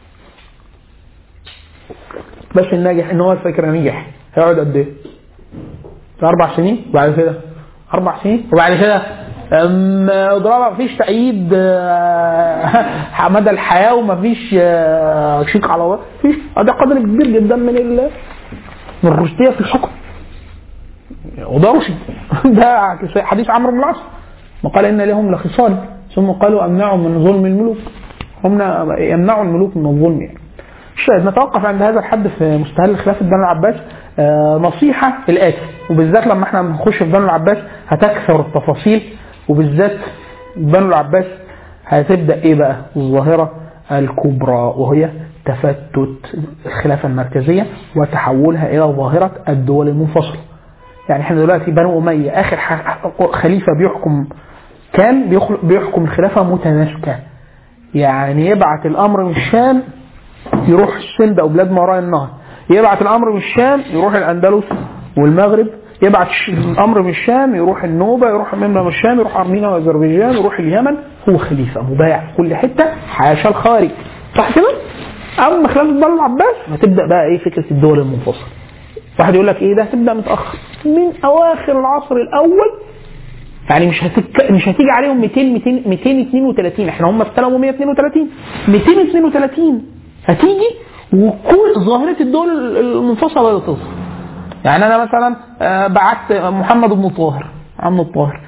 بس الناجح ان هو الفكره نجح هيقعد قد ايه؟ اربع سنين وبعد كده اربع سنين وبعد كده أم، اضربها مفيش تأييد آه، مدى الحياة ومفيش آه، شيك على الله مفيش ده قدر كبير جدا من ال من الرشدية في الحكم وده رشد ده حديث عمرو بن العاص وقال ان لهم لخصال ثم قالوا امنعوا من ظلم الملوك هم يمنعوا الملوك من الظلم يعني الشاهد نتوقف عند هذا الحد في مستهل خلافة بنو العباس آه، نصيحة الآتي وبالذات لما احنا نخش في بنو العباس هتكثر التفاصيل وبالذات بنو العباس هتبدأ ايه بقى الظاهرة الكبرى وهي تفتت الخلافة المركزية وتحولها إلى ظاهرة الدول المنفصلة يعني احنا دلوقتي بنو أمية آخر ح- خليفة بيحكم كان بيخل- بيحكم الخلافة متماسكة يعني يبعت الأمر من الشام يروح السند او بلاد ما وراء النهر يبعت الامر من الشام يروح الاندلس والمغرب يبعت ش- الامر من الشام يروح النوبه يروح من الشام يروح ارمينيا واذربيجان يروح اليمن هو خليفه مبايع في كل حته حاشا الخارج صح كده؟ اما خلافه بنو العباس هتبدا بقى ايه فكره الدول المنفصله واحد يقول لك ايه ده هتبدا متاخر من اواخر العصر الاول يعني مش هتك... مش هتيجي عليهم 200 200 232 احنا هم استلموا 132 232 هتيجي وكل ظاهرة الدول المنفصلة لا تظهر يعني انا مثلا آه، بعت محمد بن طاهر عم الطاهر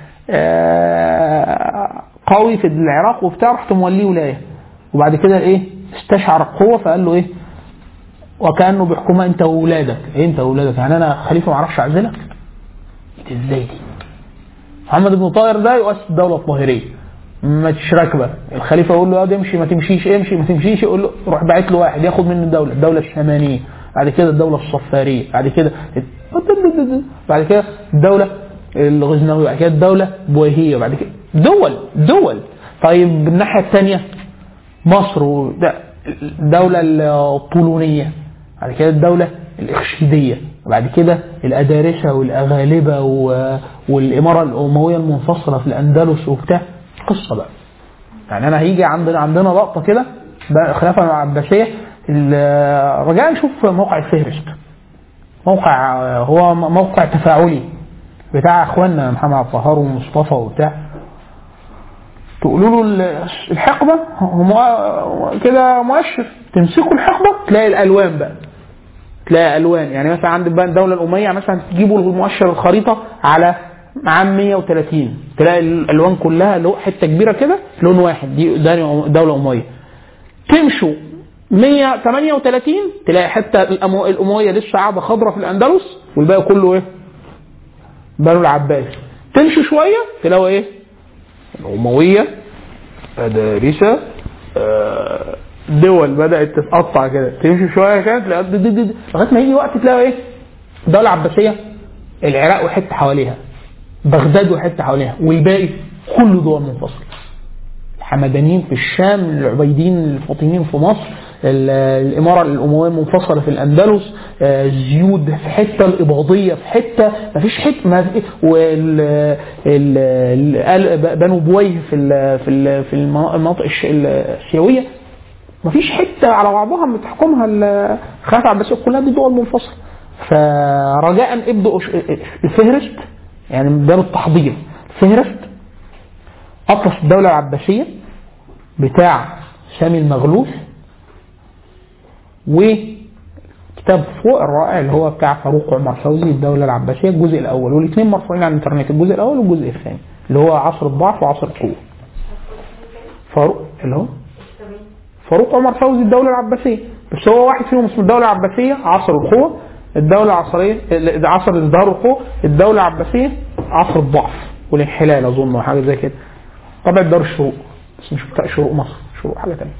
آه، قوي في العراق وبتاع رحت موليه ولايه وبعد كده ايه استشعر القوه فقال له ايه وكانه بيحكمها انت واولادك إيه انت واولادك يعني انا خليفه ما اعرفش اعزلك ازاي دي محمد بن طاهر ده يؤسس الدوله الطاهريه ما تشرك بقى الخليفه يقول له يا امشي ما تمشيش امشي ما تمشيش يقول له روح باعت له واحد ياخد منه الدوله الدوله الشمانيه بعد كده الدوله الصفاريه بعد كده بعد كده الدوله الغزنويه بعد كده الدوله البويهيه بعد كده دول دول طيب الناحيه الثانيه مصر وده- الدوله الطولونيه بعد كده الدوله الاخشيديه وبعد كده الادارسه والاغالبه و- والاماره الامويه المنفصله في الاندلس وبتاع قصه بقى يعني انا هيجي عندنا عندنا لقطه كده بقى الخلافه العباسيه ال- رجاء نشوف موقع الفهرست موقع هو موقع تفاعلي بتاع اخواننا محمد عبد الطهار ومصطفى وبتاع تقولوا له ال- الحقبه هو مؤ- كده مؤشر تمسكوا الحقبه تلاقي الالوان بقى تلاقي الوان يعني مثلا عند بقى الدوله الاميه مثلا تجيبوا المؤشر الخريطه على عام 130 تلاقي الالوان كلها لو حته كبيره كده لون واحد دي ده دوله اميه تمشوا 138 تلاقي حتى الأمو- الامويه لسه قاعده خضراء في الاندلس والباقي كله ايه؟ بنو العباس تمشي شويه تلاقوا ايه؟ الامويه مدارسه آه، دول بدات تتقطع كده تمشي شويه كده تلاقي دي- دي- دي- لغايه ما يجي وقت تلاقي ايه؟ الدوله العباسيه العراق وحته حواليها بغداد وحته حواليها والباقي كله دول منفصله الحمدانيين في الشام العبيديين الفاطميين في مصر ال- الإمارة الأموية منفصلة في الأندلس آه، الزيود في حتة الإباضية في حتة مفيش حتة ما في وال ال- ال- بنو بويه في ال- في ال- في المناطق الش- الآسيوية مفيش حتة على بعضها بتحكمها الخلافة العباسية كلها دي دول منفصلة فرجاء ابدأوا ش- الفهرست يعني من باب التحضير الفهرست أطلس الدولة العباسية بتاع سامي المغلوث وكتاب فوق الرائع اللي هو بتاع فاروق عمر فوزي الدولة العباسية الجزء الأول والاثنين مرفوعين على الإنترنت الجزء الأول والجزء الثاني اللي هو عصر الضعف وعصر القوة فاروق اللي هو فاروق عمر فوزي الدولة العباسية بس هو واحد فيهم اسمه الدولة العباسية عصر القوة الدولة العصرية ال- عصر ازدهار القوة الدولة العباسية عصر الضعف والانحلال أظن أو حاجة زي كده طبع دار الشروق بس مش بتاع شروق مصر شروق حاجة تانية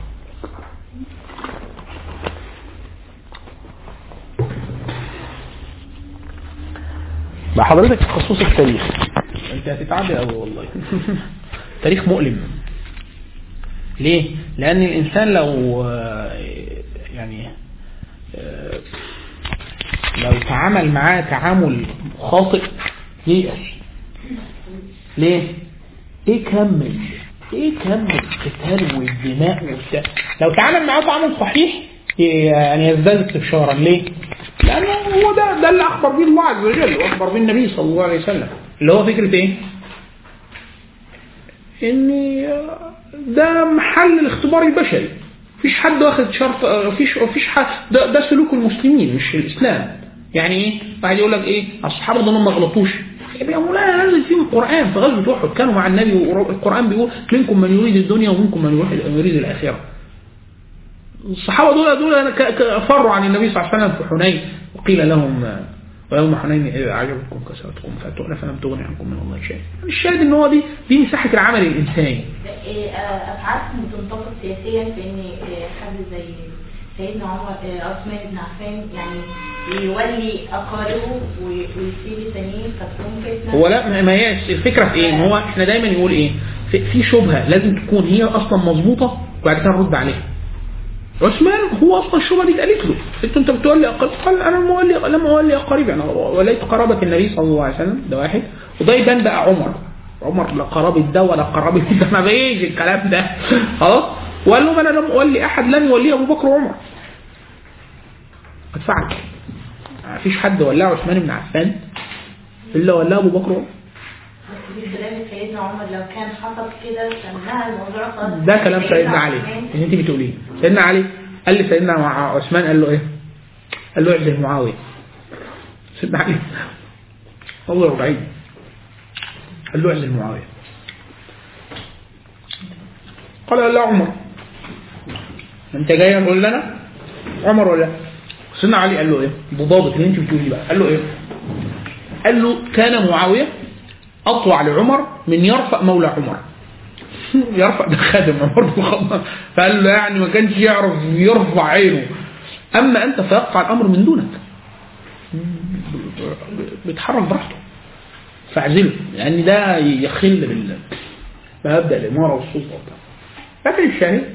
بقى حضرتك تخصص التاريخ انت هتتعب قوي والله تاريخ مؤلم ليه؟ لأن الإنسان لو آه، يعني آه، لو تعامل معاه تعامل خاطئ ييأس ليه؟ ايه كمل ايه كمل القتال والدماء وبتاع لو تعامل معاه تعامل صحيح يعني يزداد استبشارا ليه؟ لانه هو ده ده اللي اخبر به الله عز وجل واخبر به النبي صلى الله عليه وسلم اللي هو فكره ايه؟ ان ده محل الاختبار البشري مفيش حد واخد شرط مفيش مفيش حد ده, ده سلوك المسلمين مش الاسلام يعني ايه؟ واحد يقول لك ايه؟ الصحابه دول ما غلطوش يا مولانا نزل فيهم القران في غزوه احد كانوا مع النبي والقران بيقول منكم من يريد الدنيا ومنكم من يريد الاخره الصحابه دول دول ك- ك- فروا عن النبي صلى الله عليه وسلم في حنين وقيل لهم آه، ويوم حنين إذا أعجبتكم كثرتكم فأتونا فلم تغن عنكم من الله شيئا. الشاهد إن هو دي دي مساحة العمل الإنساني. إيه، آه، افعالهم بتنتقد سياسيا في ان آه، حد زي سيدنا عمر آه، عثمان بن عفان يعني يولي اقاربه وي- ويسيب التانيين فتكون فتنه هو لا ما- ما هياش الفكرة في إيه؟ إن هو إحنا دايما يقول إيه؟ في, في شبهة لازم تكون هي أصلا مظبوطة وبعد كده نرد عليها. عثمان هو اصلا الشبهه دي اتقالت له انت انت بتولي اقارب قال انا مولي لم اولي اقاربي انا وليت قرابه النبي صلى الله عليه وسلم ده واحد وده يبان بقى عمر عمر لا قرابه ده ولا قرابه ده ما بيجي الكلام ده خلاص وقال لهم انا لم اولي احد لم يوليه ابو بكر وعمر قد فعل ما فيش حد ولاه عثمان بن عفان الا ولاه ابو بكر وعمر بس في كلام سيدنا عمر لو كان حصل كده كان نهى الموضوع خالص ده كلام سيدنا علي عثمان اللي انت بتقوليه سيدنا علي قال لي سيدنا مع- عثمان قال له ايه قال له اعزل معاويه سيدنا علي الله بعيد قال له اعزل معاويه قال لا عمر انت جاي تقول لنا عمر ولا سيدنا علي قال له ايه بضابط اللي انت بتقوليه بقى قال له ايه قال له كان معاويه اطوع لعمر من يرفع مولى عمر يرفع ده خادم عمر بن الخطاب فقال له يعني ما كانش يعرف يرفع عينه اما انت فيقع الامر من دونك بيتحرك براحته فاعزله لان ده يخل بال مبدا الاماره والسلطه وبتاع لكن الشاهد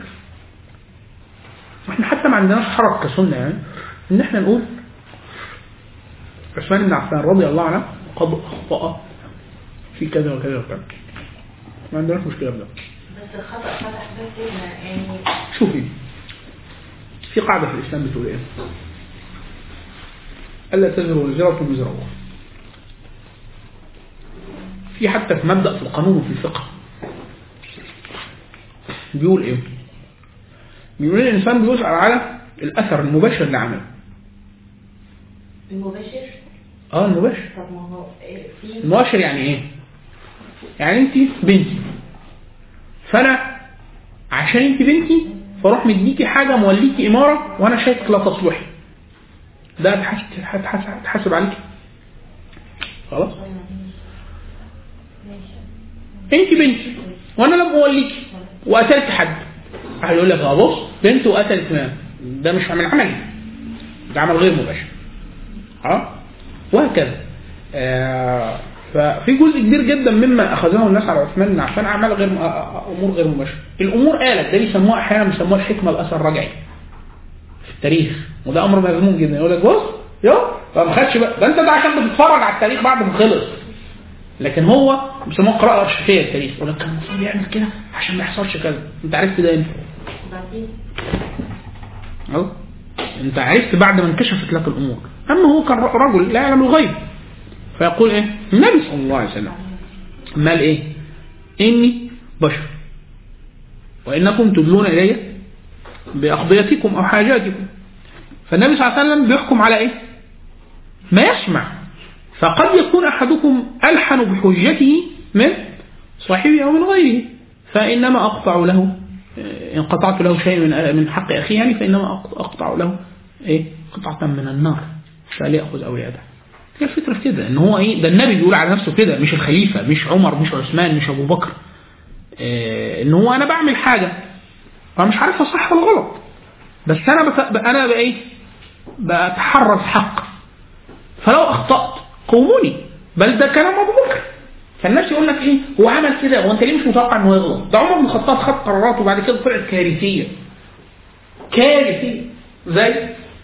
احنا حتى ما عندناش حرج كسنه يعني ان احنا نقول عثمان بن عفان رضي الله عنه قد اخطا في كذا وكذا وكذا ما عندناش مشكله في ده بس الخطا فتح باب فتنه يعني شوفي في قاعدة في الإسلام بتقول إيه؟ ألا تزر وزرة وزر أخرى. في حتى في مبدأ في القانون وفي الفقه بيقول إيه؟ بيقول إن الإنسان بيسأل على الأثر المباشر لعمله. المباشر أه المباشر. طب ما هو إيه، في المباشر يعني إيه؟ يعني أنت بنتي. فأنا عشان أنت بنتي فاروح مديكي حاجه موليكي اماره وانا شايفك لا تصلحي ده هتحاسب هتحاسب هتحاسب عليك خلاص انت بنت وانا لما اوليكي وقتلت حد هيقول لك اه بص بنت وقتلت مال ده مش من عملي ده عمل غير مباشر اه وهكذا آه ففي جزء كبير جدا مما اخذه الناس على عثمان بن عفان اعمال غير م- آه، امور غير مباشره الامور قالت ده بيسموها احيانا بيسموها الحكمه الاثر الرجعي في التاريخ وده امر مذموم جدا يقول لك بص يو فما خدش بقى ده انت ده عشان بتتفرج على التاريخ بعد ما خلص لكن هو بيسموها قراءه ارشيفيه التاريخ يقول لك كان المفروض يعمل كده عشان ما يحصلش كذا انت عرفت ده امتى؟ بعدين أهو. انت عرفت بعد ما انكشفت لك الامور اما هو كان رجل لا يعلم الغيب فيقول ايه النبي صلى الله عليه وسلم مال ايه اني بشر وانكم تدلون الي باقضيتكم او حاجاتكم فالنبي صلى الله عليه وسلم بيحكم على ايه ما يسمع فقد يكون احدكم الحن بحجته من صاحبه او من غيره فانما اقطع له ان قطعت له شيء من من حق اخيه يعني فانما أقط- اقطع له ايه قطعه من النار فليأخذ اولياده هي الفكره في كده ان هو ايه ده النبي بيقول على نفسه كده مش الخليفه مش عمر مش عثمان مش ابو بكر إيه ان هو انا بعمل حاجه فمش مش عارفها صح ولا غلط بس انا بت... انا بقى ايه بتحرى الحق فلو اخطات قوموني بل ده كلام ابو بكر فالناس يقول لك ايه هو عمل كده هو انت ليه مش متوقع انه يغلط ده عمر بن الخطاب خد قرارات وبعد كده طلعت كارثيه كارثيه زي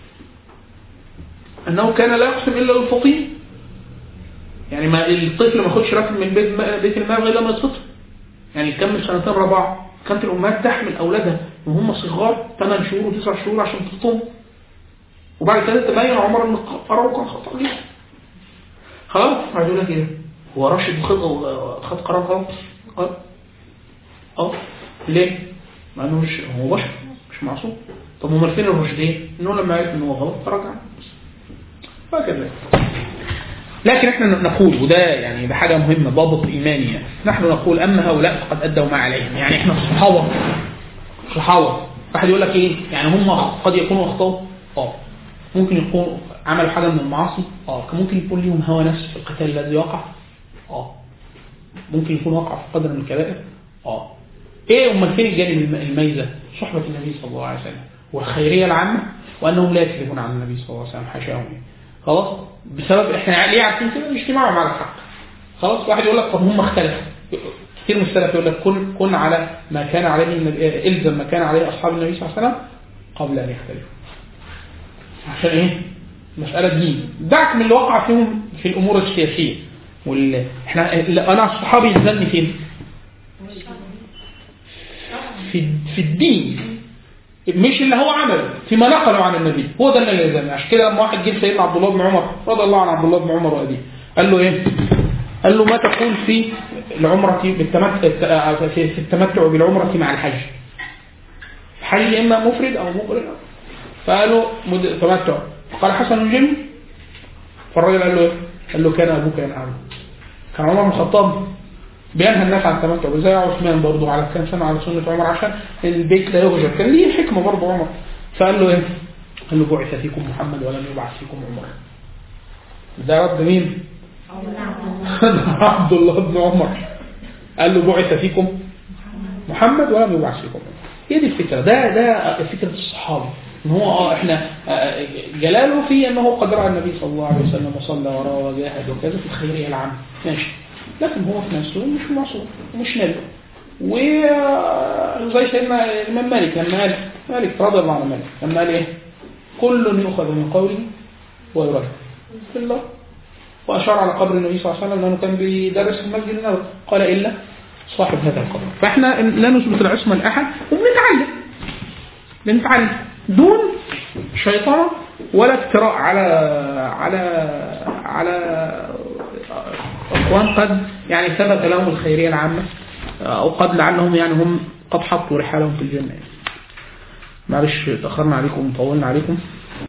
انه كان لا يقسم الا للفطيم يعني ما الطفل ما ياخدش راتب من بيت بيت المال غير لما يتفطر يعني يكمل سنتين رضاعه كانت الامهات تحمل اولادها وهم صغار 8 شهور و9 شهور عشان تفطم وبعد كده تبين عمر ان قراره كان خطا جدا خلاص بعد يقول لك ايه هو راشد خد خد قرار غلط اه اه ليه؟ مع انه مش هو بشر مش معصوم طب امال فين الرشديه؟ انه لما عرف ان هو غلط تراجع وهكذا لكن احنا نقول وده يعني ده حاجه مهمه ضابط ايماني يعني. نحن نقول اما هؤلاء فقد ادوا ما عليهم يعني احنا الصحابه الصحابه واحد يقول لك ايه يعني هم قد يكونوا اخطاوا اه ممكن يكونوا عملوا حاجه من المعاصي اه كان ممكن يكون ليهم هوى نفس في القتال الذي وقع اه ممكن يكون وقع في قدر من الكبائر اه ايه امال فين الجانب الم- الميزه صحبه النبي صلى الله عليه وسلم والخيريه العامه وانهم لا يكذبون على النبي صلى الله عليه وسلم حاشاهم يعني. خلاص بسبب احنا ليه عارفين كده اجتماعهم على الحق خلاص واحد يقول لك طب هم اختلفوا كتير من السلف يقول لك كن كن على ما كان عليه النبي الزم ما كان عليه اصحاب النبي صلى الله عليه وسلم قبل ان يختلفوا عشان ايه؟ مسألة دين دعك من اللي وقع فيهم في الأمور السياسية وال... احنا أنا الصحابي يلزمني فين؟ في في الدين مش اللي هو عمله فيما نقله عن النبي هو ده اللي يلزمني عشان كده لما واحد جه سيدنا عبد الله بن عمر رضي الله عن عبد الله بن عمر وأبيه قال له ايه؟ قال له ما تقول في العمرة بالتمتع في في التمتع بالعمرة مع الحج الحج إما مفرد أو مقرن فقالوا مد... تمتع قال حسن جن فالراجل قال له ايه؟ قال له كان ابوك ينهى كان عمر بن الخطاب بينهى الناس عن التمتع وزي عثمان برضه على كان سنه على سنه عمر عشان البيت لا يهجر كان ليه حكمه برضه عمر فقال له ايه؟ قال له بعث فيكم محمد ولم يبعث فيكم عمر ده رد مين؟ عبد الله بن عمر قال له بعث فيكم محمد ولم يبعث فيكم عمر هي دي الفكره ده ده فكره الصحابه ان هو اه احنا آه، جلاله في انه قد راى النبي صلى الله عليه وسلم وصلى وراه وجاهد وكذا في الخيريه العامه ماشي لكن هو في نفسه مش معصوم ومش نبي وزي سيدنا الامام مالك لما قال مالك رضي الله عنه مالك لما قال ايه؟ كل يؤخذ من قوله ويرد الا واشار على قبر النبي صلى الله عليه وسلم لانه كان بيدرس في المسجد النبوي قال الا صاحب هذا القبر فاحنا لا نثبت العصمه لاحد وبنتعلم بنتعلم دون شيطان ولا افتراء على على على اخوان قد يعني ثبت لهم الخيريه العامه او قد لعلهم يعني هم قد حطوا رحالهم في الجنه يعني. معلش تاخرنا عليكم وطولنا عليكم